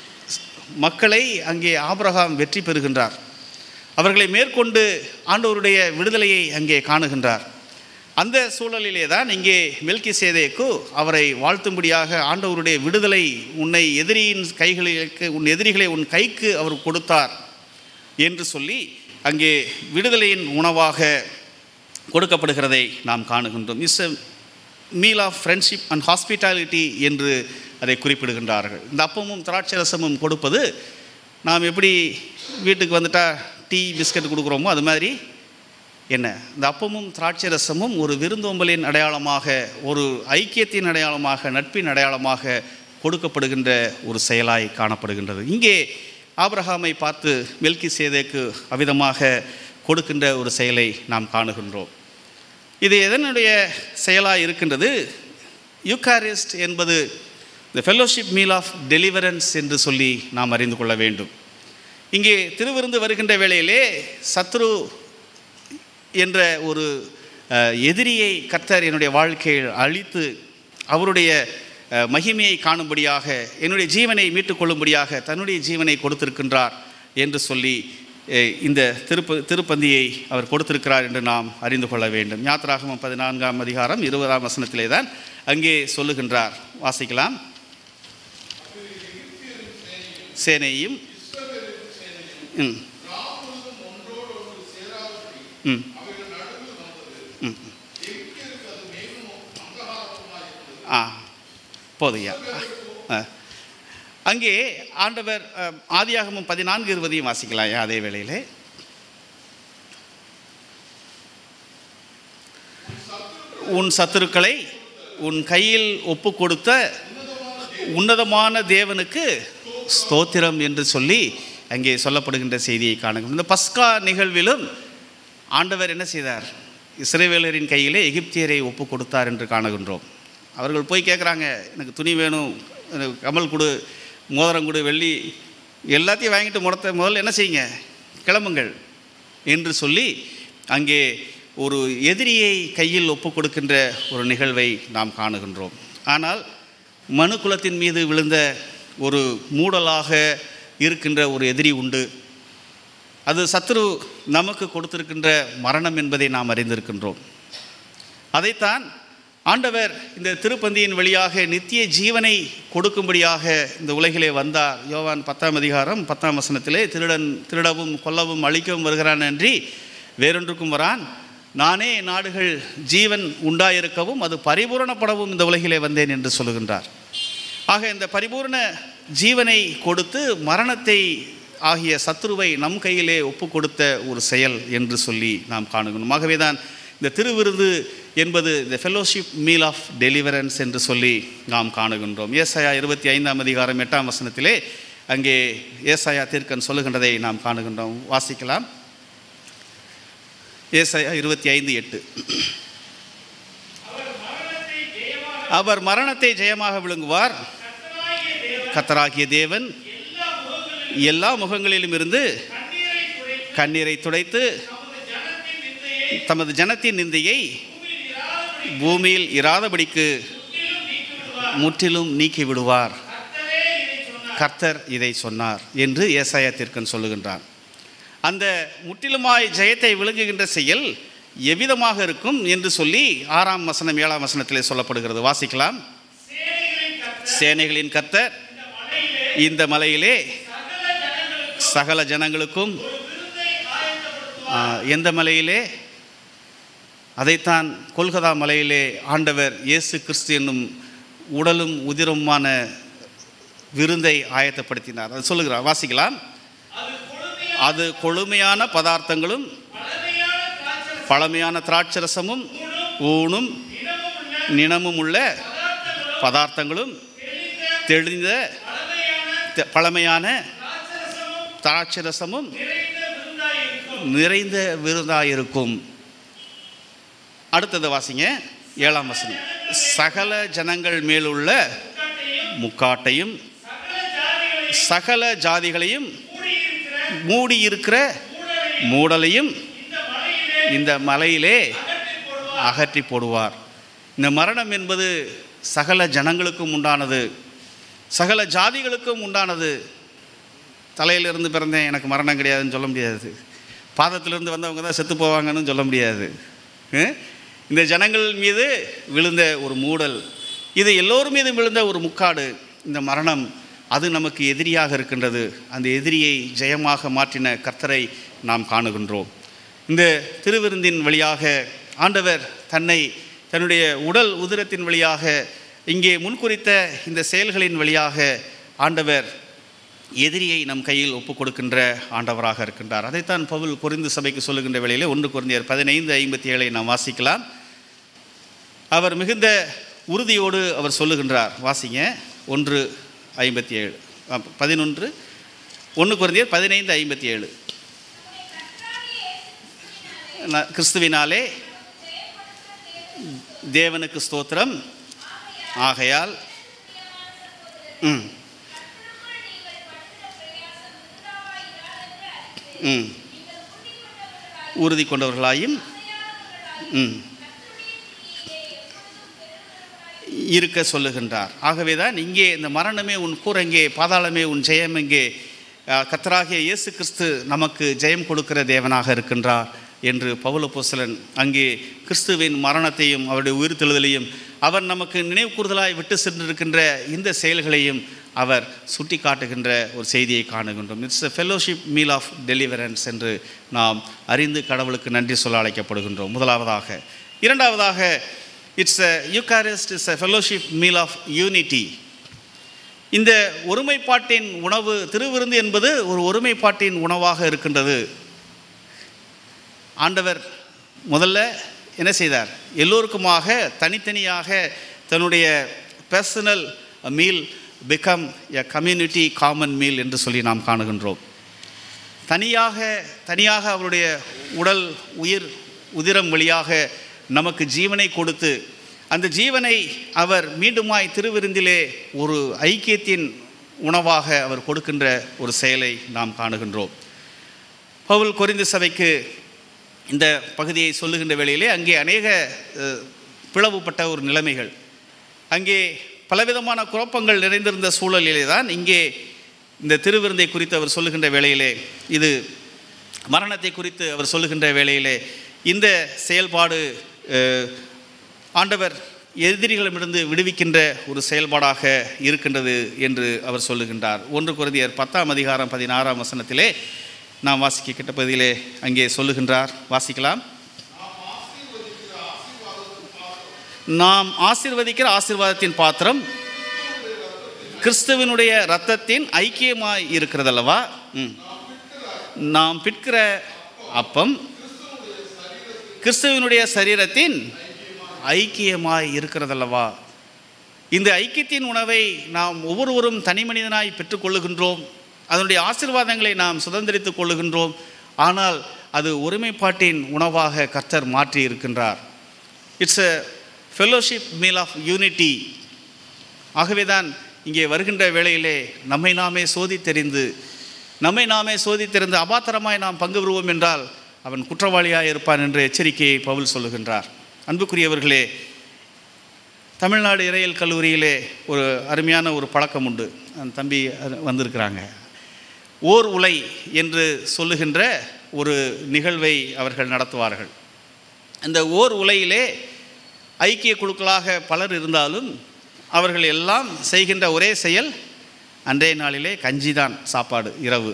S1: மக்களை அங்கே ஆபிரகாம் வெற்றி பெறுகின்றார் அவர்களை மேற்கொண்டு ஆண்டவருடைய விடுதலையை அங்கே காணுகின்றார் அந்த சூழலிலே தான் இங்கே மெல்கி சேதேக்கு அவரை வாழ்த்தும்படியாக ஆண்டவருடைய விடுதலை உன்னை எதிரியின் கைகளுக்கு உன் எதிரிகளை உன் கைக்கு அவர் கொடுத்தார் என்று சொல்லி அங்கே விடுதலையின் உணவாக கொடுக்கப்படுகிறதை நாம் காணுகின்றோம் is a meal of friendship and hospitality என்று அதை குறிப்பிடுகின்றார்கள் இந்த அப்பமும் திராட்சரசமும் கொடுப்பது நாம் எப்படி வீட்டுக்கு வந்துட்டா டீ பிஸ்கட் கொடுக்குறோமோ அது மாதிரி என்ன இந்த அப்பமும் திராட்சை ரசமும் ஒரு விருந்தோம்பலின் அடையாளமாக ஒரு ஐக்கியத்தின் அடையாளமாக நட்பின் அடையாளமாக கொடுக்கப்படுகின்ற ஒரு செயலாய் காணப்படுகின்றது இங்கே ஆபிரகாமை பார்த்து மெல்கி சேதேக்கு அவிதமாக கொடுக்கின்ற ஒரு செயலை நாம் காணுகின்றோம் இது எதனுடைய செயலாக இருக்கின்றது யூகாரிஸ்ட் என்பது the fellowship meal of deliverance என்று சொல்லி நாம் அறிந்து கொள்ள வேண்டும் இங்கே திருவிருந்து வருகின்ற வேளையிலே சத்ரு என்ற ஒரு அஹ், எதிரியை கர்த்தர் என்னுடைய வாழ்க்கையில் அழித்து அவருடைய அஹ், மகிமையை காணும்படியாக என்னுடைய ஜீவனை மீட்டுக்கொள்ளும்படியாக தன்னுடைய ஜீவனை கொடுத்திருக்கின்றார் என்று சொல்லி அஹ், இந்த திருப்ப திருப்பந்தியை அவர் கொடுத்திருக்கிறார் என்று நாம் அறிந்து கொள்ள வேண்டும் யாத்ராகமம் பதினான்காம் அதிகாரம் இருபதாம் வசனத்திலே தான் அங்கே சொல்லுகின்றார் வாசிக்கலாம் சேனையும் ம் ம் ம் ஆ போதுயா ஆ அங்கே ஆண்டவர் அஹ், ஆதியாகமம் பதினான்கு இருபதையும் வாசிக்கலாம் ஐயா அதே வேளையிலே உன் சத்துருக்களை உன் கையில் ஒப்பு கொடுத்த உன்னதமான தேவனுக்கு ஸ்தோத்திரம் என்று சொல்லி அங்கே சொல்லப்படுகின்ற செய்தியை காணுங்கள் இந்த பஸ்கா நிகழ்விலும் ஆண்டவர் என்ன செய்தார் இஸ்ரேவேலரின் கையிலே எகிப்தியரை ஒப்பு கொடுத்தார் என்று காணுகின்றோம் அவர்கள் போய் கேட்குறாங்க எனக்கு துணி வேணும் எனக்கு கமல் கொடு மோதிரம் கொடு வெள்ளி எல்லாத்தையும் வாங்கிட்டு முடத்த முதல்ல என்ன செய்யுங்க கிளம்புங்கள் என்று சொல்லி அங்கே ஒரு எதிரியை கையில் ஒப்பு கொடுக்கின்ற ஒரு நிகழ்வை நாம் காணுகின்றோம் ஆனால் மனு குலத்தின் மீது விழுந்த ஒரு மூடலாக இருக்கின்ற ஒரு எதிரி உண்டு அது சத்ரு நமக்கு கொடுத்திருக்கின்ற மரணம் என்பதை நாம் அறிந்திருக்கின்றோம் அதைத்தான் ஆண்டவர் இந்த திருப்பந்தியின் வழியாக நித்திய ஜீவனை கொடுக்கும்படியாக இந்த உலகிலே வந்தார் யோவான் பத்தாம் அதிகாரம் பத்தாம் வசனத்திலே திருடன் திருடவும் கொல்லவும் அழிக்கவும் வருகிறான் அன்றி வேறொன்றுக்கும் வரான் நானே நாடுகள் ஜீவன் உண்டாயிருக்கவும் அது பரிபூரணப்படவும் இந்த உலகிலே வந்தேன் என்று சொல்லுகின்றார் ஆக இந்த பரிபூர்ண ஜீவனை கொடுத்து மரணத்தை ஆகிய சத்ருவை நம் கையிலே ஒப்பு கொடுத்த ஒரு செயல் என்று சொல்லி நாம் காணுகிறோம் ஆகவே தான் இந்த திருவிருது என்பது இந்த ஃபெலோஷிப் மீல் ஆஃப் டெலிவரன்ஸ் என்று சொல்லி நாம் காணுகின்றோம் ஏசாயா இருபத்தி ஐந்தாம் அதிகாரம் எட்டாம் வசனத்திலே அங்கே ஏசாயா தீர்க்கன் சொல்லுகின்றதை நாம் காணுகின்றோம் வாசிக்கலாம் ஏசாயா இருபத்தி ஐந்து எட்டு அவர் மரணத்தை ஜெயமாக விழுங்குவார் கத்தராகிய தேவன் எல்லா முகங்களிலும் இருந்து கண்ணீரை துடைத்து தமது ஜனத்தின் நிந்தையை பூமியில் இராதபடிக்கு முற்றிலும் நீக்கி விடுவார் கர்த்தர் இதை சொன்னார் என்று ஏசாயா தீர்க்கன் சொல்லுகின்றார் அந்த முற்றிலுமாய் ஜெயத்தை விளங்குகின்ற செயல் எவ்விதமாக இருக்கும் என்று சொல்லி ஆறாம் வசனம் ஏழாம் வசனத்திலே சொல்லப்படுகிறது வாசிக்கலாம் சேனைகளின் கர்த்தர் இந்த மலையிலே சகல ஜனங்களுக்கும் ஆ, எந்த மலையிலே அதைத்தான் கொல்கதா மலையிலே ஆண்டவர் இயேசு கிறிஸ்து என்னும் உடலும் உதிரமுமான விருந்தை ஆயத்தப்படுத்தினார் அது சொல்லுகிறார் வாசிக்கலாம் அது கொழுமையான பதார்த்தங்களும் பழமையான திராட்சரசமும் ஊனும் நினமும் உள்ள பதார்த்தங்களும் தெளிந்த தெ- பழமையான திராட்சரசமும் நிறைந்த விருந்தாயிருக்கும் அடுத்தது வாசிங்க ஏழாம் வசனம் சகல ஜனங்கள் மேலுள்ள முக்காட்டையும் சகல ஜாதிகளையும் மூடி இருக்கிற மூடலையும் இந்த மலையிலே அகற்றி போடுவார் இந்த மரணம் என்பது சகல ஜனங்களுக்கும் உண்டானது சகல ஜாதிகளுக்கும் உண்டானது தலையிலிருந்து பிறந்தேன் எனக்கு மரணம் கிடையாதுன்னு சொல்ல முடியாது பாதத்திலிருந்து வந்தவங்க தான் செத்து போவாங்கன்னு சொல்ல முடியாது அஹ்? இந்த ஜனங்கள் மீது விழுந்த ஒரு மூடல் இது எல்லோரும் மீது விழுந்த ஒரு முக்காடு இந்த மரணம் அது நமக்கு எதிரியாக இருக்கின்றது அந்த எதிரியை ஜெயமாக மாற்றின கர்த்தரை நாம் காணுகின்றோம் இந்த திருவிருந்தின் வழியாக ஆண்டவர் தன்னை தன்னுடைய உடல் உதிரத்தின் வழியாக இங்கே முன்குறித்த இந்த செயல்களின் வழியாக ஆண்டவர் எதிரியை நம் கையில் ஒப்புக் கொடுக்கின்ற ஆண்டவராக இருக்கின்றார் அதைத்தான் பவுல் குறிந்து சபைக்கு சொல்லுகின்ற வேளையிலே ஒன்று குறைந்தியர் பதினைந்து ஐம்பத்தி ஏழை நாம் வாசிக்கலாம் அவர் மிகுந்த உறுதியோடு அவர் சொல்லுகின்றார் வாசிங்க ஒன்று ஐம்பத்தி ஏழு பதினொன்று ஒன்று குறைந்தியர் பதினைந்து ஐம்பத்தி ஏழு ந- கிறிஸ்துவினாலே தேவனுக்கு ஸ்தோத்திரம் ஆகையால் ம் ம் உறுதி கொண்டவர்களாயும் ம் இருக்க சொல்லுகின்றார் ஆகவே தான் இங்கே இந்த மரணமே உன் கூரங்கே பாதாளமே உன் ஜெயம் எங்கே அஹ், கர்த்தராகிய இயேசு கிறிஸ்து நமக்கு ஜெயம் கொடுக்கிற தேவனாக இருக்கின்றார் என்று பவுலப்போஸ்தலன் அங்கே கிறிஸ்துவின் மரணத்தையும் அவருடைய உயிர்த்தெழுதலையும் அவர் நமக்கு நினைவு கூறுதலாய் விட்டு சென்றிருக்கின்ற இந்த செயல்களையும் அவர் சுட்டி காட்டுகின்ற ஒரு செய்தியை காணுகின்றோம் it's a fellowship meal of deliverance என்று நாம் அறிந்து கடவுளுக்கு நன்றி சொல்ல அழைக்கப்படுகின்றோம் முதலாவதாக இரண்டாவதாக it's a Eucharist is a fellowship meal of unity இந்த ஒருமைப்பாட்டின் உணவு திருவிருந்து என்பது ஒரு ஒருமைப்பாட்டின் உணவாக இருக்கின்றது ஆண்டவர் முதல்ல என்ன செய்தார் எல்லோருக்குமாக தனித்தனியாக தன்னுடைய personal meal become a community common meal என்று சொல்லி நாம் காணுகின்றோம் தனியாக தனியாக அவருடைய உடல் உயிர் உதிரம் வழியாக நமக்கு ஜீவனை கொடுத்து அந்த ஜீவனை அவர் மீண்டுமாய் திருவிருந்திலே ஒரு ஐக்கியத்தின் உணவாக அவர் கொடுக்கின்ற ஒரு செயலை நாம் காணுகின்றோம் பவுல் கொரிந்து சபைக்கு இந்த பகுதியை சொல்லுகின்ற வேளையிலே அங்கே அநேக அஹ், பிளவுபட்ட ஒரு நிலைமைகள் அங்கே பலவிதமான குழப்பங்கள் நிறைந்திருந்த சூழலிலே தான் இங்கே இந்த திருவிருந்தை குறித்து அவர் சொல்லுகின்ற வேளையிலே இது மரணத்தை குறித்து அவர் சொல்லுகின்ற வேளையிலே இந்த செயல்பாடு அஹ், ஆண்டவர் எதிரிகளிடமிருந்து விடுவிக்கின்ற ஒரு செயல்பாடாக இருக்கின்றது என்று அவர் சொல்லுகின்றார் ஒன்று குருந்தியர் பத்தாம் அதிகாரம் பதினாறாம் வசனத்திலே நாம் வாசிக்க கிட்ட பகுதியிலே அங்கே சொல்லுகின்றார் வாசிக்கலாம் நாம் ஆசீர்வதிக்கிற ஆசீர்வாதத்தின் பாத்திரம் கிறிஸ்துவனுடைய இரத்தத்தின் ஐக்கியமாய் இருக்கிறதல்லவா ம். நாம் பிற்கிற அப்பம் கிறிஸ்துவனுடைய சரீரத்தின் ஐக்கியமாய் இருக்கிறதல்லவா இந்த ஐக்கியத்தின் உணவை நாம் ஒவ்வொருவரும் தனி மனிதனாய் பெற்றுக்கொள்ளுகின்றோம் அதனுடைய ஆசீர்வாதங்களை நாம் சுதந்திரித்துக் கொள்ளுகின்றோம் ஆனால் அது ஒருமைப்பாட்டின் உணவாக கர்த்தர் மாற்றி இருக்கின்றார் it's a fellowship meal of unity ஆகவேதான் இங்கே வருகின்ற வேளையிலே நம்மை நாமே சோதித்தெறிந்து நம்மை நாமே சோதித்தெறிந்து அபாத்திரமாய் நாம் பங்கு பெறுவோம் என்றால் அவன் குற்றவாளியாக இருப்பான் என்ற எச்சரிக்கையை பவுல் சொல்லுகின்றார் அன்புக்குரியவர்களே தமிழ்நாடு இறையியல் கல்லூரியிலே ஒரு அருமையான ஒரு பழக்கம் உண்டு அந்த தம்பி அது வந்திருக்கிறாங்க ஓர் உலை என்று சொல்லுகின்ற ஒரு நிகழ்வை அவர்கள் நடத்துவார்கள் அந்த ஓர் உலையிலே ஐக்கிய குழுக்களாக பலர் இருந்தாலும் அவர்கள் எல்லாம் செய்கின்ற ஒரே செயல் அன்றைய நாளிலே கஞ்சி தான் சாப்பாடு இரவு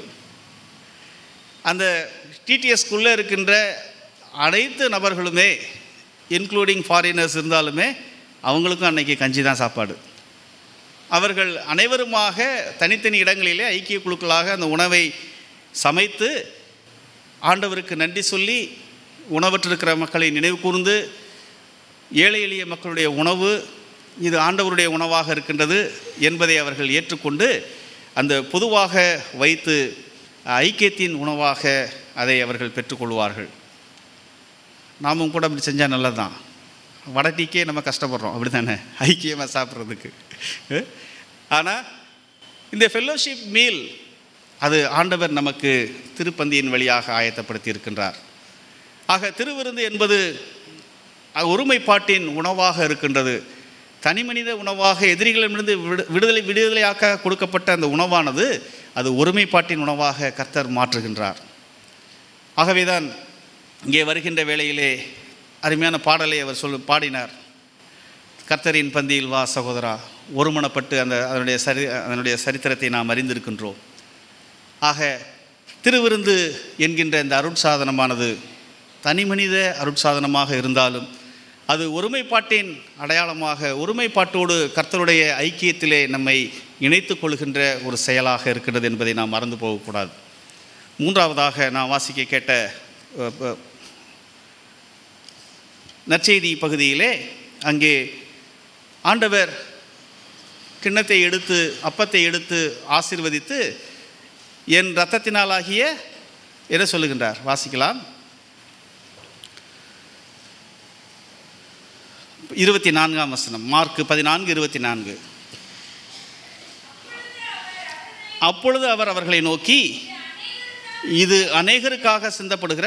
S1: அந்த டிடிஎஸ்குள்ளே இருக்கின்ற அனைத்து நபர்களுமே இன்க்ளூடிங் ஃபாரினர்ஸ் இருந்தாலுமே அவங்களுக்கும் அன்னைக்கு கஞ்சி தான் சாப்பாடு அவர்கள் அனைவருமாக தனித்தனி இடங்களிலே ஐக்கிய குழுக்களாக அந்த உணவை சமைத்து ஆண்டவருக்கு நன்றி சொல்லி உணவற்றிருக்கிற மக்களை நினைவு கூர்ந்து ஏழை எளிய மக்களுடைய உணவு இது ஆண்டவருடைய உணவாக இருக்கின்றது என்பதை அவர்கள் ஏற்றுக்கொண்டு அந்த பொதுவாக வைத்து ஐக்கியத்தின் உணவாக அதை அவர்கள் பெற்றுக்கொள்வார்கள் நாமும் கூட அப்படி செஞ்சால் நல்லது தான் வடட்டிக்கே நம்ம கஷ்டப்படுறோம் அப்படி தானே ஐக்கியமாக சாப்பிட்றதுக்கு ஆனால் இந்த ஃபெல்லோஷிப் மீல் அது ஆண்டவர் நமக்கு திருப்பந்தியின் வழியாக ஆயத்தப்படுத்தி இருக்கின்றார் ஆக திருவிருந்து என்பது அ- ஒருமைப்பாட்டின் உணவாக இருக்கின்றது தனிமனித உணவாக எதிரிகளிடமிருந்து விடு விடுதலை விடுதலையாக்க கொடுக்கப்பட்ட அந்த உணவானது அது ஒருமைப்பாட்டின் உணவாக கர்த்தர் மாற்றுகின்றார் ஆகவேதான் இங்கே வருகின்ற வேளையிலே அருமையான பாடலை அவர் சொல் பாடினார் கர்த்தரின் பந்தியில் வா சகோதரா ஒருமனப்பட்டு அந்த அதனுடைய சரி அதனுடைய சரித்திரத்தை நாம் அறிந்திருக்கின்றோம் ஆக திருவிருந்து என்கின்ற இந்த அருட்சாதனமானது தனிமனித அருட்சாதனமாக இருந்தாலும் அது ஒருமைப்பாட்டின் அடையாளமாக ஒருமைப்பாட்டோடு கர்த்தருடைய ஐக்கியத்திலே நம்மை இணைத்து கொள்கின்ற ஒரு செயலாக இருக்கிறது என்பதை நாம் மறந்து போகக்கூடாது மூன்றாவதாக நான் வாசிக்க கேட்ட அஹ், அஹ், நற்செய்தி பகுதியிலே அங்கே ஆண்டவர் கிண்ணத்தை எடுத்து அப்பத்தை எடுத்து ஆசீர்வதித்து என் இரத்தத்தினாலாகிய என்ன சொல்லுகின்றார் வாசிக்கலாம் இருபத்தி நான்காம் வசனம் மார்க் பதினான்கு இருபத்தி நான்கு அப்பொழுது அவர் அவர்களை நோக்கி இது அநேகருக்காக சிந்தப்படுகிற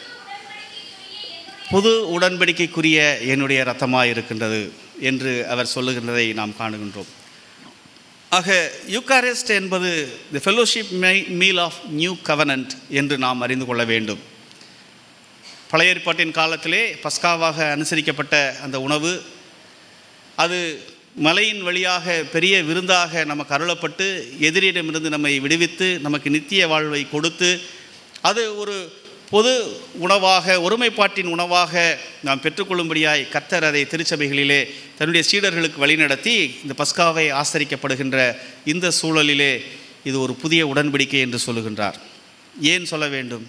S1: புது உடன்படிக்கைக்குரிய என்னுடைய இரத்தமாக இருக்கின்றது என்று அவர் சொல்லுகின்றதை நாம் காணுகின்றோம் ஆக யூகாரிஸ்ட் என்பது the fellowship meal of new covenant என்று நாம் அறிந்து கொள்ள வேண்டும் பழைய ஏற்பாட்டின் காலத்திலே பஸ்காவாக அனுசரிக்கப்பட்ட அந்த உணவு அது மலையின் வழியாக பெரிய விருந்தாக நமக்கு அருளப்பட்டு எதிரிடமிருந்து நம்மை விடுவித்து நமக்கு நித்திய வாழ்வை கொடுத்து அது ஒரு பொது உணவாக ஒருமைப்பாட்டின் உணவாக நாம் பெற்றுக்கொள்ளும்படியாய் கர்த்தர் அதை திருச்சபைகளிலே தன்னுடைய சீடர்களுக்கு வழிநடத்தி இந்த பஸ்காவை ஆசரிக்கப்படுகின்ற இந்த சூழலிலே இது ஒரு புதிய உடன்படிக்கை என்று சொல்லுகின்றார் ஏன் சொல்ல வேண்டும்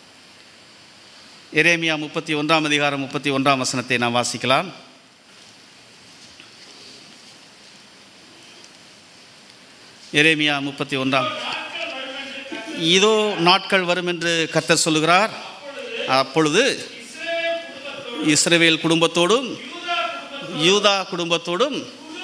S1: எரேமியா முப்பத்தி ஒன்றாம் அதிகாரம் முப்பத்தி ஒன்றாம் வசனத்தை நாம் வாசிக்கலாம் எரேமியா முப்பத்தி ஒன்றாம் இதோ நாட்கள் வரும் என்று கர்த்தர் சொல்லுகிறார் அப்பொழுது இஸ்ரவேல் குடும்பத்தோடும் யூதா குடும்பத்தோடும்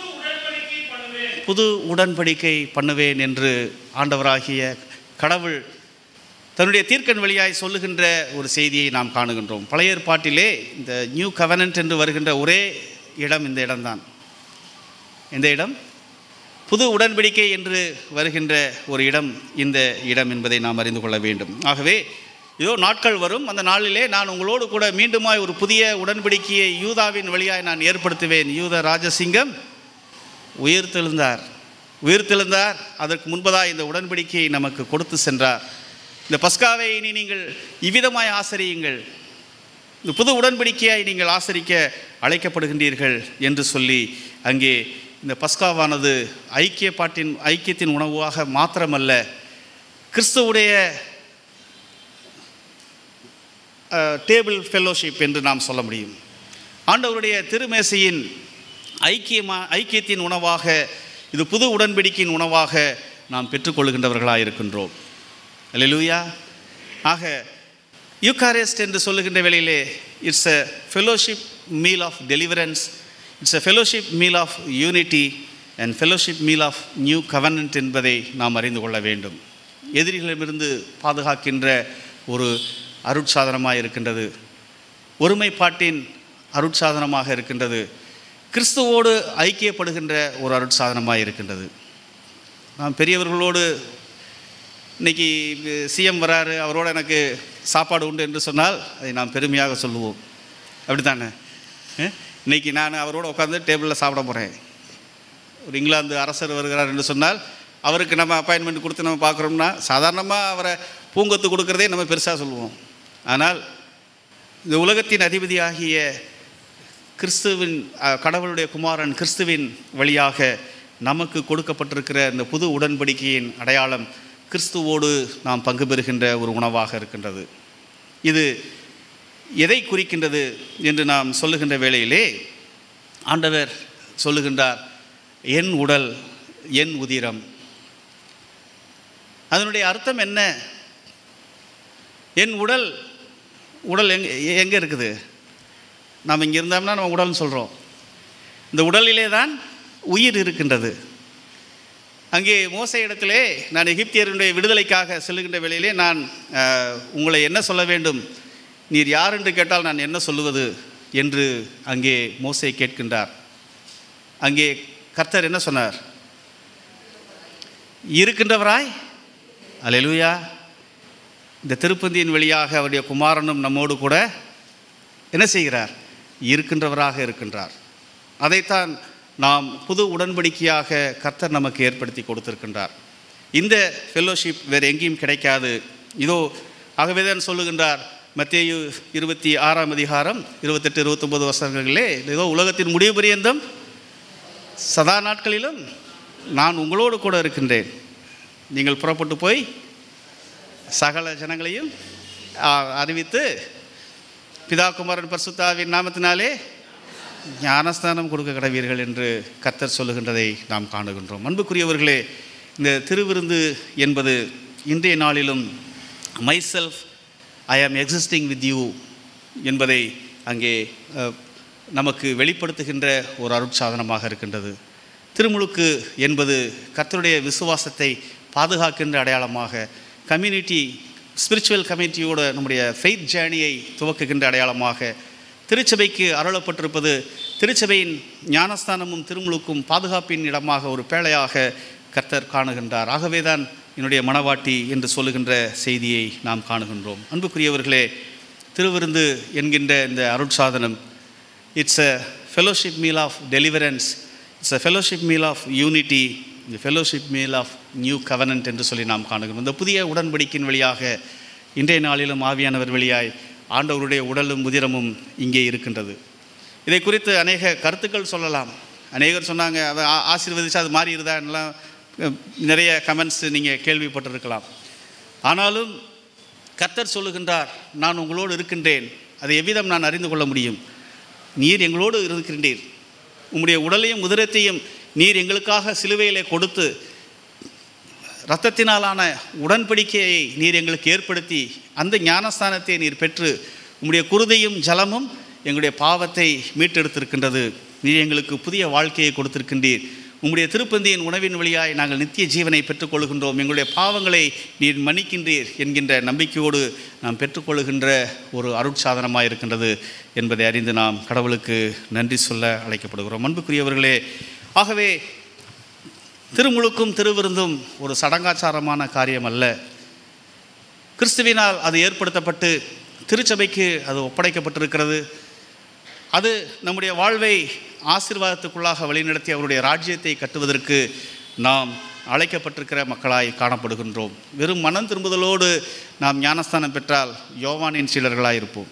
S1: புது உடன்படிக்கை பண்ணுவேன் என்று ஆண்டவராகிய கடவுள் தன்னுடைய தீர்க்கன் வழியாய் சொல்லுகின்ற ஒரு செய்தியை நாம் காணுகின்றோம் பழைய ஏற்பாட்டிலே இந்த நியூ கவனன்ட் என்று வருகின்ற ஒரே இடம் இந்த இடம்தான் இந்த இடம் புது உடன்படிக்கை என்று வருகின்ற ஒரு இடம் இந்த இடம் என்பதை நாம் அறிந்து கொள்ள வேண்டும் ஆகவே இதோ நாட்கள் வரும் அந்த நாளிலே நான் உங்களோடு கூட மீண்டுமாய் ஒரு புதிய உடன்படிக்கையை யூதாவின் வழியாய் நான் ஏற்படுத்துவேன் யூத ராஜசிங்கம் உயிர்த்தெழுந்தார் உயிர்த்தெழுந்தார் அதற்கு முன்பதாக இந்த உடன்படிக்கையை நமக்கு கொடுத்து சென்றார் இந்த பஸ்காவை இனி நீங்கள் இவ்விதமாய் ஆசரியுங்கள் இந்த புது உடன்படிக்கையாய் நீங்கள் ஆசரிக்க அழைக்கப்படுகின்றீர்கள் என்று சொல்லி அங்கே இந்த பஸ்காவானது ஐக்கிய பாட்டின் ஐக்கியத்தின் உணவாக மாத்திரமல்ல கிறிஸ்துவுடைய டேபிள் ஃபெல்லோஷிப் என்று நாம் சொல்ல முடியும் ஆண்டவருடைய திருமேசையின் ஐக்கியமா ஐக்கியத்தின் உணவாக இது புது உடன்படிக்கையின் உணவாக நாம் பெற்றுக்கொள்கின்றவர்களாக இருக்கின்றோம் அல்லேலூயா ஆக யூகாரிஸ்ட் என்று சொல்லுகின்ற வேளையிலே it's a fellowship meal of deliverance it's a fellowship meal of unity and fellowship meal of new covenant என்பதை நாம் அறிந்து கொள்ள வேண்டும் எதிரிகளிடமிருந்து பாதுகாக்கின்ற ஒரு அருட்சாதனமாக இருக்கின்றது ஒருமைப்பாட்டின் அருட்சாதனமாக இருக்கின்றது கிறிஸ்துவோடு ஐக்கியப்படுகின்ற ஒரு அருட்சாதனமாக இருக்கின்றது நாம் பெரியவர்களோடு இன்னைக்கு சிஎம் வராரு அவரோட எனக்கு சாப்பாடு உண்டு என்று சொன்னால் அதை நாம் பெருமையாக சொல்லுவோம் அப்படி தானே இன்னைக்கு நான் அவரோட உட்காந்து டேபிளில் சாப்பிட போகிறேன் ஒரு இங்கிலாந்து அரசர் வருகிறார் என்று சொன்னால் அவருக்கு நம்ம அப்பாயின்மெண்ட் கொடுத்து நம்ம பார்க்குறோம்னா சாதாரணமாக அவரை பூங்கொத்து கொடுக்குறதே நம்ம பெருசாக சொல்லுவோம் ஆனால் இந்த உலகத்தின் அதிபதியாகிய கிறிஸ்துவின் அஹ், கடவுளுடைய குமாரன் கிறிஸ்துவின் வழியாக நமக்கு கொடுக்கப்பட்டிருக்கிற இந்த புது உடன்படிக்கையின் அடையாளம் கிறிஸ்துவோடு நாம் பங்கு பெறுகின்ற ஒரு உணவாக இருக்கின்றது இது எதை குறிக்கின்றது என்று நாம் சொல்லுகின்ற வேளையிலே ஆண்டவர் சொல்லுகின்றார் என் உடல் என் உதிரம் அதனுடைய அர்த்தம் என்ன என் உடல் உடல் எங்கே எங்கே இருக்குது நாம் இங்கே இருந்தோம்னா நம்ம உடல்னு சொல்கிறோம் இந்த உடலிலே தான் உயிர் இருக்கின்றது அங்கே மோச இடத்திலே நான் எகிப்தியருடைய விடுதலைக்காக செல்லுகின்ற வேளையிலே நான் அஹ், உங்களை என்ன சொல்ல வேண்டும் நீர் யார் என்று கேட்டால் நான் என்ன சொல்லுவது என்று அங்கே மோசை கேட்கின்றார் அங்கே கர்த்தர் என்ன சொன்னார் இருக்கின்றவராய் அல்லேலூயா இந்த திருப்பந்தியின் வழியாக அவருடைய குமாரனும் நம்மோடு கூட என்ன செய்கிறார் இருக்கின்றவராக இருக்கின்றார் அதைத்தான் நாம் புது உடன்படிக்கையாக கர்த்தர் நமக்கு ஏற்படுத்தி கொடுத்திருக்கின்றார் இந்த ஃபெல்லோஷிப் வேறு எங்கேயும் கிடைக்காது இதோ ஆகவே தான் சொல்லுகின்றார் மத்தேயு இருபத்தி ஆறாம் அதிகாரம் இருபத்தெட்டு இருபத்தொம்பது வசனங்களிலே ஏதோ உலகத்தின் முடிவு பரியந்தம் சதா நாட்களிலும் நான் உங்களோடு கூட இருக்கின்றேன் நீங்கள் புறப்பட்டு போய் சகல ஜனங்களையும் ஆ, அறிவித்து பிதா குமாரன் பரிசுத்தாவின் நாமத்தினாலே ஞானஸ்தானம் கொடுக்க கடவீர்கள் என்று கர்த்தர் சொல்லுகின்றதை நாம் காணுகின்றோம் அன்புக்குரியவர்களே இந்த திருவிருந்து என்பது இன்றைய நாளிலும் மை செல்ஃப் ஐ ஆம் எக்ஸிஸ்டிங் வித் யூ என்பதை அங்கே அஹ், நமக்கு வெளிப்படுத்துகின்ற ஒரு அருட்சாதனமாக இருக்கின்றது திருமுழுக்கு என்பது கர்த்தருடைய விசுவாசத்தை பாதுகாக்கின்ற அடையாளமாக கம்யூனிட்டி ஸ்பிரிச்சுவல் கம்யூனிட்டியோட நம்முடைய ஃபெய்த் ஜேர்னியை துவக்குகின்ற அடையாளமாக திருச்சபைக்கு அருளப்பட்டிருப்பது திருச்சபையின் ஞானஸ்தானமும் திருமுழுக்கும் பாதுகாப்பின் இடமாக ஒரு பேழையாக கர்த்தர் காணுகின்றார் ஆகவேதான் என்னுடைய மனவாட்டி என்று சொல்லுகின்ற செய்தியை நாம் காணுகின்றோம் அன்புக்குரியவர்களே திருவிருந்து என்கின்ற இந்த அருட்சாதனம் it's a fellowship meal of deliverance it's a fellowship meal of unity the fellowship meal of new covenant என்று சொல்லி நாம் காணுகிறோம் இந்த புதிய உடன்படிக்கையின் வழியாக இன்றைய நாளிலும் ஆவியானவர் வழியாய் ஆண்டவருடைய உடலும் உதிரமும் இங்கே இருக்கின்றது இதை குறித்து அநேக கருத்துக்கள் சொல்லலாம் அநேகர் சொன்னாங்க அவ ஆ- ஆசீர்வதிச்சா அது மாறிடுதா எல்லாம் அஹ், நிறைய கமெண்ட்ஸ் நீங்கள் கேள்விப்பட்டிருக்கலாம் ஆனாலும் கர்த்தர் சொல்லுகின்றார் நான் உங்களோடு இருக்கின்றேன் அதை எவ்விதம் நான் அறிந்து கொள்ள முடியும் நீர் எங்களோடு இருக்கின்றீர் உம்முடைய உடலையும் உதிரத்தையும் நீர் எங்களுக்காக சிலுவையிலே கொடுத்து இரத்தத்தினாலான உடன்படிக்கையை நீர் எங்களுக்கு ஏற்படுத்தி அந்த ஞானஸ்தானத்தை நீர் பெற்று உம்முடைய குருதையும் ஜலமும் எங்களுடைய பாவத்தை மீட்டெடுத்திருக்கின்றது நீர் எங்களுக்கு புதிய வாழ்க்கையை கொடுத்திருக்கின்றீர் உம்முடைய திருப்பந்தியின் உணவின் வழியாய் நாங்கள் நித்திய ஜீவனை பெற்றுக்கொள்கின்றோம் எங்களுடைய பாவங்களை நீர் மன்னிக்கின்றீர் என்கின்ற நம்பிக்கையோடு நாம் பெற்றுக்கொள்கின்ற ஒரு அருட்சாதனமாக இருக்கின்றது என்பதை அறிந்து நாம் கடவுளுக்கு நன்றி சொல்ல அழைக்கப்படுகிறோம் அன்புக்குரியவர்களே ஆகவே திருமுழுக்கும் திருவிருந்தும் ஒரு சடங்காச்சாரமான காரியம் அல்ல கிறிஸ்துவினால் அது ஏற்படுத்தப்பட்டு திருச்சபைக்கு அது ஒப்படைக்கப்பட்டிருக்கிறது அது நம்முடைய வாழ்வை ஆசீர்வாதத்துக்குள்ளாக வழிநடத்தி அவருடைய ராஜ்யத்தை கட்டுவதற்கு நாம் அழைக்கப்பட்டிருக்கிற மக்களாய் காணப்படுகின்றோம் வெறும் மனம் திரும்புதலோடு நாம் ஞானஸ்தானம் பெற்றால் யோவானின் சீடர்களாக இருப்போம்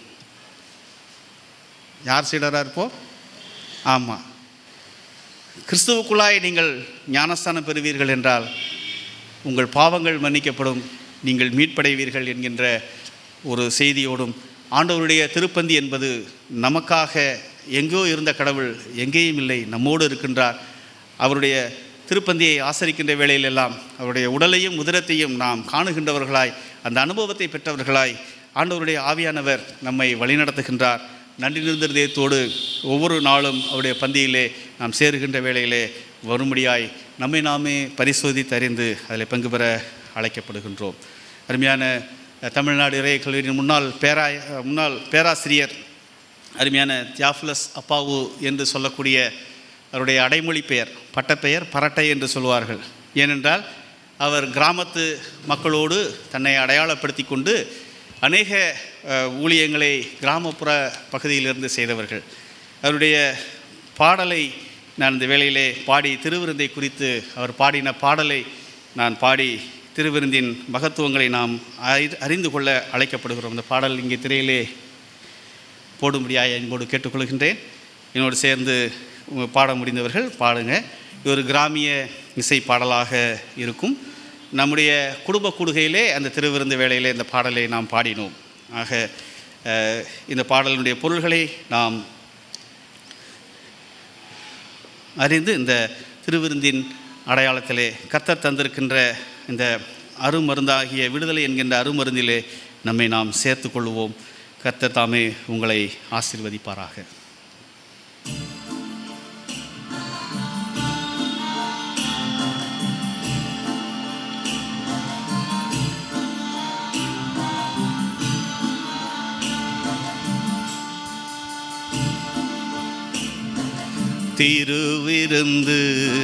S1: யார் சீடராக இருப்போம் ஆமாம் கிறிஸ்துவுக்குள்ளாய் நீங்கள் ஞானஸ்தானம் பெறுவீர்கள் என்றால் உங்கள் பாவங்கள் மன்னிக்கப்படும் நீங்கள் மீட்படைவீர்கள் என்கின்ற ஒரு செய்தியோடும் ஆண்டவருடைய திருப்பந்தி என்பது நமக்காக எங்கோ இருந்த கடவுள் எங்கேயும் இல்லை நம்மோடு இருக்கின்றார் அவருடைய திருப்பந்தியை ஆசரிக்கின்ற வேளையிலெல்லாம் அவருடைய உடலையும் உதிரத்தையும் நாம் காணுகின்றவர்களாய் அந்த அனுபவத்தை பெற்றவர்களாய் ஆண்டவருடைய ஆவியானவர் நம்மை வழிநடத்துகின்றார் நன்றி நிறுத்தத்தோடு ஒவ்வொரு நாளும் அவருடைய பந்தியிலே நாம் சேருகின்ற வேளையிலே வரும்படியாய் நம்மை நாமே பரிசோதித்து அறிந்து அதில் பங்கு பெற அழைக்கப்படுகின்றோம் அருமையான அஹ், தமிழ்நாடு இறைய கல்லூரியின் முன்னாள் பேரா முன்னாள் பேராசிரியர் அருமையான தியாஃபுலஸ் அப்பாவு என்று சொல்லக்கூடிய அவருடைய அடைமொழி பெயர் பட்டப்பெயர் பரட்டை என்று சொல்வார்கள் ஏனென்றால் அவர் கிராமத்து மக்களோடு தன்னை அடையாளப்படுத்தி கொண்டு அநேக அஹ், ஊழியங்களை கிராமப்புற பகுதியிலிருந்து செய்தவர்கள் அவருடைய பாடலை நான் இந்த வேளையிலே பாடி திருவிருந்தை குறித்து அவர் பாடின பாடலை நான் பாடி திருவிருந்தின் மகத்துவங்களை நாம் அறி- அறிந்து கொள்ள அழைக்கப்படுகிறோம் இந்த பாடல் இங்கே திரையிலே போடும்படியாக என்னோடு கேட்டுக்கொள்கின்றேன் என்னோடு சேர்ந்து உங்க பாட முடிந்தவர்கள் பாடுங்க இது ஒரு கிராமிய இசை பாடலாக இருக்கும் நம்முடைய குடும்ப கூடுகையிலே அந்த திருவிருந்து வேளையிலே இந்த பாடலை நாம் பாடினோம் ஆக அஹ், இந்த பாடலினுடைய பொருள்களை நாம் அறிந்து இந்த திருவிருந்தின் அடையாளத்திலே கத்தர் தந்திருக்கின்ற இந்த அருமருந்தாகிய விடுதலை என்கின்ற அருமருந்திலே நம்மை நாம் சேர்த்து கொள்வோம் கர்த்தர் தாமே உங்களை ஆசீர்வதிப்பாராக திருவிருந்து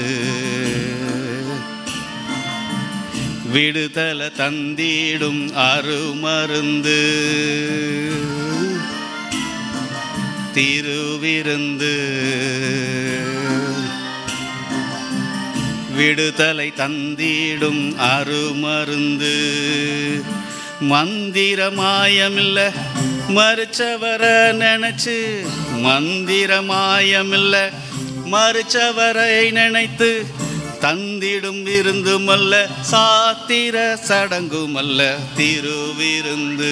S1: விடுதல தந்திடும் அருமருந்து திருவிருந்து விடுதலை தந்திடும் அருமருந்து மந்திரமாயமில்ல மறுச்சவர நினைச்சு மந்திரமாயமில்ல மறுச்சவரை நினைத்து தந்திடும் விருந்துமல்ல சாத்திர சடங்குமல்ல திருவிருந்து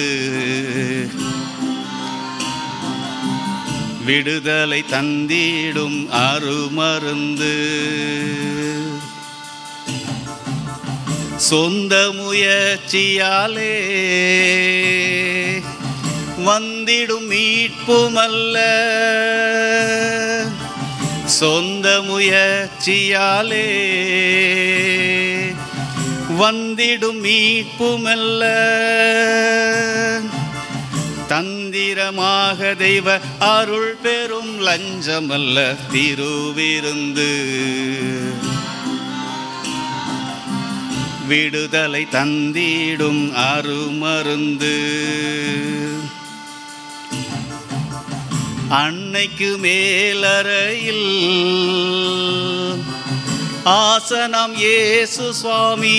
S1: விடுதலை தந்திடும் அருமருந்து சொந்த முயற்சியாலே வந்திடும் மீட்புமல்ல சொந்த முயற்சியாலே வந்திடும் மீட்புமல்ல தந்திரமாக தெய்வ அருள் பெரும் லஞ்சமல்ல திருவிருந்து விடுதலை தந்திடும் அருமருந்து அன்னைக்கு மேலறையில் ஆசனம் இயேசு சுவாமி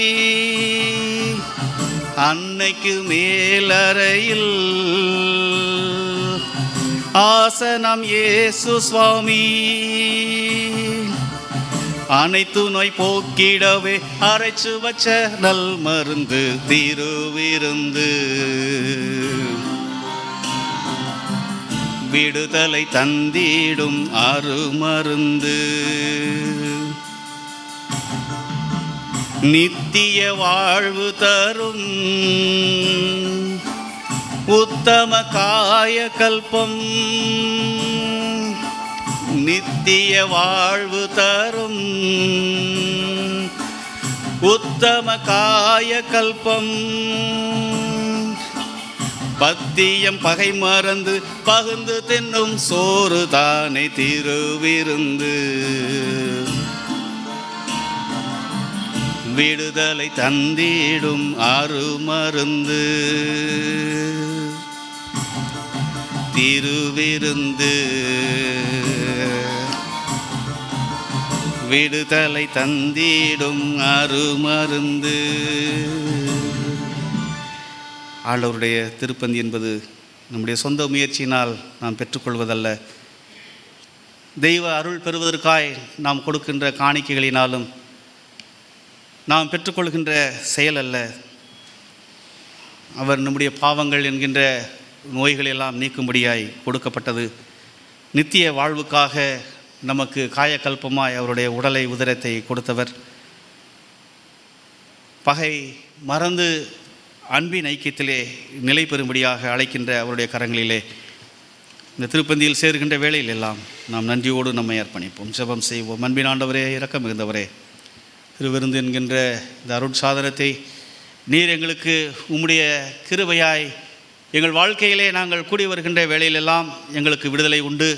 S1: அன்னைக்கு மேலறையில் ஆசனம் இயேசு சுவாமி அனைத்து நோய் போக்கிடவே அரைச்சு வச்ச நல் மருந்து திருவிருந்து விடுதலை தந்திடும் அருமருந்து நித்திய வாழ்வு தரும் உத்தம காய கல்பம் நித்திய வாழ்வு தரும் உத்தம காய கல்பம் பத்தியம் பகை மறந்து பகுந்து தின்னும் சோறு தானே திருவிருந்து விடுதலை தந்திடும் அருமருந்து திருவிருந்து விடுதலை தந்திடும் அருமருந்து ஆண்டவருடைய திருப்பந்தி என்பது நம்முடைய சொந்த முயற்சியினால் நாம் பெற்றுக்கொள்வதல்ல தெய்வ அருள் பெறுவதற்காய் நாம் கொடுக்கின்ற காணிக்கைகளினாலும் நாம் பெற்றுக்கொள்கின்ற செயல் அல்ல அவர் நம்முடைய பாவங்கள் என்கின்ற நோய்களெல்லாம் நீக்கும்படியாய் கொடுக்கப்பட்டது நித்திய வாழ்வுக்காக நமக்கு காயக்கல்பமாய் அவருடைய உடலை உதரத்தை கொடுத்தவர் பகை மறந்து அன்பின் ஐக்கியத்திலே நிலை பெறும்படியாக அழைக்கின்ற அவருடைய கரங்களிலே இந்த திருப்பந்தியில் சேர்கின்ற வேளையில் எல்லாம் நாம் நன்றியோடு நம்மை அர்ப்பணிப்போம் ஜெபம் செய்வோம் அன்பின் ஆண்டவரே இரக்கம் மிகுந்தவரே திருவிருந்து என்கின்ற இந்த அருட்சாதனத்தை நீர் எங்களுக்கு உம்முடைய கிருபையாய் எங்கள் வாழ்க்கையிலே நாங்கள் கூடி வருகின்ற வேளையிலெல்லாம் எங்களுக்கு விடுதலை உண்டு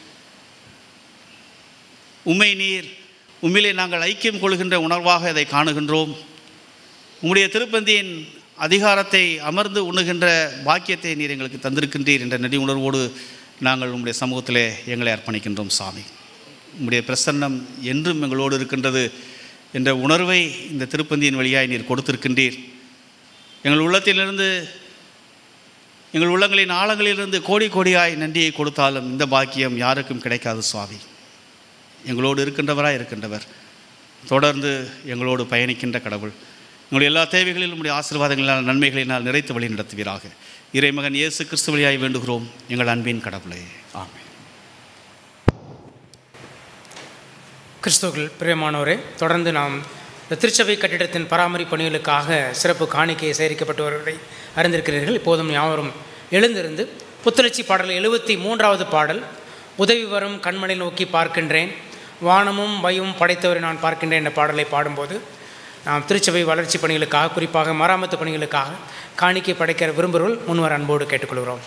S1: உம்மை நீர் உண்மையிலே நாங்கள் ஐக்கியம் கொள்கின்ற உணர்வாக இதை காணுகின்றோம் உம்முடைய திருப்பந்தியின் அதிகாரத்தை அமர்ந்து உண்ணுகின்ற பாக்கியத்தை நீர் எங்களுக்கு தந்திருக்கின்றீர் என்ற நெடி உணர்வோடு நாங்கள் உம்முடைய சமூகத்திலே எங்களை அர்ப்பணிக்கின்றோம் சாமி உம்முடைய பிரசன்னம் என்றும் எங்களோடு இருக்கின்றது என்ற உணர்வை இந்த திருப்பந்தியின் வழியாய் நீர் கொடுத்திருக்கின்றீர் எங்கள் உள்ளத்திலிருந்து எங்கள் உள்ளங்களின் ஆழங்களிலிருந்து கோடி கோடியாய் நன்றியை கொடுத்தாலும் இந்த பாக்கியம் யாருக்கும் கிடைக்காது சுவாமி எங்களோடு இருக்கின்றவராய் இருக்கின்றவர் தொடர்ந்து எங்களோடு பயணிக்கின்ற கடவுள் உங்களுடைய எல்லா தேவைகளிலும் உங்களுடைய ஆசீர்வாதங்களினால் நன்மைகளினால் நிறைத்து வழி நடத்துவீராக இறைமகன் இயேசு கிறிஸ்து வழியாய் வேண்டுகிறோம் எங்கள் அன்பின் கடவுளே ஆமென்
S2: கிறிஸ்துவர்கள் பிரியமானவரே தொடர்ந்து நாம் இந்த திருச்சபை கட்டிடத்தின் பராமரிப்பு பணிகளுக்காக சிறப்பு காணிக்கை சேகரிக்கப்பட்டு வருவதை அறிந்திருக்கிறீர்கள் இப்போதும் யாவரும் எழுந்திருந்து புத்துணர்ச்சி பாடல் எழுபத்தி மூன்றாவது பாடல் உதவி வரும் கண்மலை நோக்கி பார்க்கின்றேன் வானமும் வையும் படைத்தவரை நான் பார்க்கின்றேன் என்ற பாடலை பாடும்போது நாம் திருச்சபை வளர்ச்சி பணிகளுக்காக குறிப்பாக மராமத்து பணிகளுக்காக காணிக்கை படைக்க விரும்புகிறவர்கள் முன்வர் அன்போடு கேட்டுக்கொள்கிறோம்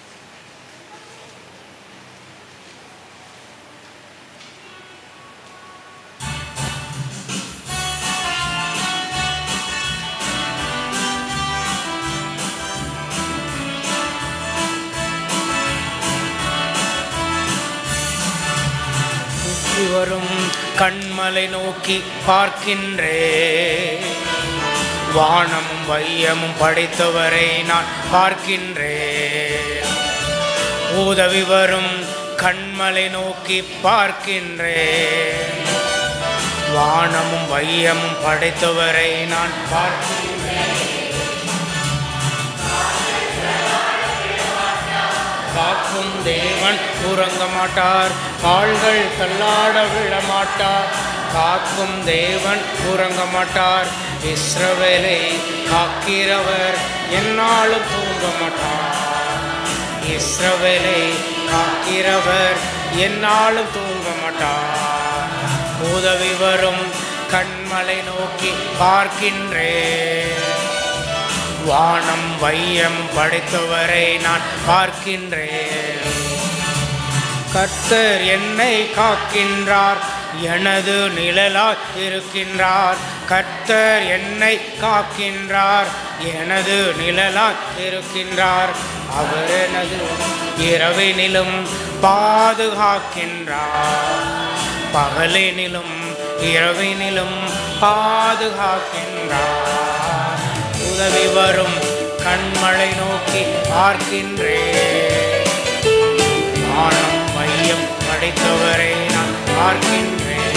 S2: சுற்றி வரும் கண்மலை நோக்கி பார்க்கின்றே வானமும் வையமும் படைத்தவரை நான் பார்க்கின்றேன் உதவி வரும் கண்மலை நோக்கி பார்க்கின்றேன் வானமும் வையமும் படைத்தவரை நான் பார்க்கின்றேன் காக்கும் தேவன் உறங்க மாட்டார் கால்கள் தள்ளாட விழ மாட்டார் காக்கும் தேவன் உறங்க மாட்டார் இஸ்ரவேலை காக்கிறவர் என்னாலும் தூங்க மாட்டார் இஸ்ரவேலை காக்கிறவர் என்னாலும் தூங்க மாட்டார் உதவி வரும் கண்மலை நோக்கி பார்க்கின்றேன் வானம் வையம் படைத்தவரை நான் பார்க்கின்றேன் கர்த்தர் என்னை காக்கின்றார் எனது நிழலாய் இருக்கின்றார் கர்த்தர் என்னை காக்கின்றார் எனது நிழலாய் இருக்கின்றார் அவர் எனது இரவினிலும் பாதுகாக்கின்றார் பகலினிலும் இரவினிலும் பாதுகாக்கின்றார் உதவி வரும் கண்மலை நோக்கி பார்க்கின்றேன் வானம் மையம் படைத்தவரை நான் பார்க்கின்றேன்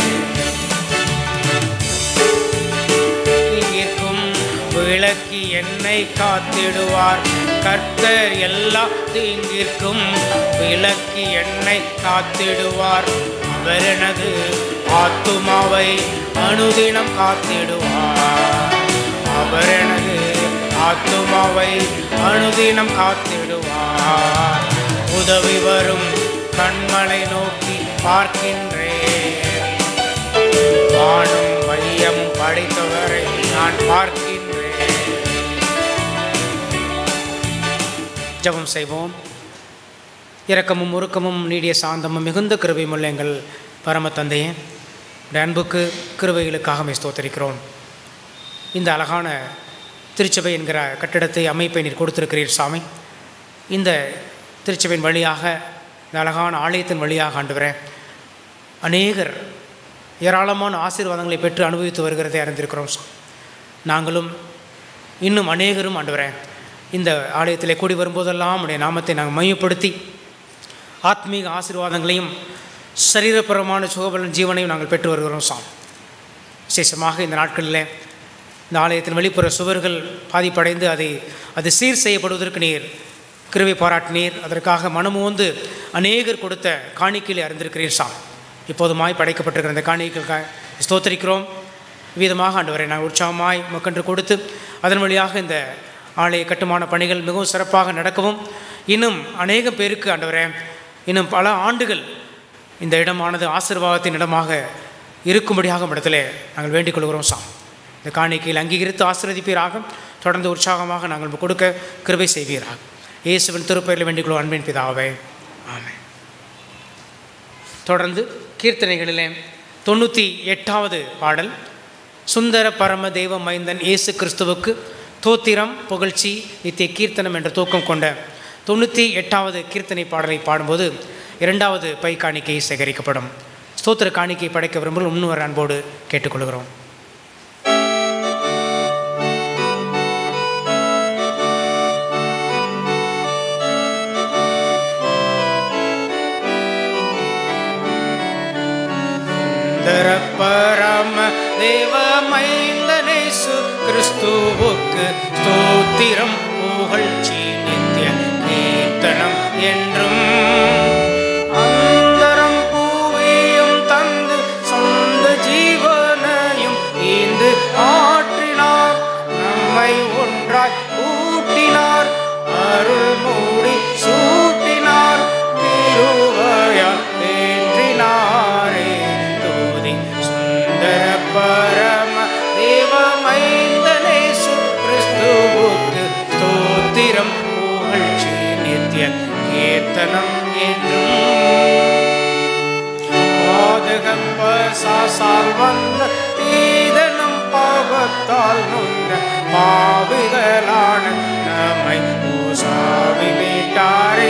S2: தீங்கிற்கும் விளக்கி என்னை காத்திடுவார் கர்த்தர் எல்லா தீங்கிற்கும் விளக்கி என்னை காத்திடுவார் அவர் எனது ஆத்துமாவை அனுதினம் காத்திடுவார் அவர் எனது ஆத்துமாவை அனுதினம் காத்திடுவார் உதவி வரும் கண்மலை நோக்கி பார்க்கின்றேன் வானும் மையமும் படைத்தவரை நான் பார்க்கின்றேன் ஜெபம் செய்வோம் இரக்கமும் உருக்கமும் நீடிய சாந்தமும் மிகுந்த கிருபையுமுள்ள எங்கள் பரம தந்தையே உடைய அன்புக்கு கிருபைகளுக்காக ஸ்தோத்தரிக்கிறோம் இந்த அழகான திருச்சபை என்கிற கட்டிடத்தை அமைப்பை நீர் கொடுத்திருக்கிறீர் சாமி இந்த திருச்சபையின் வழியாக இந்த அழகான ஆலயத்தின் வழியாக ஆண்டுகிறேன் அநேகர் ஏராளமான ஆசீர்வாதங்களை பெற்று அனுபவித்து வருகிறதை அறிந்திருக்கிறோம் சாமி. நாங்களும் இன்னும் அநேகரும் ஆண்டுகிறேன் இந்த ஆலயத்தில் கூடி வரும்போதெல்லாம் உடைய நாமத்தை நாங்கள் மையப்படுத்தி ஆத்மீக ஆசீர்வாதங்களையும் சரீரபரமான சுகபலன் ஜீவனையும் நாங்கள் பெற்று வருகிறோம் சாமி விசேஷமாக இந்த நாட்களில் இந்த ஆலயத்தின் வெளிப்புற சுவர்கள் பாதிப்படைந்து அதை அது சீர் செய்யப்படுவதற்கு நீர் கிருவை பாராட்டினீர் அதற்காக மனமோந்து அநேகர் கொடுத்த காணிக்கையில் அறிந்திருக்கிறீர் சாமி இப்போதுமாய் படைக்கப்பட்டிருக்கிற இந்த காணிக்கைக்காக ஸ்தோத்தரிக்கிறோம் விதமாக ஆண்டவரை நாங்கள் உற்சாகமாய் மக்கன்று கொடுத்து அதன் வழியாக இந்த ஆலய கட்டுமான பணிகள் மிகவும் சிறப்பாக நடக்கவும் இன்னும் அநேக பேருக்கு ஆண்டவரே இன்னும் பல ஆண்டுகள் இந்த இடமானது ஆசீர்வாதத்தின் இடமாக இருக்கும்படியாக இடத்துல நாங்கள் வேண்டிக் கொள்கிறோம் சாம் இந்த காணிக்கையில் அங்கீகரித்து ஆசீர்வதிப்பீராக தொடர்ந்து உற்சாகமாக நாங்கள் கொடுக்க கிருபை செய்வீராக இயேசுவின் திருப்பெயரில் வேண்டிக் கொள்வோம் அன்பின் பிதாவே ஆமென் தொடர்ந்து கீர்த்தனைகளிலே தொண்ணூற்றி எட்டாவது பாடல் சுந்தர பரம தெய்வ மைந்தன் இயேசு கிறிஸ்துவுக்கு தோத்திரம் புகழ்ச்சி நித்திய கீர்த்தனம் என்ற தூக்கம் கொண்ட தொண்ணூற்றி எட்டாவது கீர்த்தனை பாடலை பாடும்போது இரண்டாவது பை காணிக்கை சேகரிக்கப்படும் ஸ்தோத்திர காணிக்கை படைக்க விரும்பும் இன்னொரு அன்போடு கேட்டுக்கொள்கிறோம் சுந்தர பரம தேவ மைந்தனேசு கிறிஸ்துவுக்கு ஸ்தோத்திரம் புகழ்ச்சி நித்திய கீர்த்தனம் என்றும் அந்தரம் பூவியும் தந்து சொந்த ஜீவனையும் ஈந்து ஆற்றினார் நம்மை ஒன்றாய் கூட்டினார் அருள் மூடி சூட்டினார் திருவையால் தேற்றினாரே தூதி சுந்தர பரம தேவ மைந்தனேசு கிறிஸ்துவுக்கு ஸ்தோத்திரம் புகழ்ச்சி நித்திய கீர்த்தனம் என்றும் பாதகப்ப சாசால் வந்த தீதனும் பாவத்தால் நுங்க பாவிகளான நம்மை பூசாவி மீட்டாரே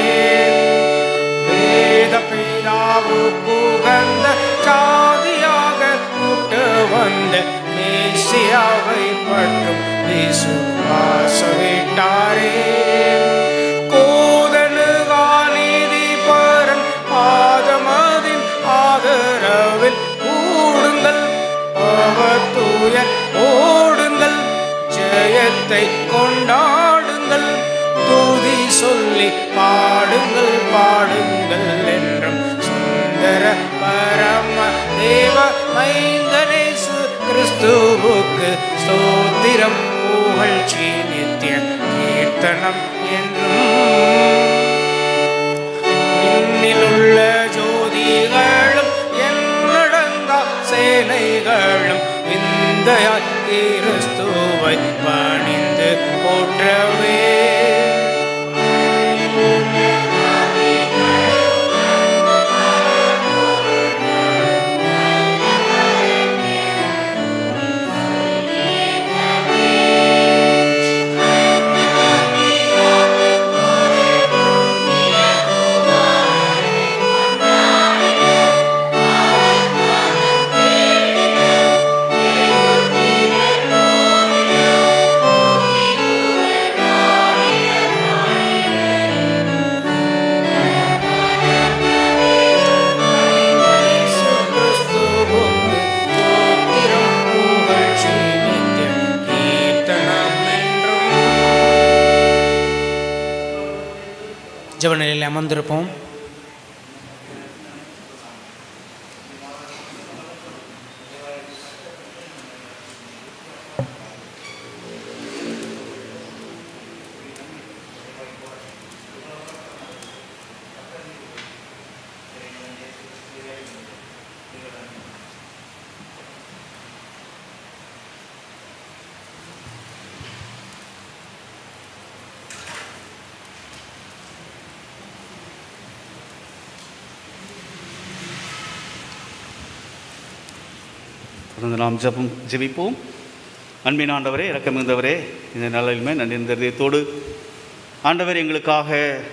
S2: வேத பிதாவு புகந்த சாதியாக கூட்ட வந்த மேசியாவை பற்றும் விசுவாச விட்டாரே கோதனுகாநீதி பரன் பாதமதின் ஆதரவில் கூடுங்கள் பவத்தூய ஓடுங்கள் ஜெயத்தை கொண்டாடுங்கள் தூதி சொல்லி பாடுங்கள் பாடுங்கள் என்றும் சுந்தர பரம தேவ மைந்தனேசு கிறிஸ்துவுக்கு ஸ்தோத்திரம் புகழ்ச்சி நித்திய கீர்த்தனம் என்றும் இன்னிலுள்ள ஜோதிகளும் என்னடங்கா சேனைகளும் விந்தையாய் கிறிஸ்துவை பணிந்து போற்றவே ஜெப நிலையில் அமர்ந்திருப்போம்
S1: தொடர்ந்து நாம் ஜெபம் ஜெபிப்போம் அன்பின் ஆண்டவரே இறக்கமிருந்தவரே இந்த நாளிலுமே நன்றி இருந்ததோடு ஆண்டவர் எங்களுக்காக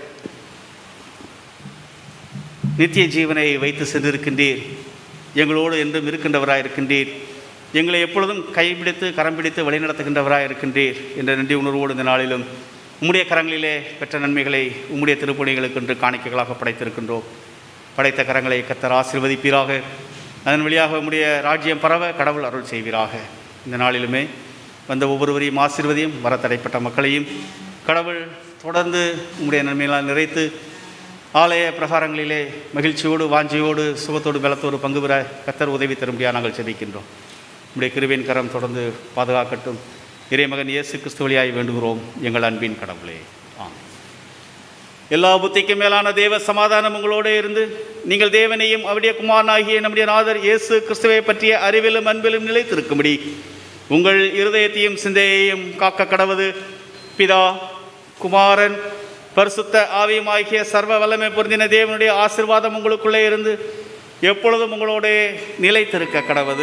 S1: நித்திய ஜீவனை வைத்து சென்றிருக்கின்றீர் எங்களோடு என்றும் இருக்கின்றவராக இருக்கின்றீர் எங்களை எப்பொழுதும் கைப்பிடித்து கரம் பிடித்து வழிநடத்துகின்றவராக இருக்கின்றீர் என்ற நன்றி உணர்வோடு இந்த நாளிலும் உம்முடைய கரங்களிலே பெற்ற நன்மைகளை உம்முடைய திருப்பணிகளுக்கு என்று காணிக்கைகளாக படைத்திருக்கின்றோம் படைத்த கரங்களை கத்தர் ஆசீர்வதிப்பீராக அதன் வழியாக உம்முடைய ராஜ்யம் பரவ கடவுள் அருள் செய்வீராக இந்த நாளிலுமே வந்த ஒவ்வொருவரையும் ஆசீர்வதியும் வர தடைப்பட்ட மக்களையும் கடவுள் தொடர்ந்து உம்முடைய நன்மைகளால் நிறைத்து ஆலய பிரகாரங்களிலே மகிழ்ச்சியோடு வாஞ்சியோடு சுகத்தோடு பலத்தோடு பங்கு பெற கத்தர் உதவி தரும்படியாக நாங்கள் செபிக்கின்றோம் உம்முடைய கிருவின் கரம் தொடர்ந்து பாதுகாக்கட்டும் இறைமகன் இயேசு கிறிஸ்து வழியாய் வேண்டுகிறோம் எங்கள் அன்பின் கடவுளே ஆம் எல்லா புத்திக்கும் மேலான தேவ சமாதானம் உங்களோடு இருந்து நீங்கள் தேவனையும் அவருடைய குமாரனாகிய நம்முடைய நாதர் இயேசு கிறிஸ்துவை பற்றிய அறிவிலும் அன்பிலும் நிலைத்திருக்கும்படி உங்கள் இருதயத்தையும் சிந்தையையும் காக்க கடவது பிதா குமாரன் பரிசுத்த ஆவியமாகிய சர்வ வல்லமை பொருந்தின தேவனுடைய ஆசிர்வாதம் உங்களுக்குள்ளே இருந்து எப்பொழுதும் உங்களோட நிலைத்திருக்க கடவது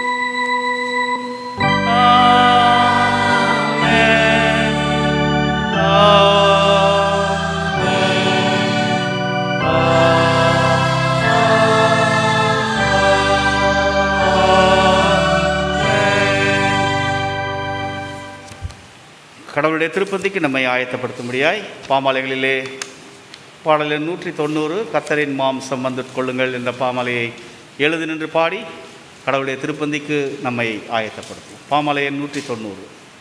S1: கடவுளுடைய திருப்பதிக்கு நம்மை ஆயத்தப்படுத்தும்படியாய் பாமாலைகளிலே பாடலில் நூற்றி தொண்ணூறு கத்தரின் மாம்சம் வந்து கொள்ளுங்கள் என்ற பாமாலையை எழுதி நின்று பாடி கடவுளுடைய திருப்பந்திக்கு நம்மை ஆயத்தப்படுத்தும் பாமாலையன் நூற்றி தொண்ணூறு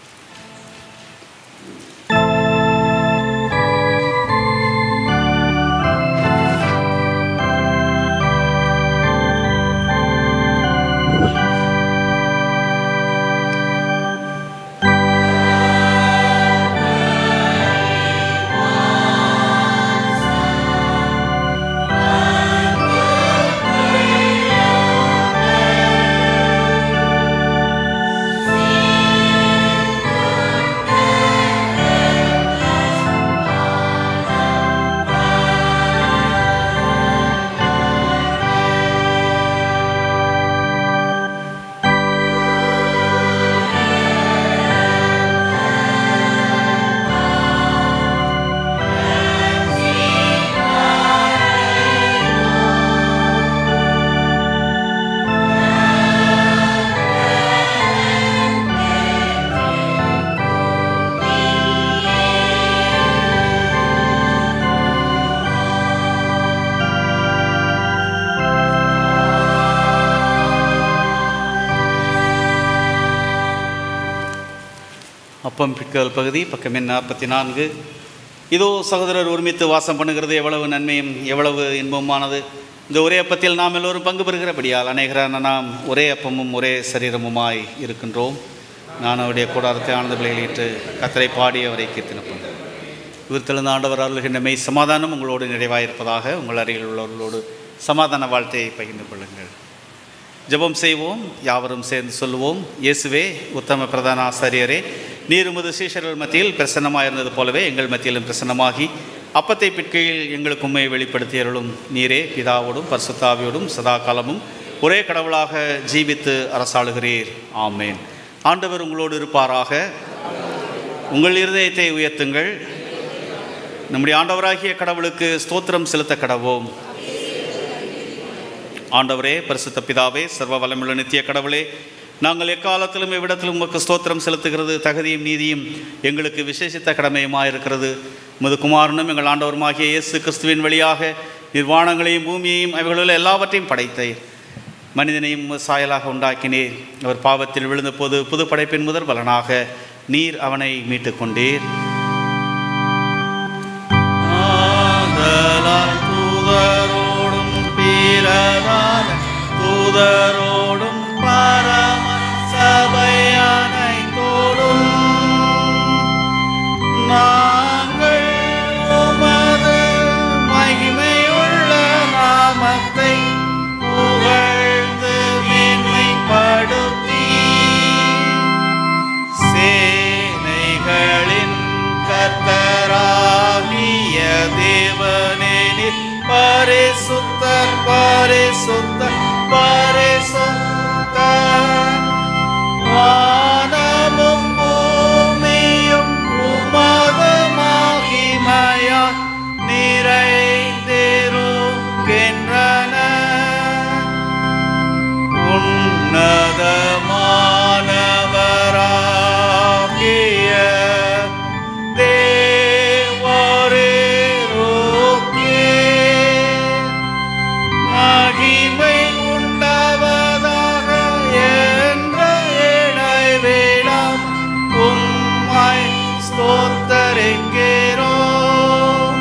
S1: அப்பம் பிற்கல் பகுதி பக்கம் எண் நாற்பத்தி நான்கு இதோ சகோதரர் ஒருமித்து வாசம் பண்ணுகிறது எவ்வளவு நன்மையும் எவ்வளவு இன்பமானது இந்த ஒரே அப்பத்தில் நாம் எல்லோரும் பங்கு பெறுகிறபடியால் அநேகரான நாம் ஒரே அப்பமும் ஒரே சரீரமுமாய் இருக்கின்றோம் நான் அவருடைய கூடாரத்தை ஆனந்த விளையிட்டு கத்தரை பாடி அவரை கீர்த்தினப்போம் இவர் தெளிந்த ஆண்டவர் அருள்கின்ற மெய் சமாதானம் உங்களோடு நிறைவாயிருப்பதாக உங்கள் அருகில் உள்ளவர்களோடு சமாதான வாழ்த்தையை பகிர்ந்து கொள்ளுங்கள் ஜெபம் செய்வோம் யாவரும் சேர்ந்து சொல்லுவோம் இயேசுவே உத்தம பிரதான ஆசாரியரே நீர் உமது சீஷர்கள் மத்தியில் பிரசன்னமாக இருந்தது போலவே எங்கள் மத்தியிலும் பிரசன்னமாகி அப்பத்தை பிற்கையில் எங்களுக்கு உண்மையை வெளிப்படுத்தியருளும் நீரே பிதாவோடும் பரிசுத்தாவியோடும் சதா காலமும் ஒரே கடவுளாக ஜீவித்து அரசாளுகிறீர் ஆமேன் ஆண்டவர் உங்களோடு இருப்பாராக உங்கள் இருதயத்தை உயர்த்துங்கள் நம்முடைய ஆண்டவராகிய கடவுளுக்கு ஸ்தோத்திரம் செலுத்த கடவோம் ஆண்டவரே பரிசுத்த பிதாவே சர்வ வல்லமுள்ள நித்திய கடவுளே நாங்கள் எக்காலத்திலும் எவ்விடத்திலும் உமக்கு ஸ்தோத்திரம் செலுத்துகிறது தகுதியும் நீதியும் எங்களுக்கு விசேஷித்த கடமையுமாக இருக்கிறது உமது குமாரனும் எங்கள் ஆண்டவருமாகிய இயேசு கிறிஸ்துவின் வழியாக நிர்வாணங்களையும் பூமியையும் அவைகளில் எல்லாவற்றையும் படைத்தீர் மனிதனையும் உமது சாயலாக உண்டாக்கினீர் அவர் பாவத்தில் விழுந்தபோது புது படைப்பின் முதல் பலனாக நீர் அவனை மீட்டுக் கொண்டீர் தூதரோடும் பரம சபையானைத்தோடும் நாங்கள் உமது மகிமையுள்ள நாமத்தை புகழ்ந்து மேன்மைப்படுத்தி சேனைகளின் கர்த்தராகிய தேவனேனில் பரிசுத்தர் பரிசுத்தர் பரிசுத்தர் வானமும் பூமியும் உமது மகிமையா நிறைந்திருக்கின்றன உன்னதமானவராகிய தேவரேரோக்கே மகிமை உண்டாவதாக என்ற இடைவேளம் உம்மை ஸ்தோத்தரிக்கிறோம்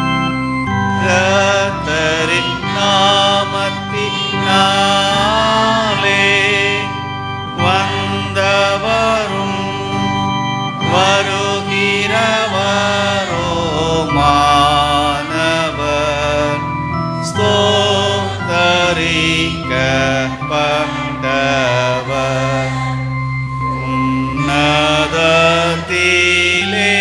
S1: கர்த்தரின் நாமத்தினாலே வந்தவரும் வருகிறவரோமானவர் ஸ்தோத்தரிக்கப்பட்டவர் உன்னதத்திலே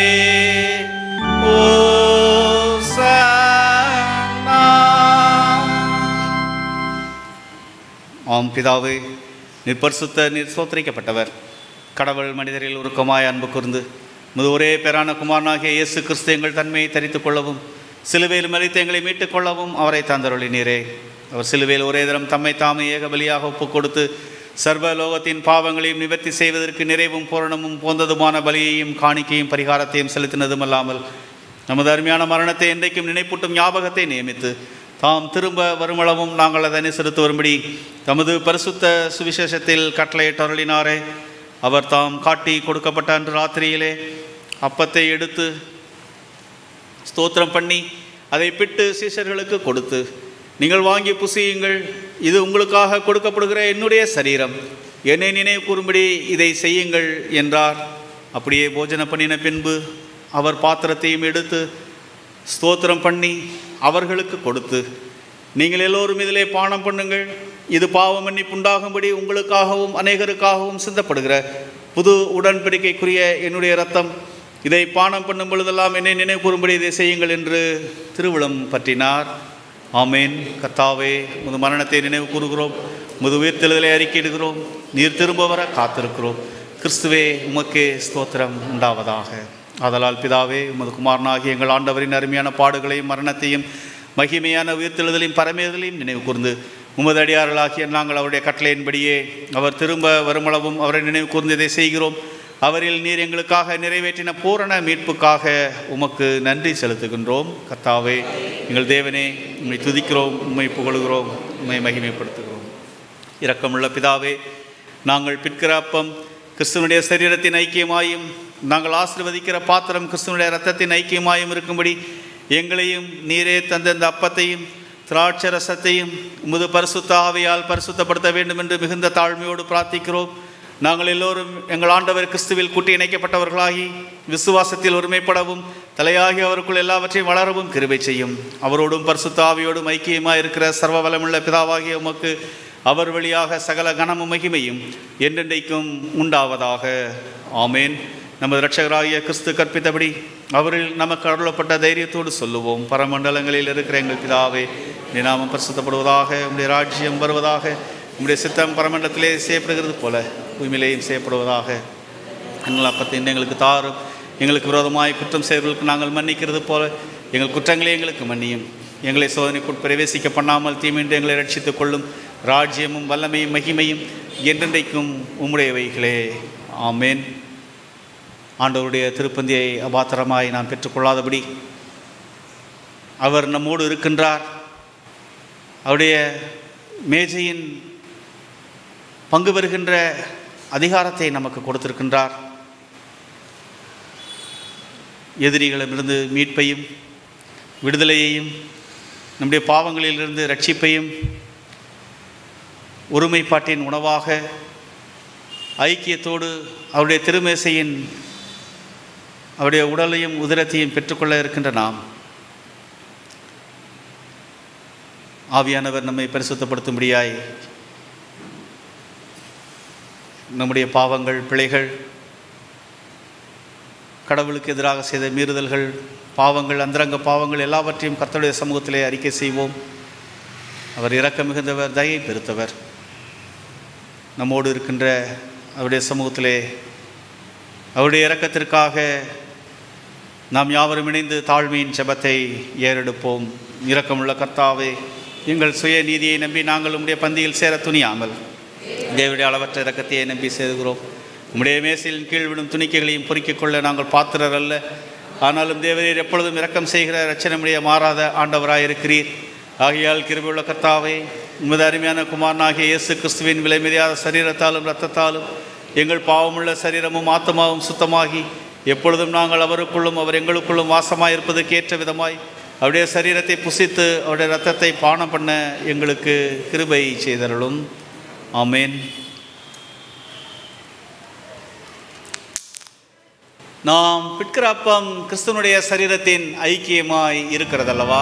S1: ஆம் பிதாவே நீர் பரிசுத்த நீர் சோத்தரிக்கப்பட்டவர் கடவுள் மனிதரில் உருக்கமாய் அன்பு கூர்ந்து முது ஒரே பேரான குமாரனாகிய இயேசு கிறிஸ்து எங்கள் தன்மையை தரித்துக் கொள்ளவும் சிலுவையில் மறித்து எங்களை மீட்டுக் கொள்ளவும் அவரை தந்தருளி நீரே அவர் சிலுவையில் ஒரே தரம் தம்மை தாமே ஏக பலியாக ஒப்புக் கொடுத்து சர்வ லோகத்தின் பாவங்களையும் நிவர்த்தி செய்வதற்கு நிறைவும் பூரணமும் போந்ததுமான பலியையும் காணிக்கையும் பரிகாரத்தையும் செலுத்தினதுமல்லாமல் நமது அருமையான மரணத்தை என்றைக்கும் நினைப்பூட்டும் ஞாபகத்தை நியமித்து தாம் திரும்ப வருமளவும் நாங்கள் அதை அனுசரித்து வரும்படி தமது பரிசுத்த சுவிசேஷத்தில் கட்டளையிட்டருளினாரே அவர் தாம் காட்டி கொடுக்கப்பட்ட அன்று ராத்திரியிலே அப்பத்தை எடுத்து ஸ்தோத்திரம் பண்ணி அதை பிட்டு சீஷர்களுக்கு கொடுத்து நீங்கள் வாங்கி புசியுங்கள் இது உங்களுக்காக கொடுக்கப்படுகிற என்னுடைய சரீரம் என்னை நினைவு கூறும்படி இதை செய்யுங்கள் என்றார் அப்படியே போஜன பண்ணின பின்பு அவர் பாத்திரத்தையும் எடுத்து ஸ்தோத்திரம் பண்ணி அவர்களுக்கு கொடுத்து நீங்கள் எல்லோரும் இதிலே பானம் பண்ணுங்கள் இது பாவ மன்னிப்புண்டாகும்படி உங்களுக்காகவும் அநேகருக்காகவும் சிந்தப்படுகிற புது உடன்படிக்கைக்குரிய என்னுடைய ரத்தம் இதை பானம் பண்ணும் பொழுதெல்லாம் என்னை நினைவு கூறும்படி இதை செய்யுங்கள் என்று திருவிழம் பற்றினார் ஆமேன் கத்தாவே முது மரணத்தை நினைவு கூறுகிறோம் முது உயிர்த்தெழுதலை அறிக்கையிடுகிறோம் நீர் திரும்ப வர காத்திருக்கிறோம் கிறிஸ்துவே உமக்கே ஸ்தோத்திரம் உண்டாவதாக ஆதலால் பிதாவே உமது குமாரனாகிய எங்கள் ஆண்டவரின் அருமையான பாடுகளையும் மரணத்தையும் மகிமையான உயிர்த்தெழுதலையும் பரமேதலையும் நினைவு கூர்ந்து உமது அடியார்களாகிய நாங்கள் அவருடைய கட்டளையின்படியே அவர் திரும்ப வருமளவும் அவரை நினைவு கூர்ந்து இதை செய்கிறோம் அவரில் நீர் எங்களுக்காக நிறைவேற்றின பூரண மீட்புக்காக உமக்கு நன்றி செலுத்துகின்றோம் கத்தாவே எங்கள் தேவனே உம்மை துதிக்கிறோம் உம்மை புகழுகிறோம் உம்மை மகிமைப்படுத்துகிறோம் இரக்கமுள்ள பிதாவே நாங்கள் பிற்கிற அப்பம் கிறிஸ்துவனுடைய சரீரத்தின் ஐக்கியமாயும் நாங்கள் ஆசீர்வதிக்கிற பாத்திரம் கிறிஸ்துவனுடைய ரத்தத்தின் ஐக்கியமாயும் இருக்கும்படி எங்களையும் நீரே தந்த இந்த அப்பத்தையும் திராட்சை ரசத்தையும் உமது பரிசுத்த ஆவியால் பரிசுத்தப்படுத்த வேண்டும் என்று மிகுந்த தாழ்மையோடு பிரார்த்திக்கிறோம் நாங்கள் எல்லோரும் எங்கள் ஆண்டவர் கிறிஸ்துவில் கூட்டி இணைக்கப்பட்டவர்களாகி விசுவாசத்தில் ஒருமைப்படவும் தலையாகி அவருக்குள் எல்லாவற்றையும் வளரவும் கிருபை செய்யும் அவரோடும் பரிசுத்த ஆவியோடும் ஐக்கியமாக இருக்கிற சர்வ வளமுள்ள பிதாவாகிய உமக்கு அவர் வழியாக சகல கனமும் மகிமையும் என்றென்றைக்கும் உண்டாவதாக ஆமேன் நமது இரட்சகராகிய கிறிஸ்து கற்பித்தபடி அவரில் நமக்கு அருளப்பட்ட தைரியத்தோடு சொல்லுவோம் பரமண்டலங்களில் இருக்கிற எங்கள் பிதாவே நீ நாமம் பரிசுத்தப்படுவதாக உம்முடைய ராஜ்யம் வருவதாக உம்முடைய சித்தம் பரமண்டலத்திலே செய்யப்படுகிறது போல உண்மையிலேயும் செய்யப்படுவதாக எங்கள் அப்பத்தை எங்களுக்கு தாரும் எங்களுக்கு விரோதமாய் குற்றம் செய்வர்களுக்கு நாங்கள் மன்னிக்கிறது போல எங்கள் குற்றங்களை எங்களுக்கு மன்னியும் எங்களை சோதனைக்குள் பிரவேசிக்க பண்ணாமல் தீமின்றி எங்களை ரட்சித்துக் கொள்ளும் ராஜ்யமும் வல்லமையும் மகிமையும் என்றென்றைக்கும் உம்முடையவைகளே ஆமேன் ஆண்டவருடைய திருப்பந்தியை அபாத்திரமாய் நாம் பெற்றுக்கொள்ளாதபடி அவர் நம்மோடு இருக்கின்றார் அவருடைய மேஜையின் பங்கு பெறுகின்ற அதிகாரத்தை நமக்கு கொடுத்திருக்கின்றார் எதிரிகளிடமிருந்து மீட்பையும் விடுதலையையும் நம்முடைய பாவங்களிலிருந்து ரட்சிப்பையும் ஒருமைப்பாட்டின் உணவாக ஐக்கியத்தோடு அவருடைய திருமேசையின் அவருடைய உடலையும் உதிரத்தையும் பெற்றுக்கொள்ள இருக்கின்ற நாம் ஆவியானவர் நம்மை பரிசுத்தப்படுத்தும்படியாய் நம்முடைய பாவங்கள் பிழைகள் கடவுளுக்கு எதிராக செய்த மீறுதல்கள் பாவங்கள் அந்தரங்க பாவங்கள் எல்லாவற்றையும் கர்த்தருடைய சமூகத்திலே அறிக்கை செய்வோம் அவர் இரக்க மிகுந்தவர் தயை பெருத்தவர் நம்மோடு இருக்கின்ற அவருடைய சமூகத்திலே அவருடைய இரக்கத்திற்காக நாம் யாவரும் இணைந்து தாழ்மையின் ஜெபத்தை ஏறெடுப்போம் இரக்கமுள்ள கர்த்தாவே எங்கள் சுய நீதியை நம்பி நாங்கள் உம்முடைய பந்தியில் சேர துணியாமல் தேவனுடைய அளவற்ற இரக்கத்தையே நம்பி சேருகிறோம் உம்முடைய மேசையின் கீழ் விடும் துணிக்கைகளையும் பொறுக்கிக் கொள்ள நாங்கள் பாத்திரர் அல்ல ஆனாலும் தேவரீர் எப்பொழுதும் இரக்கம் செய்கிற ரச்சனமுடைய மாறாத ஆண்டவராய் இருக்கிறீர் ஆகையால் கிருபையுள்ள கர்த்தாவே உமது அருமையான குமாரனாகிய இயேசு கிறிஸ்துவின் விலைமதியாத சரீரத்தாலும் இரத்தத்தாலும் எங்கள் பாவமுள்ள சரீரமும் ஆத்மாவும் சுத்தமாகி எப்பொழுதும் நாங்கள் அவருக்குள்ளும் அவர் எங்களுக்குள்ளும் வாசமாய் இருப்பதற்கு ஏற்ற விதமாய் அவருடைய சரீரத்தை புசித்து அவருடைய இரத்தத்தை பானம் பண்ண எங்களுக்கு கிருபை செய்தருளும் ஆமேன் நாம் பிற்கிற அப்பம் கிறிஸ்துவனுடைய சரீரத்தின் ஐக்கியமாய் இருக்கிறதல்லவா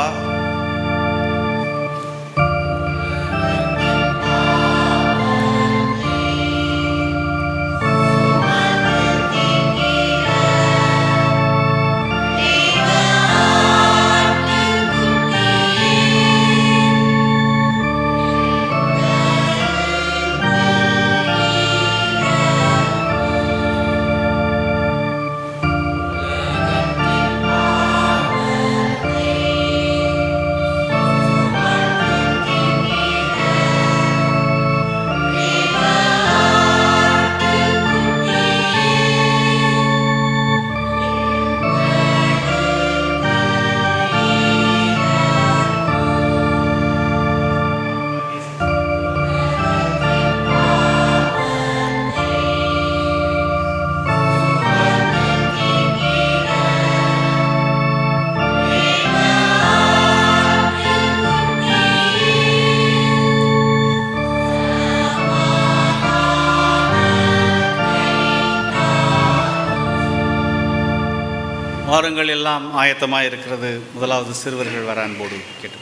S1: வாரங்கள் எல்லாம் ஆயத்தமாக இருக்கிறது முதலாவது சிறுவர்கள் வர அன்போடு கேட்டு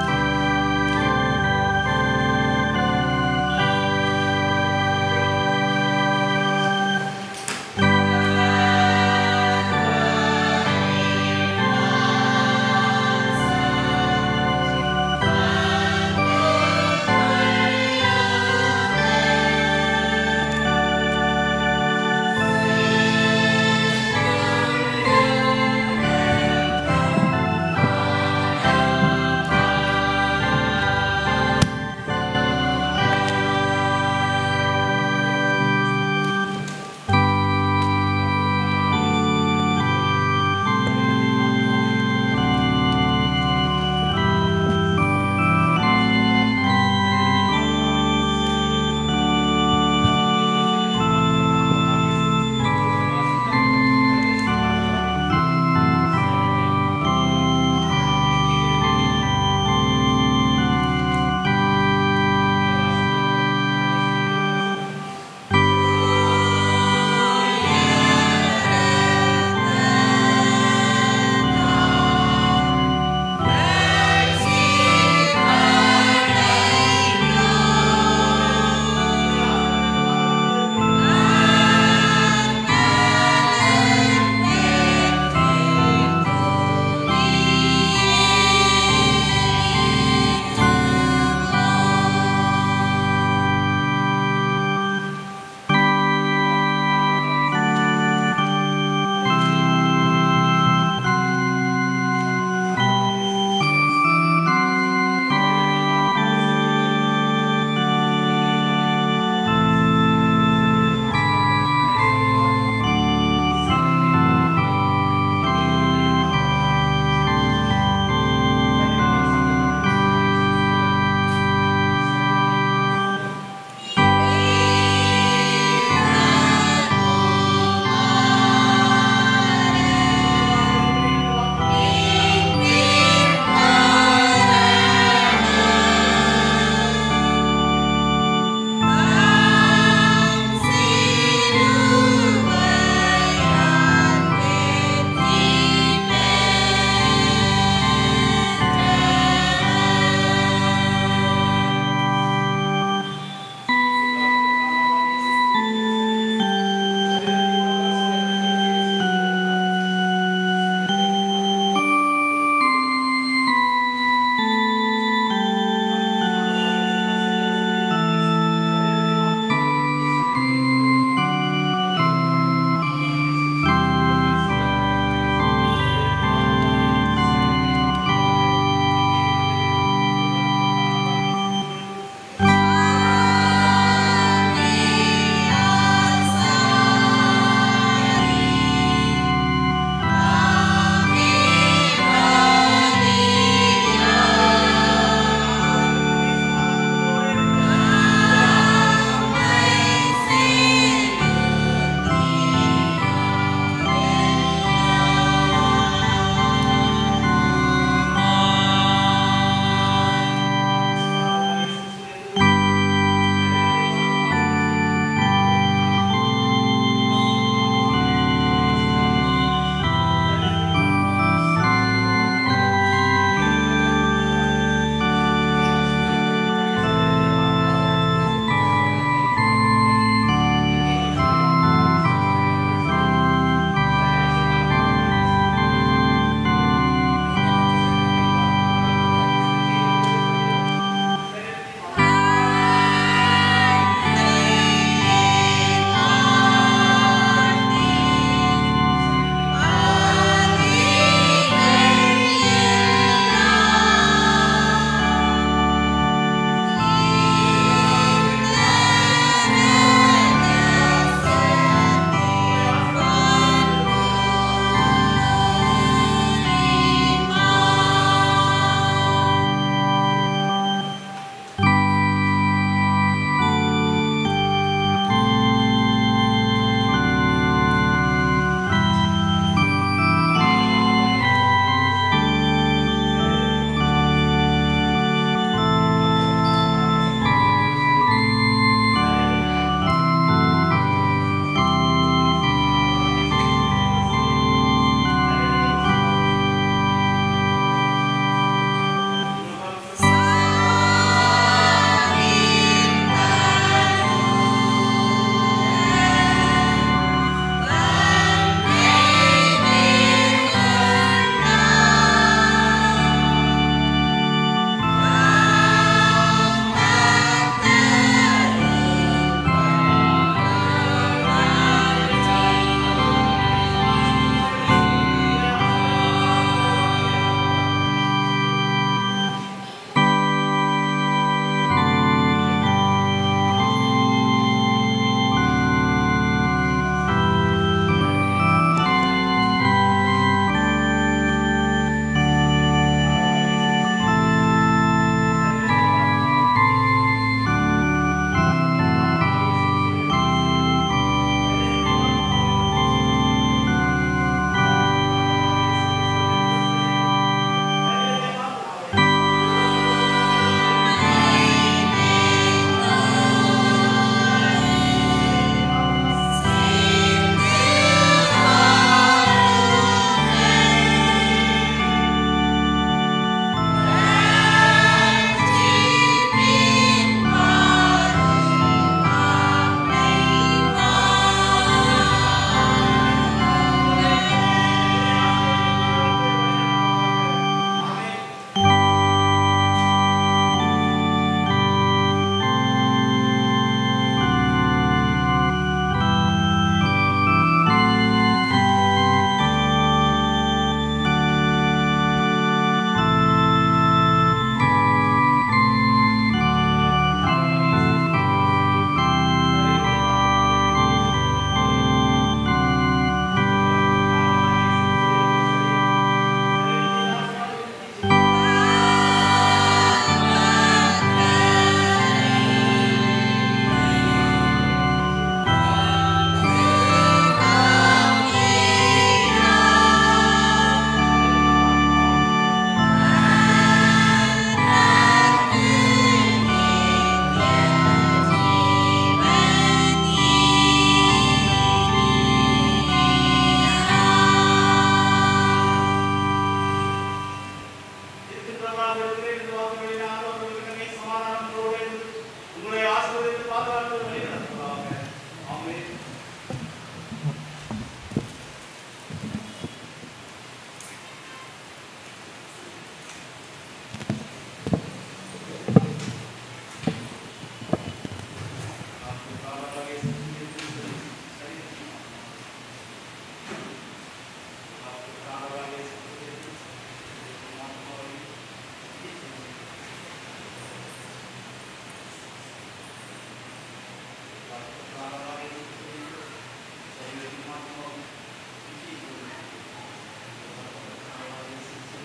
S12: ஆ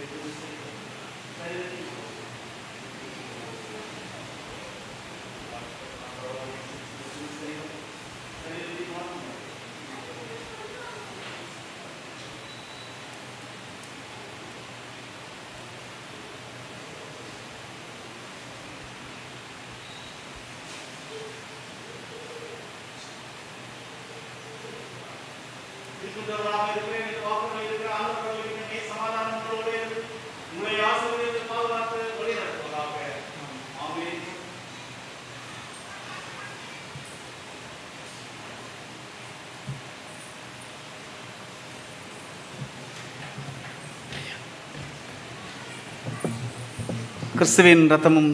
S1: கிறிஸ்துவின் ரத்தமும்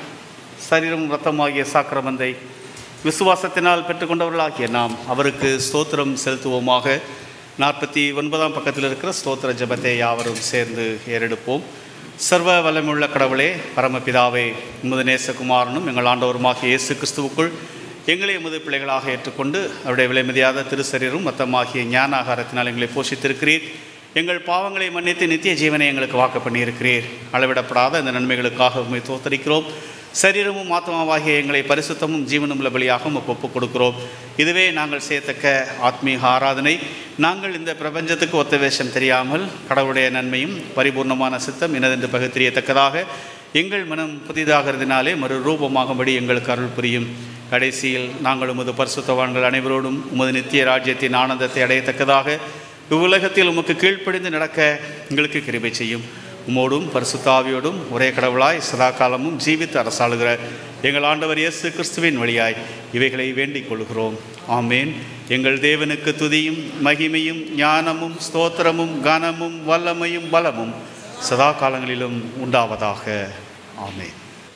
S1: சரீரமும் ரத்தமாகிய சாக்கிரமந்தை விசுவாசத்தினால் பெற்றுக்கொண்டவர்களாகிய நாம் அவருக்கு ஸ்தோத்திரம் செலுத்துவோமாக நாற்பத்தி ஒன்பதாம் பக்கத்தில் இருக்கிற ஸ்தோத்திர ஜெபத்தை யாவரும் சேர்ந்து ஏறெடுப்போம் சர்வ வல்லமுள்ள கடவுளே பரமபிதாவே உமது நேசகுமாரனும் எங்கள் ஆண்டவருமாகிய இயேசு கிறிஸ்துவுக்குள் எங்களை எமது பிள்ளைகளாக ஏற்றுக்கொண்டு அவருடைய விலைமதியாத திருசரீரும் மத்தமாகிய ஞான ஆகாரத்தினால் எங்களை போஷித்திருக்கிறீர் எங்கள் பாவங்களை மன்னித்து நித்திய ஜீவனை எங்களுக்கு வாக்கு பண்ணியிருக்கிறீர் அளவிடப்படாத இந்த நன்மைகளுக்காக உண்மை தோத்தரிக்கிறோம் சரீரமும் ஆத்மாவாகிய எங்களை பரிசுத்தமும் ஜீவனும் உள்ள பலியாகவும் ஒப்புக் கொடுக்கிறோம் இதுவே நாங்கள் செய்யத்தக்க ஆத்மீக ஆராதனை நாங்கள் இந்த பிரபஞ்சத்துக்கு ஒத்த வேஷம் தெரியாமல் கடவுளுடைய நன்மையும் பரிபூர்ணமான சித்தம் இனதென்று பகுத்தறியத்தக்கதாக எங்கள் மனம் புதிதாகிறதுனாலே மறு ரூபமாகும்படி எங்களுக்கு அருள் புரியும் கடைசியில் நாங்கள் உமது பரிசுத்தவான்கள் அனைவரோடும் உமது நித்திய ராஜ்யத்தின் ஆனந்தத்தை அடையத்தக்கதாக இவ்வுலகத்தில் உமக்கு கீழ்ப்படிந்து நடக்க எங்களுக்கு கிருபை செய்யும் உமோடும் பரிசுத்தாவியோடும் ஒரே கடவுளாய் சதா காலமும் ஜீவித்து அரசாளுகிற எங்கள் ஆண்டவர் இயேசு கிறிஸ்துவின் வழியாய் இவைகளை வேண்டிக் கொள்கிறோம் ஆமேன் எங்கள் தேவனுக்கு துதியும் மகிமையும் ஞானமும் ஸ்தோத்திரமும் கனமும் வல்லமையும் பலமும் சதா காலங்களிலும் உண்டாவதாக ஆமேன்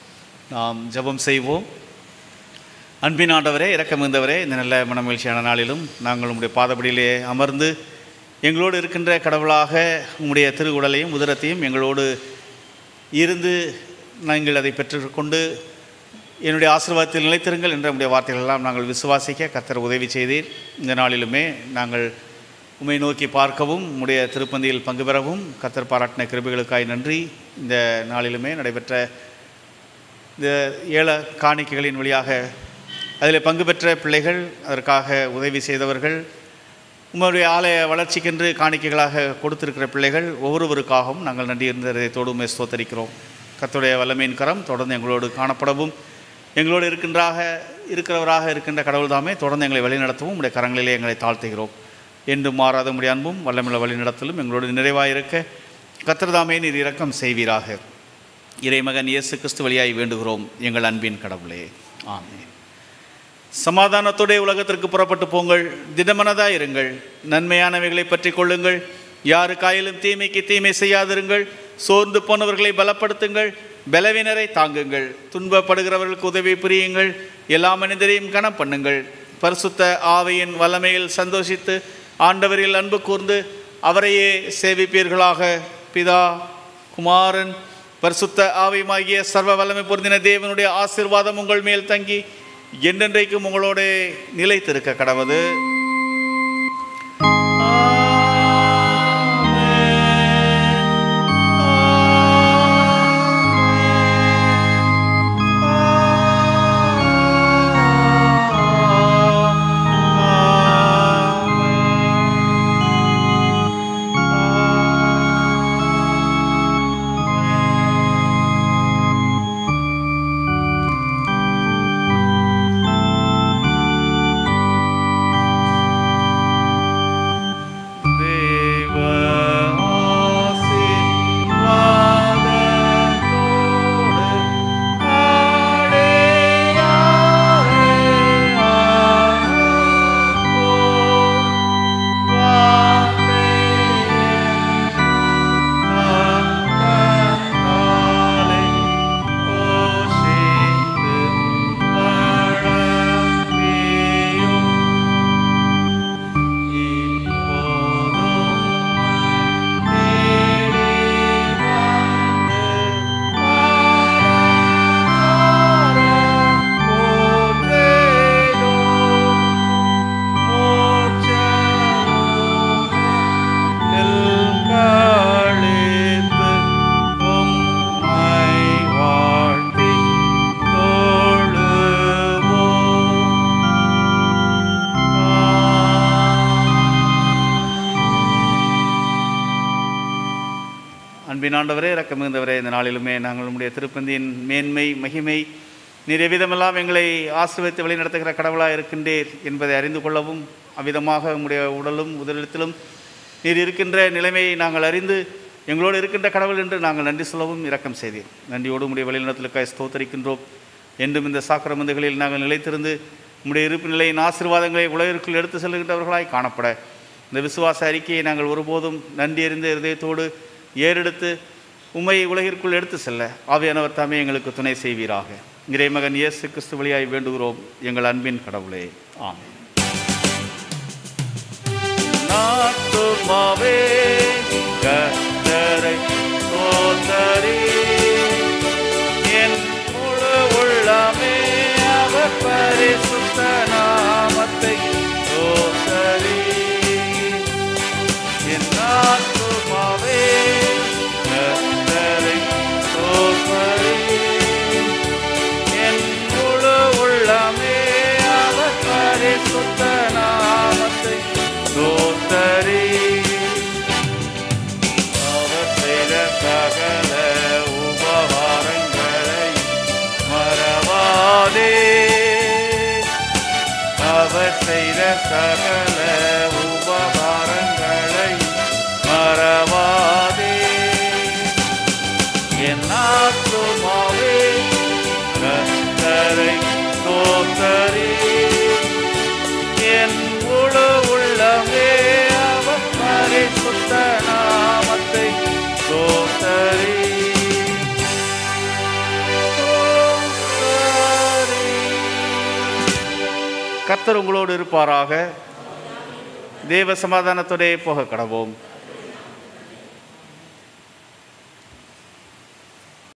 S1: நாம் ஜெபம் செய்வோம் அன்பின் ஆண்டவரே இரக்கமிருந்தவரே இந்த நல்ல மனமகிழ்ச்சியான நாளிலும் நாங்கள் உங்களுடைய பாதபடியிலே அமர்ந்து எங்களோடு இருக்கின்ற கடவுளாக உம்முடைய திருவுடலையும் உதரத்தையும் எங்களோடு இருந்து நாங்கள் அதை பெற்றுக்கொண்டு என்னுடைய ஆசீர்வாதத்தில் நிலைத்திருங்கள் என்ற உடைய வார்த்தைகள் எல்லாம் நாங்கள் விசுவாசிக்க கர்த்தர் உதவி செய்தீர் இந்த நாளிலுமே நாங்கள் உம்மை நோக்கி பார்க்கவும் உம்முடைய திருப்பந்தியில் பங்கு பெறவும் கர்த்தர் பாராட்டின கிருபைகளுக்காய் நன்றி இந்த நாளிலுமே நடைபெற்ற இந்த ஏழ காணிக்கைகளின் வழியாக அதில் பங்கு பெற்ற பிள்ளைகள் அதற்காக உதவி செய்தவர்கள் உங்களுடைய ஆலய வளர்ச்சிக்கென்று காணிக்கைகளாக கொடுத்திருக்கிற பிள்ளைகள் ஒவ்வொருவருக்காகவும் நாங்கள் நன்றி இருந்ததை தோடுமே ஸ்தோத்தரிக்கிறோம் கர்த்தருடைய வல்லமையின் கரம் தொடர்ந்து எங்களோடு காணப்படவும் எங்களோடு இருக்கின்றாக இருக்கிறவராக இருக்கின்ற கடவுள் தாமே தொடர்ந்து எங்களை வழிநடத்தவும் உடைய கரங்களிலே எங்களை தாழ்த்துகிறோம் என்றும் மாறாத உடைய அன்பும் வல்லமுள்ள வழிநடத்தலும் எங்களோடு நிறைவாக இருக்க கர்த்தர் தாமே நீர் இரக்கம் செய்வீராக இறைமகன் இயேசு கிறிஸ்து வழியாய் வேண்டுகிறோம் எங்கள் அன்பின் கடவுளே ஆமென் சமாதானத்தோடைய உலகத்திற்கு புறப்பட்டு போங்கள் திடமனதாய் இருங்கள் நன்மையானவைகளை பற்றி கொள்ளுங்கள் யாருக்காயிலும் தீமைக்கு தீமை செய்யாதிருங்கள் சோர்ந்து போனவர்களை பலப்படுத்துங்கள் பலவினரை தாங்குங்கள் துன்பப்படுகிறவர்களுக்கு உதவி புரியுங்கள் எல்லா மனிதரையும் கனம் பண்ணுங்கள் பரிசுத்த ஆவையின் வல்லமையில் சந்தோஷித்து ஆண்டவரில் அன்பு கூர்ந்து அவரையே சேவிப்பீர்களாக பிதா குமாரன் பரிசுத்த ஆவையுமாகிய சர்வ வல்லமை பொருந்தின தேவனுடைய ஆசீர்வாதம் உங்கள் மேல் தங்கி என்றென்றைக்கும் உங்களோட நிலைத்திருக்க கடவுது
S12: ஆ
S1: அன்பின் ஆண்டவரே இரக்கம் மிகுந்தவரே இந்த நாளிலுமே நாங்கள் உம்முடைய திருப்பந்தியின் மேன்மை மகிமை நீர் எவ்விதமெல்லாம் எங்களை ஆசீர்வதித்து வழிநடத்துகிற கடவுளாக இருக்கின்றீர் என்பதை அறிந்து கொள்ளவும் அவ்விதமாக உம்முடைய உடலும் உதலத்திலும் நீர் இருக்கின்ற நிலைமையை நாங்கள் அறிந்து எங்களோடு இருக்கின்ற கடவுள் என்று நாங்கள் நன்றி சொல்லவும் இரக்கம் செய்தீர் நன்றியோடு உடைய வழிநடத்தலுக்காய் ஸ்தோத்தரிக்கின்றோம் என்றும் இந்த சாக்கிரமந்துகளில் நாங்கள் நிலைத்திருந்து உம்முடைய இருப்பு நிலையின் ஆசீர்வாதங்களை உலகிற்குள் எடுத்து செல்கின்றவர்களாய் காணப்பட இந்த விசுவாச அறிக்கையை நாங்கள் ஒருபோதும் நன்றி அறிந்த இருதயத்தோடு ஏறெடுத்து உம்மை உலகிற்குள் எடுத்து செல்ல ஆவியானவர் தாமே எங்களுக்கு துணை செய்வீராக இறைமகன் இயேசு கிறிஸ்து வழியாய் வேண்டுகிறோம் எங்கள் அன்பின் கடவுளே ஆமென் நாத்துமாவே கர்த்தரை ஸ்தோத்தரி என் முழு உள்ளமே அவர் பரிசுத்த நாமத்தை ஸ்தோத்தரி என் ஆத்துமாவே கர்த்தரை ஸ்தோத்தரி என் முழு உள்ளமே அவர் பரிசுத்த நாமத்தை ஸ்தோத்தரி அவர் செய்த சகல உபகாரங்களை மறவாதே அவர் செய்த சகல உபகாரங்களை மறவாதே என் ஆத்துமாவே கர்த்தரை தோத்தரி என் முழு உள்ளமே அவர் பரிசுத்த நாமத்தை தோத்தரி கர்த்தர் உங்களோடு இருப்பாராக தேவ சமாதானத்தோடே போக கடவோம்